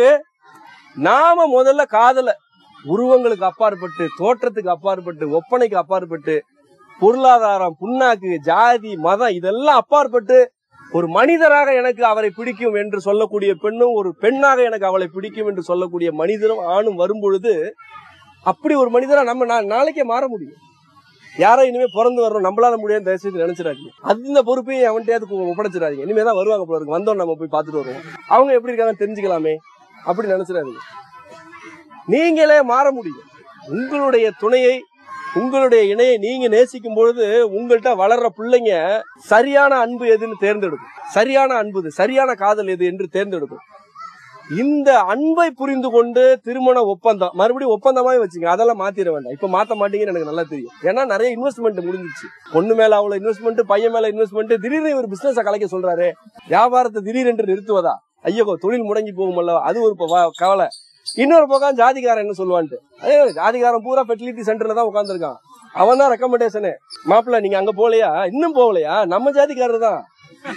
நாம முதல்ல காதலை உருவங்களுக்கு அப்பாற்பட்டு தோற்றத்துக்கு அப்பாற்பட்டு ஒப்பனைக்கு அப்பாற்பட்டு பொருளாதாரம் புண்ணாக்கு ஜாதி மதம் இதெல்லாம் அப்பாற்பட்டு ஒரு மனிதராக எனக்கு அவரை பிடிக்கும் என்று சொல்லக்கூடிய பெண்ணும் ஒரு பெண்ணாக எனக்கு அவளை பிடிக்கும் என்று சொல்லக்கூடிய மனிதரும் ஆணும் வரும்பொழுது அப்படி ஒரு மனிதரா நம்ம நா- நாளைக்கே மாற முடியும் யாரோ இனிமே பிறந்து வரணும் நம்மளால முடியாது தயவுசெய்து நினைச்சிடாதீங்க அந்த பொறுப்பையும் அவன்கிட்டயாவது ஒப்படைச்சிடாதீங்க இனிமே தான் வருவாங்க போல இருக்கு வந்தோம் நம்ம போய் பார்த்துட்டு வருவோம் அவங்க எப்படி இருக்காங்க தெரிஞ்சுக்கலாமே அப்படி நினைச்சிடாதீங்க நீங்களே மாற முடியும் உங்களுடைய துணையை உங்களுடைய இணையை நீங்க நேசிக்கும் பொழுது உங்கள்கிட்ட வளர்ற பிள்ளைங்க சரியான அன்பு எதுன்னு தேர்ந்தெடுக்கும் சரியான அன்பு இது, சரியான காதல் எது என்று தேர்ந்தெடுக்கும் இந்த அன்பை புரிந்து கொண்டு திருமண ஒப்பந்தம் மறுபடியும் ஒப்பந்தமாவே வச்சுங்க அதெல்லாம் மாத்திர வேண்டாம் இப்ப மாத்த மாட்டீங்கன்னு எனக்கு நல்லா தெரியும் ஏன்னா நிறைய இன்வெஸ்ட்மெண்ட் முடிஞ்சிச்சு பொண்ணு மேல அவ்வளவு இன்வெஸ்ட்மெண்ட் பையன் மேல இன்வெஸ்ட்மெண்ட் திடீர்னு இவர் பிசினஸ் கலைக்க சொல்றாரு வியாபாரத்தை திடீரென்று நிறுத்துவதா ஐயோ தொழில் முடங்கி போகுமல்ல அது ஒரு ப- வா- கவலை இன்னொரு பக்கம் ஜாதிகாரன் என்ன சொல்லுவான்ட்டு அதே ஜாதிகாரன் பூரா ஃபெர்டிலிட்டி சென்டர்ல தான் உட்காந்துருக்கான் அவன் தான் ரெக்கமெண்டேஷனு மாப்பிள்ள நீங்க அங்க போகலையா இன்னும் போகலையா நம்ம ஜாதிக்காரர் தான்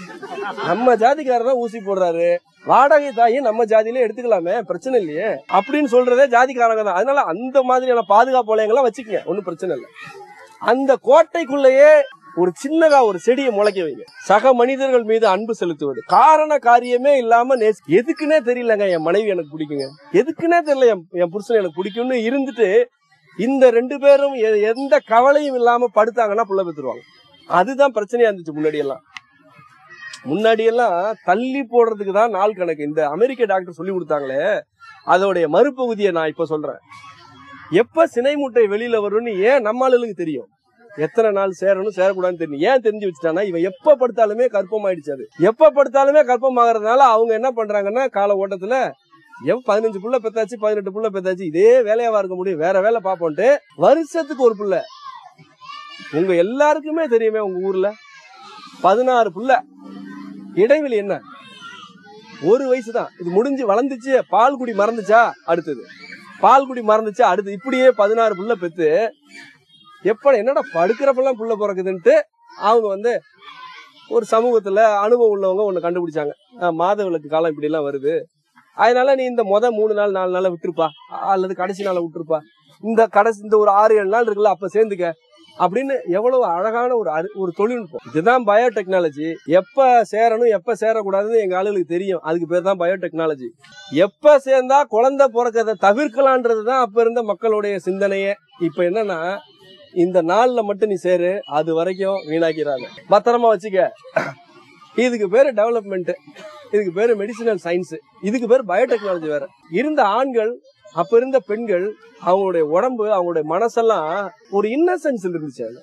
நம்ம ஜாதிக்காரர் தான் ஊசி போடுறாரு வாடகை தாயும் நம்ம ஜாதியிலே எடுத்துக்கலாமே பிரச்சனை இல்லையே அப்படின்னு சொல்றதே ஜாதிக்காரங்க தான் அதனால அந்த மாதிரியான பாதுகாப்பு வளையங்கள்லாம் வச்சுக்கங்க ஒன்றும் பிரச்சனை இல்லை அந்த கோட்டைக்குள்ளேயே ஒரு சின்னதா ஒரு செடியை முளைக்க வைங்க சக மனிதர்கள் மீது அன்பு செலுத்துவது காரண காரியமே இல்லாம நேசி எதுக்குன்னே தெரியலங்க என் மனைவி எனக்கு பிடிக்குங்க எதுக்குன்னே தெரியல என் என் புருஷன் எனக்கு பிடிக்கும்னு இருந்துட்டு இந்த ரெண்டு பேரும் எ- எந்த கவலையும் இல்லாம படுத்தாங்கன்னா புள்ள பெற்றுருவாங்க அதுதான் பிரச்சனையா இருந்துச்சு முன்னாடி எல்லாம் முன்னாடி எல்லாம் தள்ளி போடுறதுக்கு தான் நாள் கணக்கு இந்த அமெரிக்க டாக்டர் சொல்லி கொடுத்தாங்களே அதோடைய மறுபகுதியை நான் இப்ப சொல்றேன் எப்ப சினை மூட்டை வெளியில வரும்னு ஏன் நம்ம ஆளுகளுக்கு தெரியும் எத்தனை நாள் சேரணும் சேரக்கூடாதுன்னு தெரியும் ஏன் தெரிஞ்சு வச்சுட்டானா இவன் எப்ப படுத்தாலுமே கற்பம் ஆயிடுச்சு அது எப்ப படுத்தாலுமே கற்பம் ஆகுறதுனால அவங்க என்ன பண்றாங்கன்னா கால ஓட்டத்துல எவ் பதினஞ்சு புள்ள பெத்தாச்சு பதினெட்டு புள்ள பெத்தாச்சு இதே வேலையாவா இருக்க முடியும் வேற வேலை பார்ப்போன்ட்டு வருஷத்துக்கு ஒரு புள்ள உங்க எல்லாருக்குமே தெரியுமே உங்க ஊர்ல பதினாறு புள்ள இடைவெளி என்ன ஒரு வயசு தான் இது முடிஞ்சு வளர்ந்துச்சு பால் குடி மறந்துச்சா அடுத்தது பால் குடி மறந்துச்சா அடுத்து இப்படியே பதினாறு புள்ள பெத்து எப்ப என்னடா படுக்கிறப்பெல்லாம் புள்ள பிறக்குதுன்ட்டு அவங்க வந்து ஒரு சமூகத்துல அனுபவம் உள்ளவங்க ஒண்ணு கண்டுபிடிச்சாங்க அஹ் மாத விளக்கு காலம் இப்படி எல்லாம் வருது அதனால நீ இந்த முத மூணு நாள் நாலு நாள விட்டுருப்பா அல்லது கடைசி நாள விட்டுருப்பா இந்த கடைசி இந்த ஒரு ஆறு ஏழு நாள் இருக்குல்ல அப்ப சேர்ந்துக்க அப்படின்னு எவ்வளவு அழகான ஒரு அறி- ஒரு தொழில்நுட்பம் இதுதான் பயோடெக்னாலஜி எப்ப சேரணும் எப்ப சேரக்கூடாதுன்னு எங்க ஆளுகளுக்கு தெரியும் அதுக்கு பேர் தான் பயோடெக்னாலஜி எப்ப சேர்ந்தா குழந்தை பிறக்கிறத தவிர்க்கலான்றது தான் அப்ப இருந்த மக்களுடைய சிந்தனையே இப்ப என்னன்னா இந்த நாள்ல மட்டும் நீ சேரு அது வரைக்கும் வீணாக்கிறாங்க பத்திரமா வச்சுக்க இதுக்கு பேரு டெவலப்மெண்ட் இதுக்கு பேரு மெடிசினல் சயின்ஸ் இதுக்கு பேர் பயோடெக்னாலஜி வேற இருந்த ஆண்கள் அப்ப இருந்த பெண்கள் அவங்களுடைய உடம்பு அவங்களுடைய மனசெல்லாம் ஒரு இன்னசென்ஸ் இருந்துச்சு அதுல.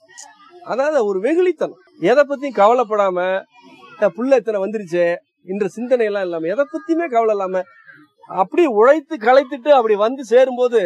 அதாவது ஒரு வெகுளித்தனம் எதை பத்தியும் கவலைப்படாம "அஹ் புள்ள இத்தனை வந்துருச்சு என்ற சிந்தனை எல்லாம் இல்லாம எதை பத்தியுமே கவலை இல்லாம அப்படியே உழைத்து களைத்துட்டு அப்படி வந்து சேரும்போது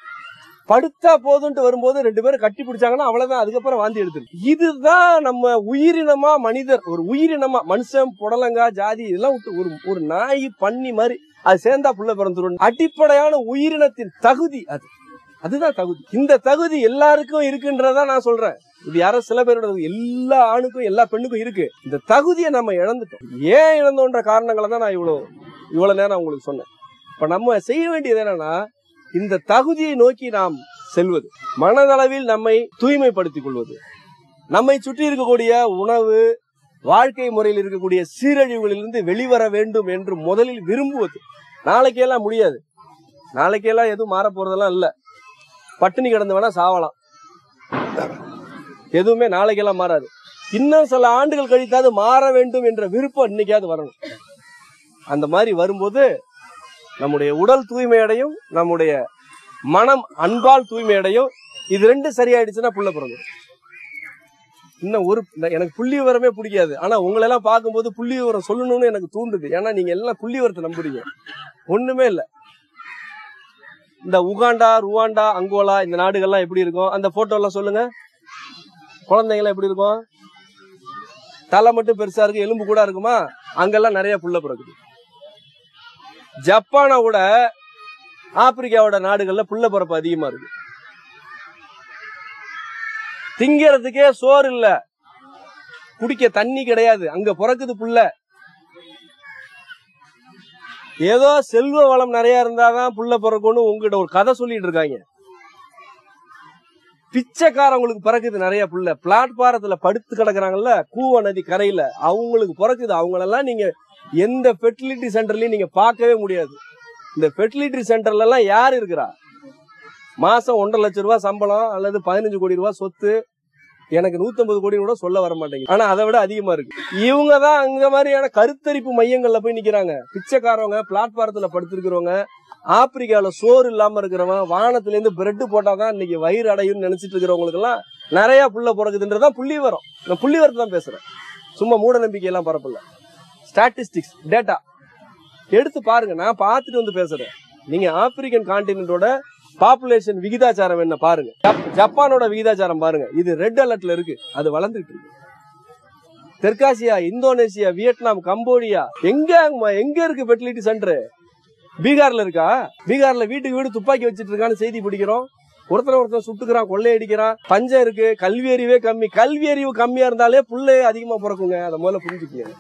படுத்தா போதுன்ட்டு வரும்போது ரெண்டு பேரும் கட்டி பிடிச்சாங்கன்னா அவ்வளவுதான் அதுக்கப்புறம் வாந்தி எடுத்துரு இதுதான் நம்ம உயிரினமா மனிதர் ஒரு உயிரினமா மனுஷன் புடலங்கா ஜாதி இதெல்லாம் விட்டு ஒரு ஒரு நாய் பன்னி மாதிரி அது சேர்ந்தா புள்ள பிறந்துரும் அடிப்படையான உயிரினத்தின் தகுதி அது அதுதான் தகுதி இந்த தகுதி எல்லாருக்கும் இருக்குன்றதா நான் சொல்றேன் இது யாரோ சில பேரோட தகுதி. எல்லா ஆணுக்கும் எல்லா பெண்ணுக்கும் இருக்கு இந்த தகுதியை நம்ம இழந்துட்டோம் ஏன் இழந்தோன்ற காரணங்களை தான் நான் இவ்வளவு இவ்வளவு நேரம் நான் உங்களுக்கு சொன்னேன் இப்ப நம்ம செய்ய வேண்டியது என்னன்னா இந்த தகுதியை நோக்கி நாம் செல்வது மனதளவில் நம்மை தூய்மைப்படுத்திக் கொள்வது நம்மை சுற்றி இருக்கக்கூடிய உணவு வாழ்க்கை முறையில் இருக்கக்கூடிய சீரழிவுகளிலிருந்து வெளிவர வேண்டும் என்று முதலில் விரும்புவது நாளைக்கெல்லாம் முடியாது நாளைக்கெல்லாம் எதுவும் மாற போறதெல்லாம் இல்ல பட்டினி கிடந்து வேணா சாவலாம் எதுவுமே நாளைக்கெல்லாம் மாறாது இன்னும் சில ஆண்டுகள் கழித்தாவது மாற வேண்டும் என்ற விருப்பம் இன்னைக்காவது வரணும் அந்த மாதிரி வரும்போது நம்முடைய உடல் தூய்மையடையும் நம்முடைய மனம் அன்பால் தூய்மையடையும் இது ரெண்டும் சரியாயிடுச்சுன்னா புள்ள பிறந்தது இன்னும் ஒரு எனக்கு புள்ளி விவரமே பிடிக்காது ஆனா உங்களை எல்லாம் பார்க்கும்போது புள்ளி விவரம் சொல்லணும்னு எனக்கு தூண்டுது ஏன்னா நீங்க எல்லாம் புள்ளி விவரத்தை நம்புறீங்க ஒண்ணுமே இல்ல இந்த உகாண்டா ருவாண்டா அங்கோலா இந்த நாடுகள்லாம் எப்படி இருக்கும் அந்த போட்டோ எல்லாம் சொல்லுங்க குழந்தைங்களாம் எப்படி இருக்கும் தலை மட்டும் பெருசா இருக்கு எலும்பு கூட இருக்குமா அங்கெல்லாம் நிறைய புள்ள பிறக்குது ஜப்பானை விட ஆப்பிரிக்காவோட நாடுகள்ல புள்ள பிறப்பு அதிகமா இருக்கு திங்கிறதுக்கே சோறு இல்ல குடிக்க தண்ணி கிடையாது அங்க பிறக்குது புள்ள ஏதோ செல்வ வளம் நிறைய இருந்தாதான் புள்ள பிறக்கும்னு உங்ககிட்ட ஒரு கதை சொல்லிட்டு இருக்காங்க பிச்சைக்காரவங்களுக்கு பிறக்குது நிறைய புள்ள பிளாட்பாரத்துல படுத்து கிடக்குறாங்கல்ல கூவ நதி கரையில அவங்களுக்கு பிறக்குது அவங்களெல்லாம் நீங்க எந்த ஃபெர்டிலிட்டி சென்டர்லயும் நீங்க பார்க்கவே முடியாது இந்த ஃபெர்டிலிட்டி சென்டர்ல எல்லாம் யார் இருக்கிறா மாசம் ஒன்றரை லட்சம் ரூபாய் சம்பளம் அல்லது பதினஞ்சு கோடி ரூபாய் சொத்து எனக்கு 150 கோடி கூட சொல்ல வர மாட்டேங்குது ஆனா அதை விட அதிகமா இருக்கு இவங்க தான் அங்க மாதிரியான கருத்தரிப்பு மையங்கள்ல போய் நிக்கிறாங்க பிச்சைக்காரவங்க பிளாட்பாரத்துல படுத்திருக்கிறவங்க ஆப்பிரிக்கால சோறு இல்லாம இருக்கிறவன் வானத்துல இருந்து பிரெட் போட்டாதான் இன்னைக்கு வயிறு அடையும்னு நினைச்சிட்டு இருக்கிறவங்களுக்கு எல்லாம் நிறைய புள்ள பிறகுதுன்றதான் புள்ளி வரும் நான் புள்ளி வரத்தை தான் பேசுறேன் சும்மா மூட நம்பிக்கை எல்லாம் பரப்பல ஸ்டாட்டிஸ்டிக்ஸ் டேட்டா எடுத்து பாருங்க நான் பார்த்துட்டு வந்து பேசுறேன் நீங்க ஆப்பிரிக்கன் கான்டினென்டோட பாப்புலேஷன் விகிதாச்சாரம் என்ன பாருங்க ஜப்- ஜப்பானோட விகிதாச்சாரம் பாருங்க இது ரெட் அலர்ட்ல இருக்கு அது வளர்ந்துட்டு இருக்கு தெற்காசியா இந்தோனேசியா வியட்நாம் கம்போடியா எங்க அங்க- எங்க இருக்கு ஃபெர்டிலிட்டி சென்டர் பீகார்ல இருக்கா பீகார்ல வீட்டுக்கு வீடு துப்பாக்கி வச்சிட்டு இருக்கான்னு செய்தி பிடிக்கிறோம் ஒருத்தர் ஒருத்தர் சுட்டுக்கிறான் கொள்ளையடிக்கிறான் பஞ்சம் இருக்கு கல்வி அறிவே கம்மி கல்வி அறிவு கம்மியா இருந்தாலே புள்ளை அதிகமா பிறக்குங்க அதை முதல்ல புரிஞ்சுக்கங்க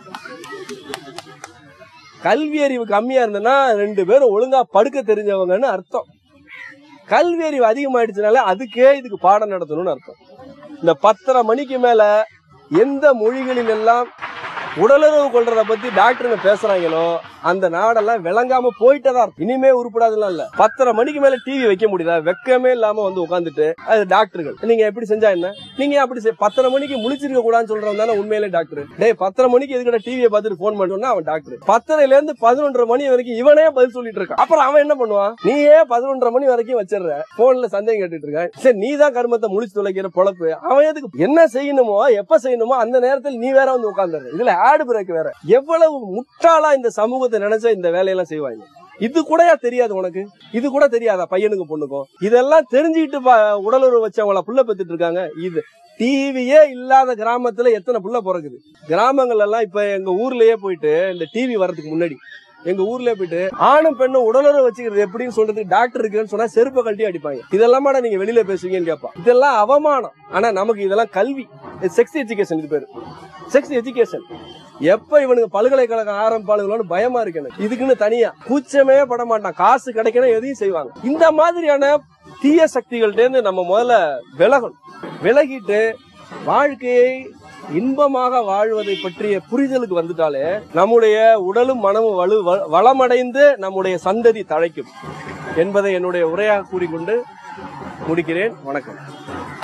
கல்வி அறிவு கம்மியா இருந்ததுன்னா ரெண்டு பேரும் ஒழுங்கா படுக்க தெரிஞ்சவங்கன்னு அர்த்தம் கல்வி அறிவு அதிகமாயிடுச்சுனால அதுக்கே இதுக்கு பாடம் நடத்தணும்னு அர்த்தம் இந்த பத்தரை மணிக்கு மேல எந்த மொழிகளில் எல்லாம் உடலுறவு கொள்றத பத்தி டாக்டருங்க பேசுறாங்களோ அந்த நாடெல்லாம் விளங்காம போயிட்டதா இருக்கும் இனிமே உருப்படாதுலாம் இல்ல பத்தரை மணிக்கு மேல டிவி வைக்க முடியுதா வெக்கமே இல்லாம வந்து உட்காந்துட்டு அது டாக்டர்கள் நீங்க எப்படி செஞ்சா என்ன நீங்க அப்படி செய்- பத்தரை மணிக்கு முழிச்சிருக்க கூடாதுன்னு சொல்றவன் தானே உண்மையிலே டாக்டர் டேய் பத்தரை மணிக்கு எதுக்கிட்ட டிவியை பார்த்துட்டு போன் பண்ணா அவன் டாக்டர் பத்தரைல இருந்து பதினொன்றரை மணி வரைக்கும் இவனே பதில் சொல்லிட்டு இருக்கான் அப்புறம் அவன் என்ன பண்ணுவான் நீயே பதினொன்றரை மணி வரைக்கும் வச்சிடுற போன்ல சந்தேகம் கேட்டுட்டு இருக்கான் சரி நீ தான் கருமத்தை முழிச்சு துளைக்கிற பொழப்பு அவன் எதுக்கு என்ன செய்யணுமோ எப்ப செய்யணுமோ அந்த நேரத்தில் நீ வேற வந்து உட்கார்ந்துரு இதுல ஆடு பிரேக் வேற எவ்வளவு முட்டாளா இந்த சமூகத்தை நினைச்சா இந்த வேலையெல்லாம் செய்வாங்க இது கூடயா தெரியாது உனக்கு இது கூட தெரியாதா பையனுக்கு பொண்ணுக்கும் இதெல்லாம் தெரிஞ்சுக்கிட்டு பா- உடலுறவு வச்சவங்கள புள்ள பெத்துட்டு இருக்காங்க இது டிவியே இல்லாத கிராமத்துல எத்தனை புள்ள பிறக்குது கிராமங்கள் எல்லாம் இப்ப எங்க ஊர்லயே போயிட்டு இந்த டிவி வர்றதுக்கு முன்னாடி எங்க ஊர்லயே போயிட்டு ஆணும் பெண்ணும் உடலுறவு வச்சுக்கிறது எப்படின்னு சொல்றது டாக்டர் இருக்குன்னு சொன்னா செருப்பை கழட்டி அடிப்பாங்க இதெல்லாம் நீங்க வெளியில பேசுவீங்கன்னு கேட்பான் இதெல்லாம் அவமானம் ஆனா நமக்கு இதெல்லாம் கல்வி செக்ஸ் எஜுகேஷன் இது பேரு செக்ஸ் எஜுகேஷன் எப்ப இவனுக்கு பல்கலைக்கழகம் ஆரம்பிப்பாளுங்களோன்னு பயமா இருக்கு எனக்கு இதுக்குன்னு தனியா கூச்சமே பட மாட்டான் காசு கிடைக்கணும் எதையும் செய்வாங்க இந்த மாதிரியான தீய சக்திகள்ட்ட இருந்து நம்ம முதல்ல விலகணும் விலகிட்டு வாழ்க்கையை இன்பமாக வாழ்வதை பற்றிய புரிதலுக்கு வந்துட்டாலே நம்முடைய உடலும் மனமும் வலு வ- வளமடைந்து நம்முடைய சந்ததி தழைக்கும் என்பதை என்னுடைய உரையாக கூறிக்கொண்டு முடிக்கிறேன் வணக்கம்